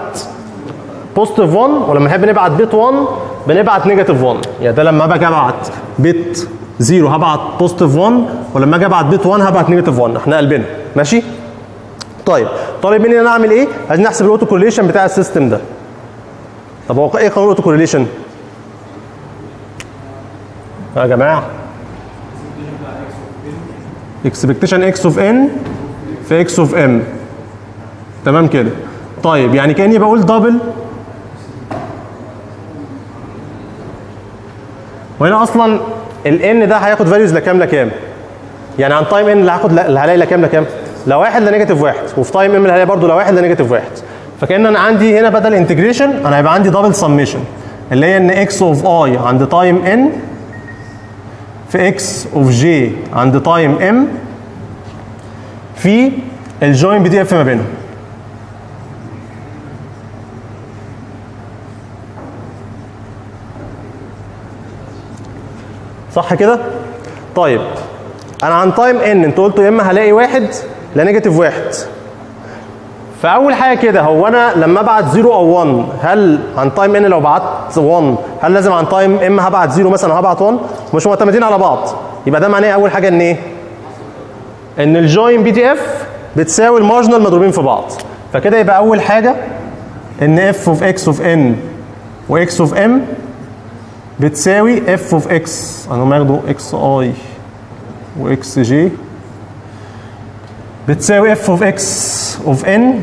بوزيتيف 1 ولما نحب نبعت بيت 1 بنبعت نيجاتيف 1 يعني ده لما باجي ابعت بيت زيرو هبعت بوزيتيف 1 ولما اجي ابعت بيت 1 هبعت نيجاتيف 1 احنا قلبنا ماشي طيب طالب مني ان انا اعمل ايه عايزين نحسب الاوتو كورليشن بتاع السيستم ده طب هو ايه قانون الاوتو كورليشن يا جماعه اكسبكتيشن اكس اوف ان في اكس اوف ام تمام كده طيب يعني كاني بقول دبل وهنا اصلا الان ده هياخد فاليوز لكام لكام يعني عن تايم ان اللي هاخد اللي هلاقي لكام لكام لواحد لنيجاتيف واحد وفي تايم ام اللي هلاقي برضه لواحد لنيجاتيف واحد فكان انا عندي هنا بدل انتجريشن انا هيبقى عندي دبل سميشن اللي هي ان اكس اوف اي عند تايم ان في اكس اوف جي عند تايم ام في الجوين بي دي اف ما بينهم صح كده؟ طيب انا عن تايم ان انت قلتوا يا اما هلاقي واحد لا نيجاتيف واحد فاول حاجه كده هو انا لما ابعت 0 او 1 هل عن تايم ان لو بعت 1 هل لازم عن تايم ام هبعت 0 مثلا هبعت 1 مش معتمدين على بعض يبقى ده معناه اول حاجه ان ايه ان الجوين بي دي اف بتساوي المارجنال مضروبين في بعض فكده يبقى اول حاجه ان اف اوف اكس اوف ان واكس اوف ام بتساوي اف اوف اكس انا هم ياخدوا اكس اي واكس جي بتساوي اف اوف اكس اوف ان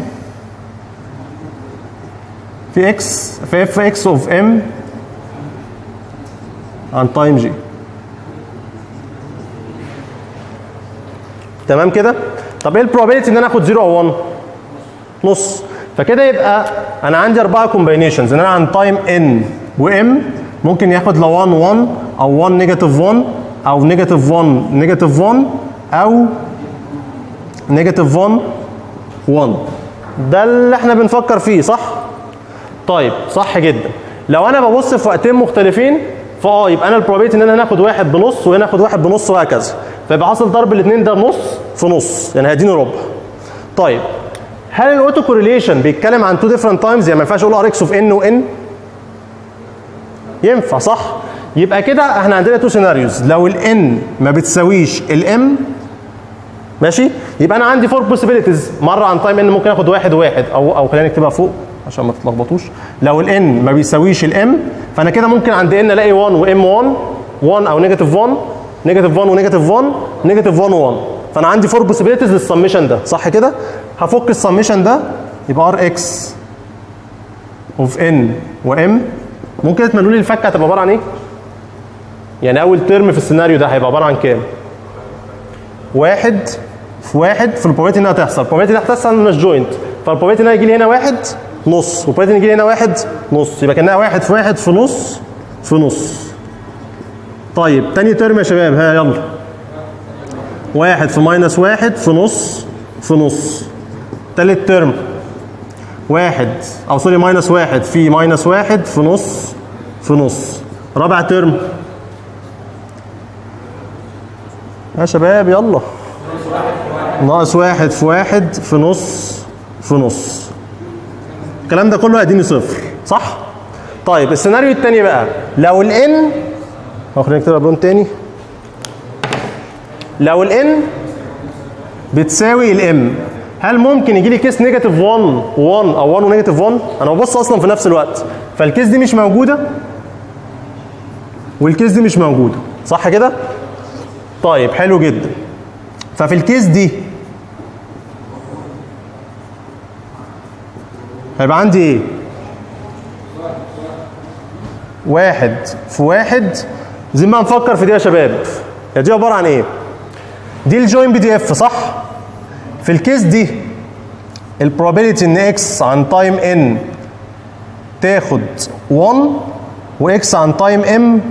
في اكس في اف اكس اوف ام عن تايم جي تمام كده طب ايه البروبابيلتي ان انا اخد 0 او 1 نص فكده يبقى انا عندي اربعه كومباينيشنز ان انا عن تايم ان وام ممكن ياخد لو 1 1 او 1 نيجاتيف 1 او نيجاتيف 1 نيجاتيف 1 او نيجاتيف 1 1 ده اللي احنا بنفكر فيه صح؟ طيب صح جدا لو انا ببص في وقتين مختلفين فاه يبقى انا البروبابيلتي ان انا ناخد واحد بنص وهنا اخد واحد بنص وهكذا فيبقى حاصل ضرب الاثنين ده نص في نص يعني هيديني ربع طيب هل الاوتو كورليشن بيتكلم عن تو ديفرنت تايمز يعني ما ينفعش اقول ار اكس اوف ان وان ينفع صح يبقى كده احنا عندنا تو سيناريوز لو الان ما بتساويش الام ماشي يبقى انا عندي فور بوسيبيليتيز مره عن تايم ان ممكن اخد واحد واحد او او خلينا نكتبها فوق عشان ما تتلخبطوش لو الان ما بيساويش الام فانا كده ممكن عند ان الاقي 1 وام 1 1 او نيجاتيف 1 نيجاتيف 1 ونيجاتيف 1 نيجاتيف 1 و1 فانا عندي فور بوسيبيليتيز للسميشن ده صح كده هفك السميشن ده يبقى ار اكس اوف ان وام ممكن تملوا لي الفكه هتبقى عباره عن ايه؟ يعني اول ترم في السيناريو ده هيبقى عباره عن كام؟ واحد في واحد في البروبابيلتي انها تحصل، البروبابيلتي انها تحصل مش جوينت، فالبروبابيلتي انها يجي لي هنا واحد نص، والبروبابيلتي يجي لي هنا واحد نص، يبقى كانها واحد في واحد في نص في نص. طيب تاني ترم يا شباب ها يلا. واحد في ماينس واحد في نص في نص. تالت ترم واحد او سوري ماينس واحد في ماينس واحد في نص في نص رابع ترم يا شباب يلا ناقص واحد في واحد في نص في نص الكلام ده كله هيديني صفر صح؟ طيب السيناريو التاني بقى لو الان خلينا نكتبها بلون تاني لو الان بتساوي الام هل ممكن يجي لي كيس نيجاتيف 1 1 او 1 ونيجاتيف 1 انا ببص اصلا في نفس الوقت فالكيس دي مش موجوده والكيس دي مش موجوده صح كده طيب حلو جدا ففي الكيس دي هيبقى عندي ايه واحد في واحد زي ما نفكر في دي يا شباب هي دي عباره عن ايه دي الجوين بي دي اف صح في الكيس دي البروبابيلتي ان اكس عن تايم ان تاخد 1 واكس عن تايم ام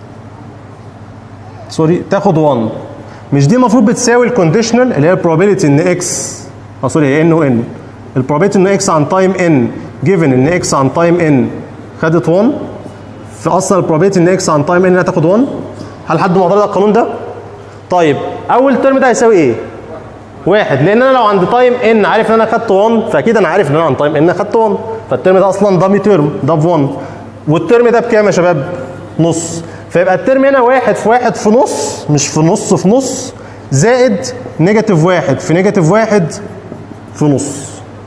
سوري تاخد 1 مش دي المفروض بتساوي الكونديشنال اللي هي البروبابيلتي ان اكس اه سوري هي ان وان البروبابيلتي ان اكس عن تايم ان جيفن ان اكس عن تايم ان خدت 1 في اصلا البروبابيلتي ان اكس عن تايم ان هتاخد 1 هل حد معترض على القانون ده؟ طيب اول ترم ده هيساوي ايه؟ واحد لان انا لو عند تايم ان عارف ان انا خدت 1 فاكيد انا عارف ان انا عند تايم ان خدت 1 فالترم ده اصلا دامي ترم ده ب 1 والترم ده بكام يا شباب؟ نص فيبقى الترم هنا واحد في واحد في نص مش في نص في نص زائد نيجاتيف واحد في نيجاتيف واحد في نص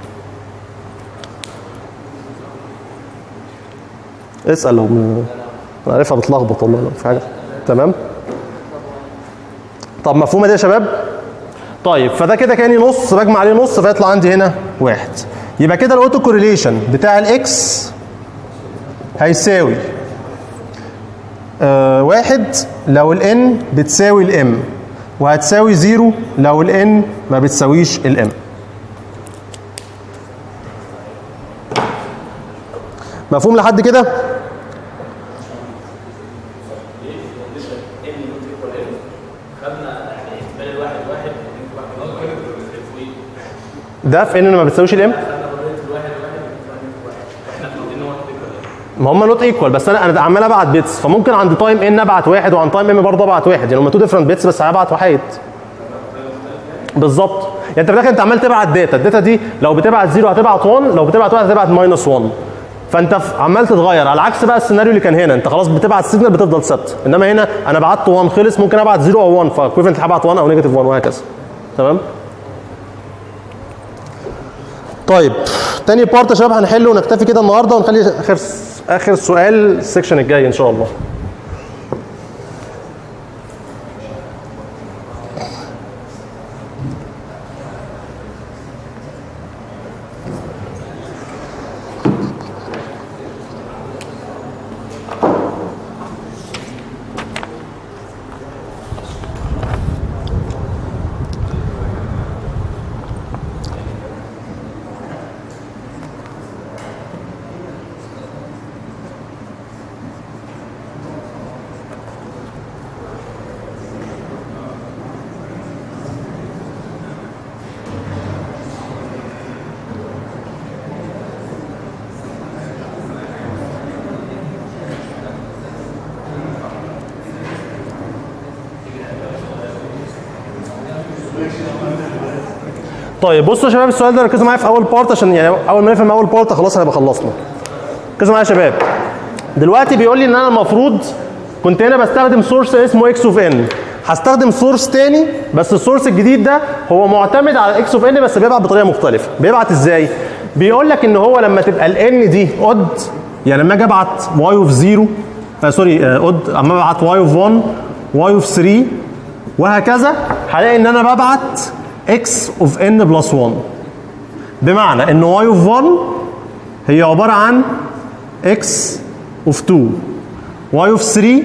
اسال لو م- انا عارفها بتلخبط والله لو في حاجه تمام طب مفهومه دي يا شباب طيب فده كده كاني نص بجمع عليه نص فيطلع عندي هنا واحد يبقى كده الاوتو كوريليشن بتاع الاكس هيساوي آه واحد لو الان بتساوي الام وهتساوي زيرو لو الان ما بتساويش الام مفهوم لحد كده؟ ده في ان ما بتساويش الام ما هم نوت ايكوال بس انا انا عمال ابعت بيتس فممكن عند تايم ان ابعت واحد وعند تايم ام برضه ابعت واحد يعني هم تو ديفرنت بيتس بس هبعت واحد بالظبط يعني انت في الاخر انت عمال تبعت داتا الداتا دي لو بتبعت زيرو هتبعت 1 لو بتبعت 1 هتبعت ماينس 1 فانت ف- عمال تتغير على عكس بقى السيناريو اللي كان هنا انت خلاص بتبعت سيجنال بتفضل ثابته انما هنا انا بعت 1 خلص ممكن ابعت 0 او 1 فاكويفنت هبعت 1 او نيجاتيف 1 وهكذا تمام طيب تاني بارت يا شباب هنحله ونكتفي كده النهارده ونخلي اخر اخر سؤال السكشن الجاي ان شاء الله طيب بصوا يا شباب السؤال ده ركزوا معايا في اول بارت عشان يعني اول ما نفهم اول بارت خلاص هنبقى خلصنا ركزوا معايا يا شباب دلوقتي بيقول لي ان انا المفروض كنت هنا بستخدم سورس اسمه اكس اوف ان هستخدم سورس تاني بس السورس الجديد ده هو معتمد على اكس اوف ان بس بيبعت بطريقه مختلفه بيبعت ازاي بيقول لك ان هو لما تبقى الان دي اود يعني لما اجي ابعت واي اوف 0 آه سوري اود اما ابعت واي اوف 1 واي اوف 3 وهكذا هلاقي ان انا ببعت اكس اوف ان بلس 1 بمعنى ان واي اوف 1 هي عباره عن اكس اوف 2 واي اوف 3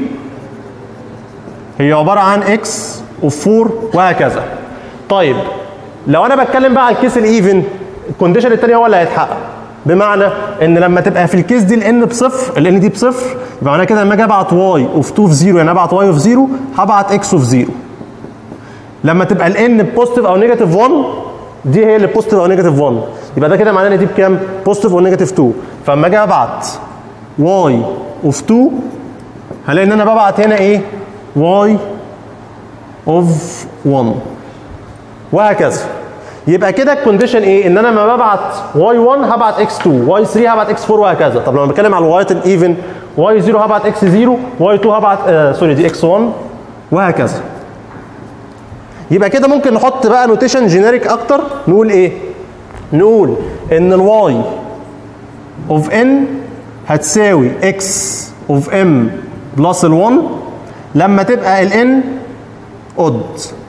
هي عباره عن اكس اوف 4 وهكذا طيب لو انا بتكلم بقى على الكيس الايفن الكونديشن الثاني هو اللي هيتحقق بمعنى ان لما تبقى في الكيس دي الان بصفر الان دي بصفر يبقى معنى كده لما اجي ابعت واي اوف 2 في 0 يعني ابعت واي اوف 0 هبعت اكس اوف 0 لما تبقى الان بوزيتيف او نيجاتيف 1 دي هي اللي بوزيتيف او نيجاتيف 1 يبقى ده كده معناه ان دي بكام؟ بوزيتيف او نيجاتيف 2 فاما اجي ابعت واي اوف 2 هلاقي ان انا ببعت هنا ايه؟ واي اوف 1 وهكذا يبقى كده الكونديشن ايه؟ ان انا لما ببعت واي 1 هبعت اكس 2 واي 3 هبعت اكس 4 وهكذا طب لما بتكلم على الوايات الايفن واي 0 هبعت اكس 0 واي 2 هبعت آه سوري دي اكس 1 وهكذا يبقى كده ممكن نحط بقى نوتيشن جينيريك اكتر نقول ايه؟ نقول ان الواي اوف ان هتساوي اكس اوف ام بلس ال1 لما تبقى الان اود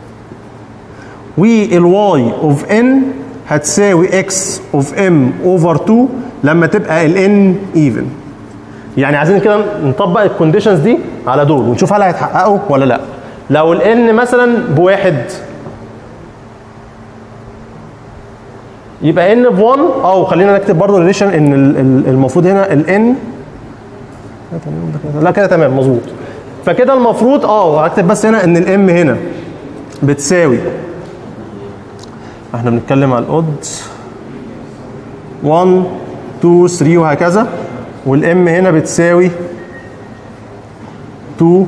والواي اوف ان هتساوي اكس اوف ام اوفر 2 لما تبقى الان ايفن يعني عايزين كده نطبق الكونديشنز دي على دول ونشوف هل هيتحققوا ولا لا لو الان مثلا بواحد يبقى ان ب 1 او خلينا نكتب برضه ريليشن ان ال- ال- المفروض هنا الان لا كده تمام مظبوط فكده المفروض اه هكتب بس هنا ان الام هنا بتساوي احنا بنتكلم على الاود 1 2 3 وهكذا والام هنا بتساوي 2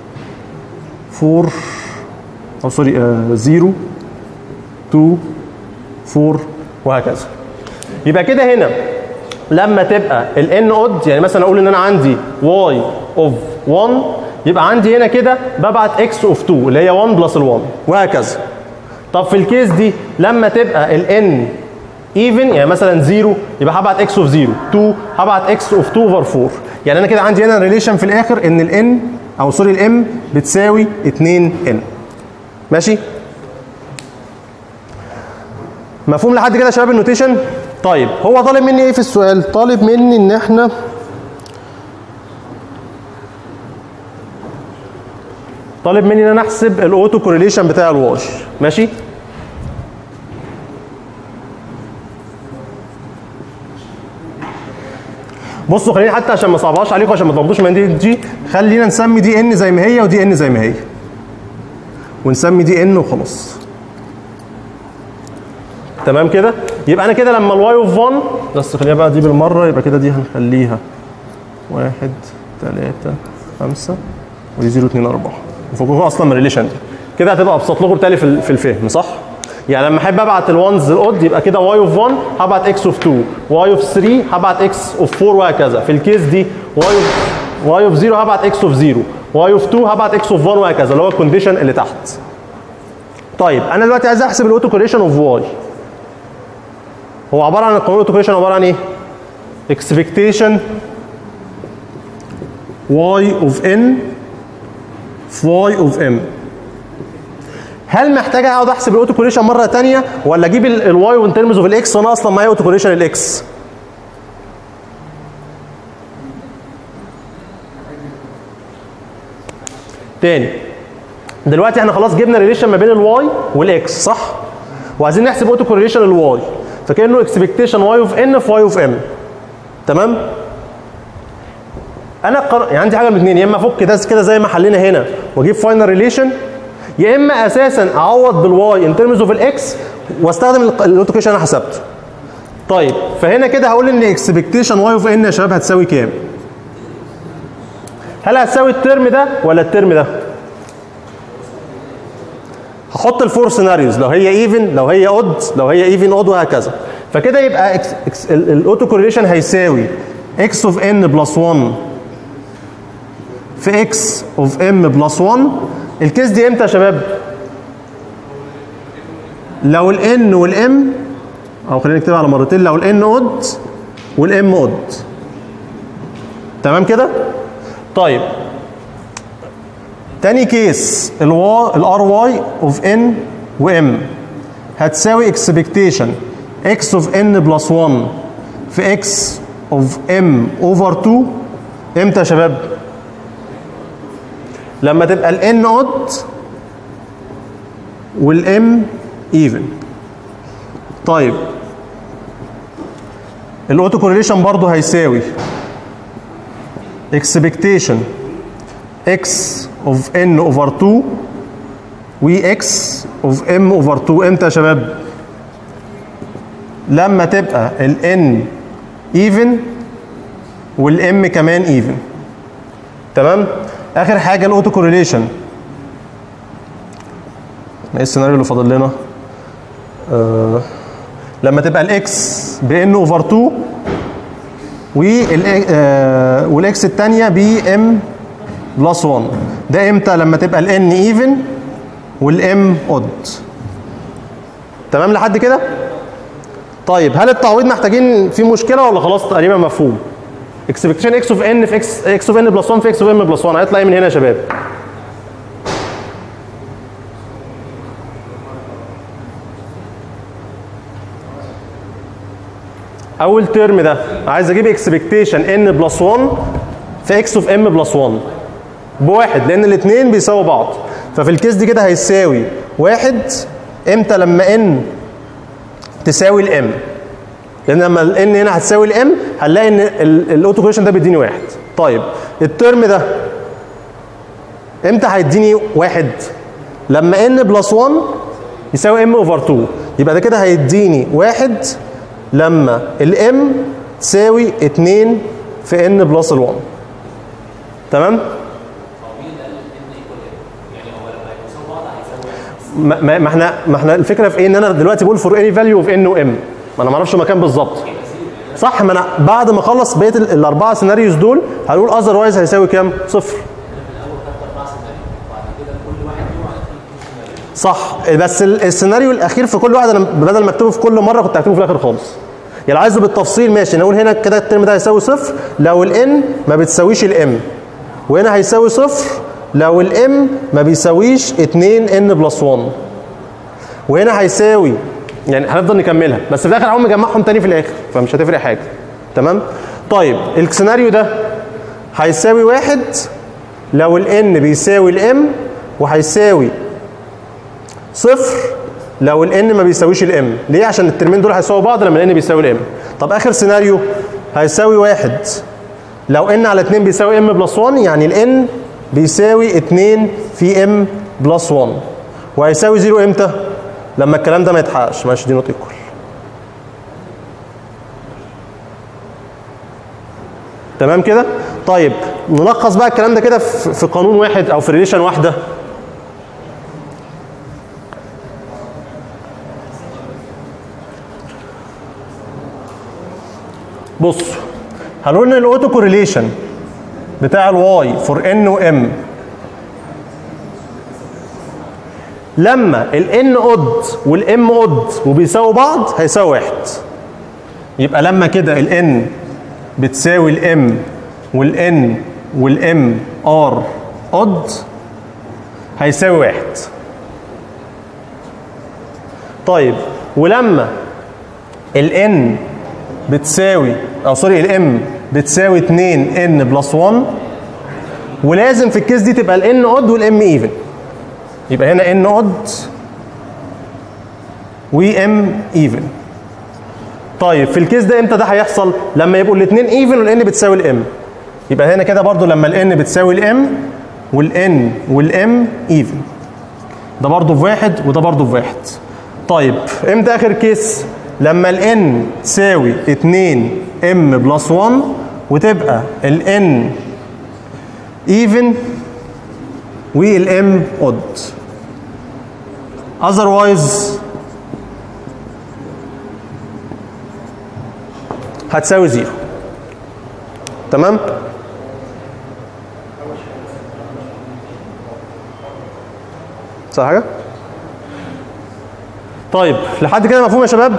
4 او سوري 0 2 4 وهكذا يبقى كده هنا لما تبقى الان اود يعني مثلا اقول ان انا عندي واي اوف 1 يبقى عندي هنا كده ببعت اكس اوف 2 اللي هي 1 بلس ال 1 وهكذا طب في الكيس دي لما تبقى الان ايفن يعني مثلا 0 يبقى هبعت اكس اوف 0 2 هبعت اكس اوف 2 اوفر 4 يعني انا كده عندي هنا ريليشن في الاخر ان الان او سوري الام بتساوي 2 ان ماشي مفهوم لحد كده يا شباب النوتيشن طيب هو طالب مني ايه في السؤال طالب مني ان احنا طالب مني ان انا احسب الاوتو كوريليشن بتاع الواش ماشي بصوا خلينا حتى عشان ما صعبهاش عليكم عشان ما تضربوش من دي دي خلينا نسمي دي ان زي ما هي ودي ان زي ما هي ونسمي دي ان وخلاص تمام كده يبقى انا كده لما الواي اوف 1 بس خليها بقى دي بالمره يبقى كده دي هنخليها 1 3 5 ودي 0 2 4 وفوقها اصلا من الريليشن دي كده هتبقى ابسط لكم بالتالي في ال- في الفهم صح؟ يعني لما احب ابعت الوانز الاود يبقى كده واي اوف 1 هبعت اكس اوف 2 واي اوف 3 هبعت اكس اوف 4 وهكذا في الكيس دي واي اوف واي اوف 0 هبعت اكس اوف 0 واي اوف 2 هبعت اكس اوف 1 وهكذا اللي هو الكونديشن اللي تحت طيب انا دلوقتي عايز احسب الاوتو كوريشن اوف واي هو عباره عن القانون الاوتو كوريشن عباره عن ايه؟ expectation y of n في y of m هل محتاج اقعد احسب الاوتو كوريشن مره ثانيه ولا اجيب الواي وان ترمز اوف الاكس وانا اصلا معايا اوتو كوريشن الاكس تاني دلوقتي احنا خلاص جبنا ريليشن ما بين الواي والاكس صح وعايزين نحسب اوتو كوريليشن الواي فكانه اكسبكتيشن واي اوف ان في واي اوف ام تمام انا قر... يعني عندي حاجه من الاثنين يا اما افك ده كده زي ما حلينا هنا واجيب فاينل ريليشن يا اما اساسا اعوض بالواي ان ترمز اوف الاكس واستخدم الاوتو كوريليشن انا حسبته طيب فهنا كده هقول ان اكسبكتيشن واي اوف ان يا شباب هتساوي كام هل هتساوي الترم ده ولا الترم ده هحط الفور سيناريوز لو هي ايفن لو هي اود لو هي ايفن اود وهكذا فكده يبقى إكس إكس الاوتو كورليشن هيساوي اكس اوف ان بلس 1 في اكس اوف ام بلس 1 الكيس دي امتى يا شباب لو الان والام او خلينا نكتبها على مرتين لو الان اود والام اود تمام كده طيب تاني كيس الوا الار واي اوف ان وام هتساوي اكسبكتيشن اكس اوف ان بلس 1 في اكس اوف ام اوفر 2 امتى يا شباب؟ لما تبقى الان اود والام ايفن طيب الاوتو كورليشن برضه هيساوي expectation x of n over 2 و x of m over 2 امتى يا شباب؟ لما تبقى ال n even والام كمان even تمام؟ اخر حاجه الاوتو كورليشن ايه السيناريو اللي فاضل لنا؟ آه لما تبقى الاكس بان اوفر 2 وال آه والاكس الثانيه بي ام بلس 1 ده امتى لما تبقى الان ايفن والام اود تمام لحد كده طيب هل التعويض محتاجين فيه مشكله ولا خلاص تقريبا مفهوم اكسبكتيشن اكس اوف ان في اكس اكس اوف ان بلس 1 في اكس اوف ام بلس 1 هيطلع ايه من هنا يا شباب اول ترم ده عايز اجيب اكسبكتيشن ان بلس 1 في اكس اوف ام بلس 1 بواحد لان الاثنين بيساووا بعض ففي الكيس دي كده هيساوي واحد امتى لما ان تساوي الام لان لما الان هنا هتساوي الام هنلاقي ان الاوتو كوريشن ده بيديني واحد طيب الترم ده امتى هيديني واحد لما ان بلس 1 يساوي ام اوفر 2 يبقى ده كده هيديني واحد لما الام تساوي 2 في ان بلس ال1 تمام ما ما- ما احنا ما احنا الفكره في ايه ان انا دلوقتي بقول فور اني فاليو اوف ان وام ما انا ما اعرفش مكان بالظبط صح ما انا بعد ما اخلص بقيه ال- الاربعه سيناريوز دول هنقول اذر وايز هيساوي كام؟ صفر صح بس ال- السيناريو الاخير في كل واحد انا بدل ما اكتبه في كل مره كنت هكتبه في الاخر خالص يعني لو عايزه بالتفصيل ماشي نقول هنا كده الترم ده هيساوي صفر لو الان ما بتساويش الام وهنا هيساوي صفر لو الام ما بيساويش 2 ان بلس 1 وهنا هيساوي يعني هنفضل نكملها بس في الاخر هقوم مجمعهم تاني في الاخر فمش هتفرق حاجه تمام طيب السيناريو ده هيساوي واحد لو الان بيساوي الام وهيساوي صفر لو الان ما بيساويش الام ليه عشان الترمين دول هيساووا بعض لما الان بيساوي الام طب اخر سيناريو هيساوي واحد لو ان على 2 بيساوي ام بلس 1 يعني الان بيساوي 2 في ام بلس 1 وهيساوي زيرو امتى لما الكلام ده ما يتحققش ماشي دي نوت ايكوال تمام كده طيب نلخص بقى الكلام ده كده في في قانون واحد او في ريليشن واحده بص هنقول ان الاوتو كورليشن بتاع الواي فور ان وام لما الان اود والام اود وبيساووا بعض هيساوي واحد يبقى لما كده الان بتساوي الام والان والام ار اود هيساوي واحد طيب ولما الان بتساوي او سوري الام بتساوي 2 ان بلس 1 ولازم في الكيس دي تبقى الان اود والام ايفن يبقى هنا ان اود وام ايفن طيب في الكيس ده امتى ده هيحصل لما يبقوا الاثنين ايفن والان بتساوي الام يبقى هنا كده برضو لما الان بتساوي الام والان والام ايفن ده برضو في واحد وده برضو في واحد طيب امتى اخر كيس لما الان تساوي 2 ام بلس 1 وتبقى الان ايفن والام اود otherwise هتساوي زيرو تمام صح حاجه طيب لحد كده مفهوم يا شباب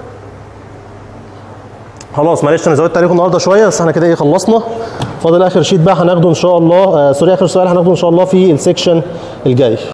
خلاص معلش انا زودت عليكم النهارده شويه بس احنا كده ايه خلصنا فاضل اخر شيت بقى هناخده ان شاء الله آه سوري اخر سؤال هناخده ان شاء الله في السكشن الجاي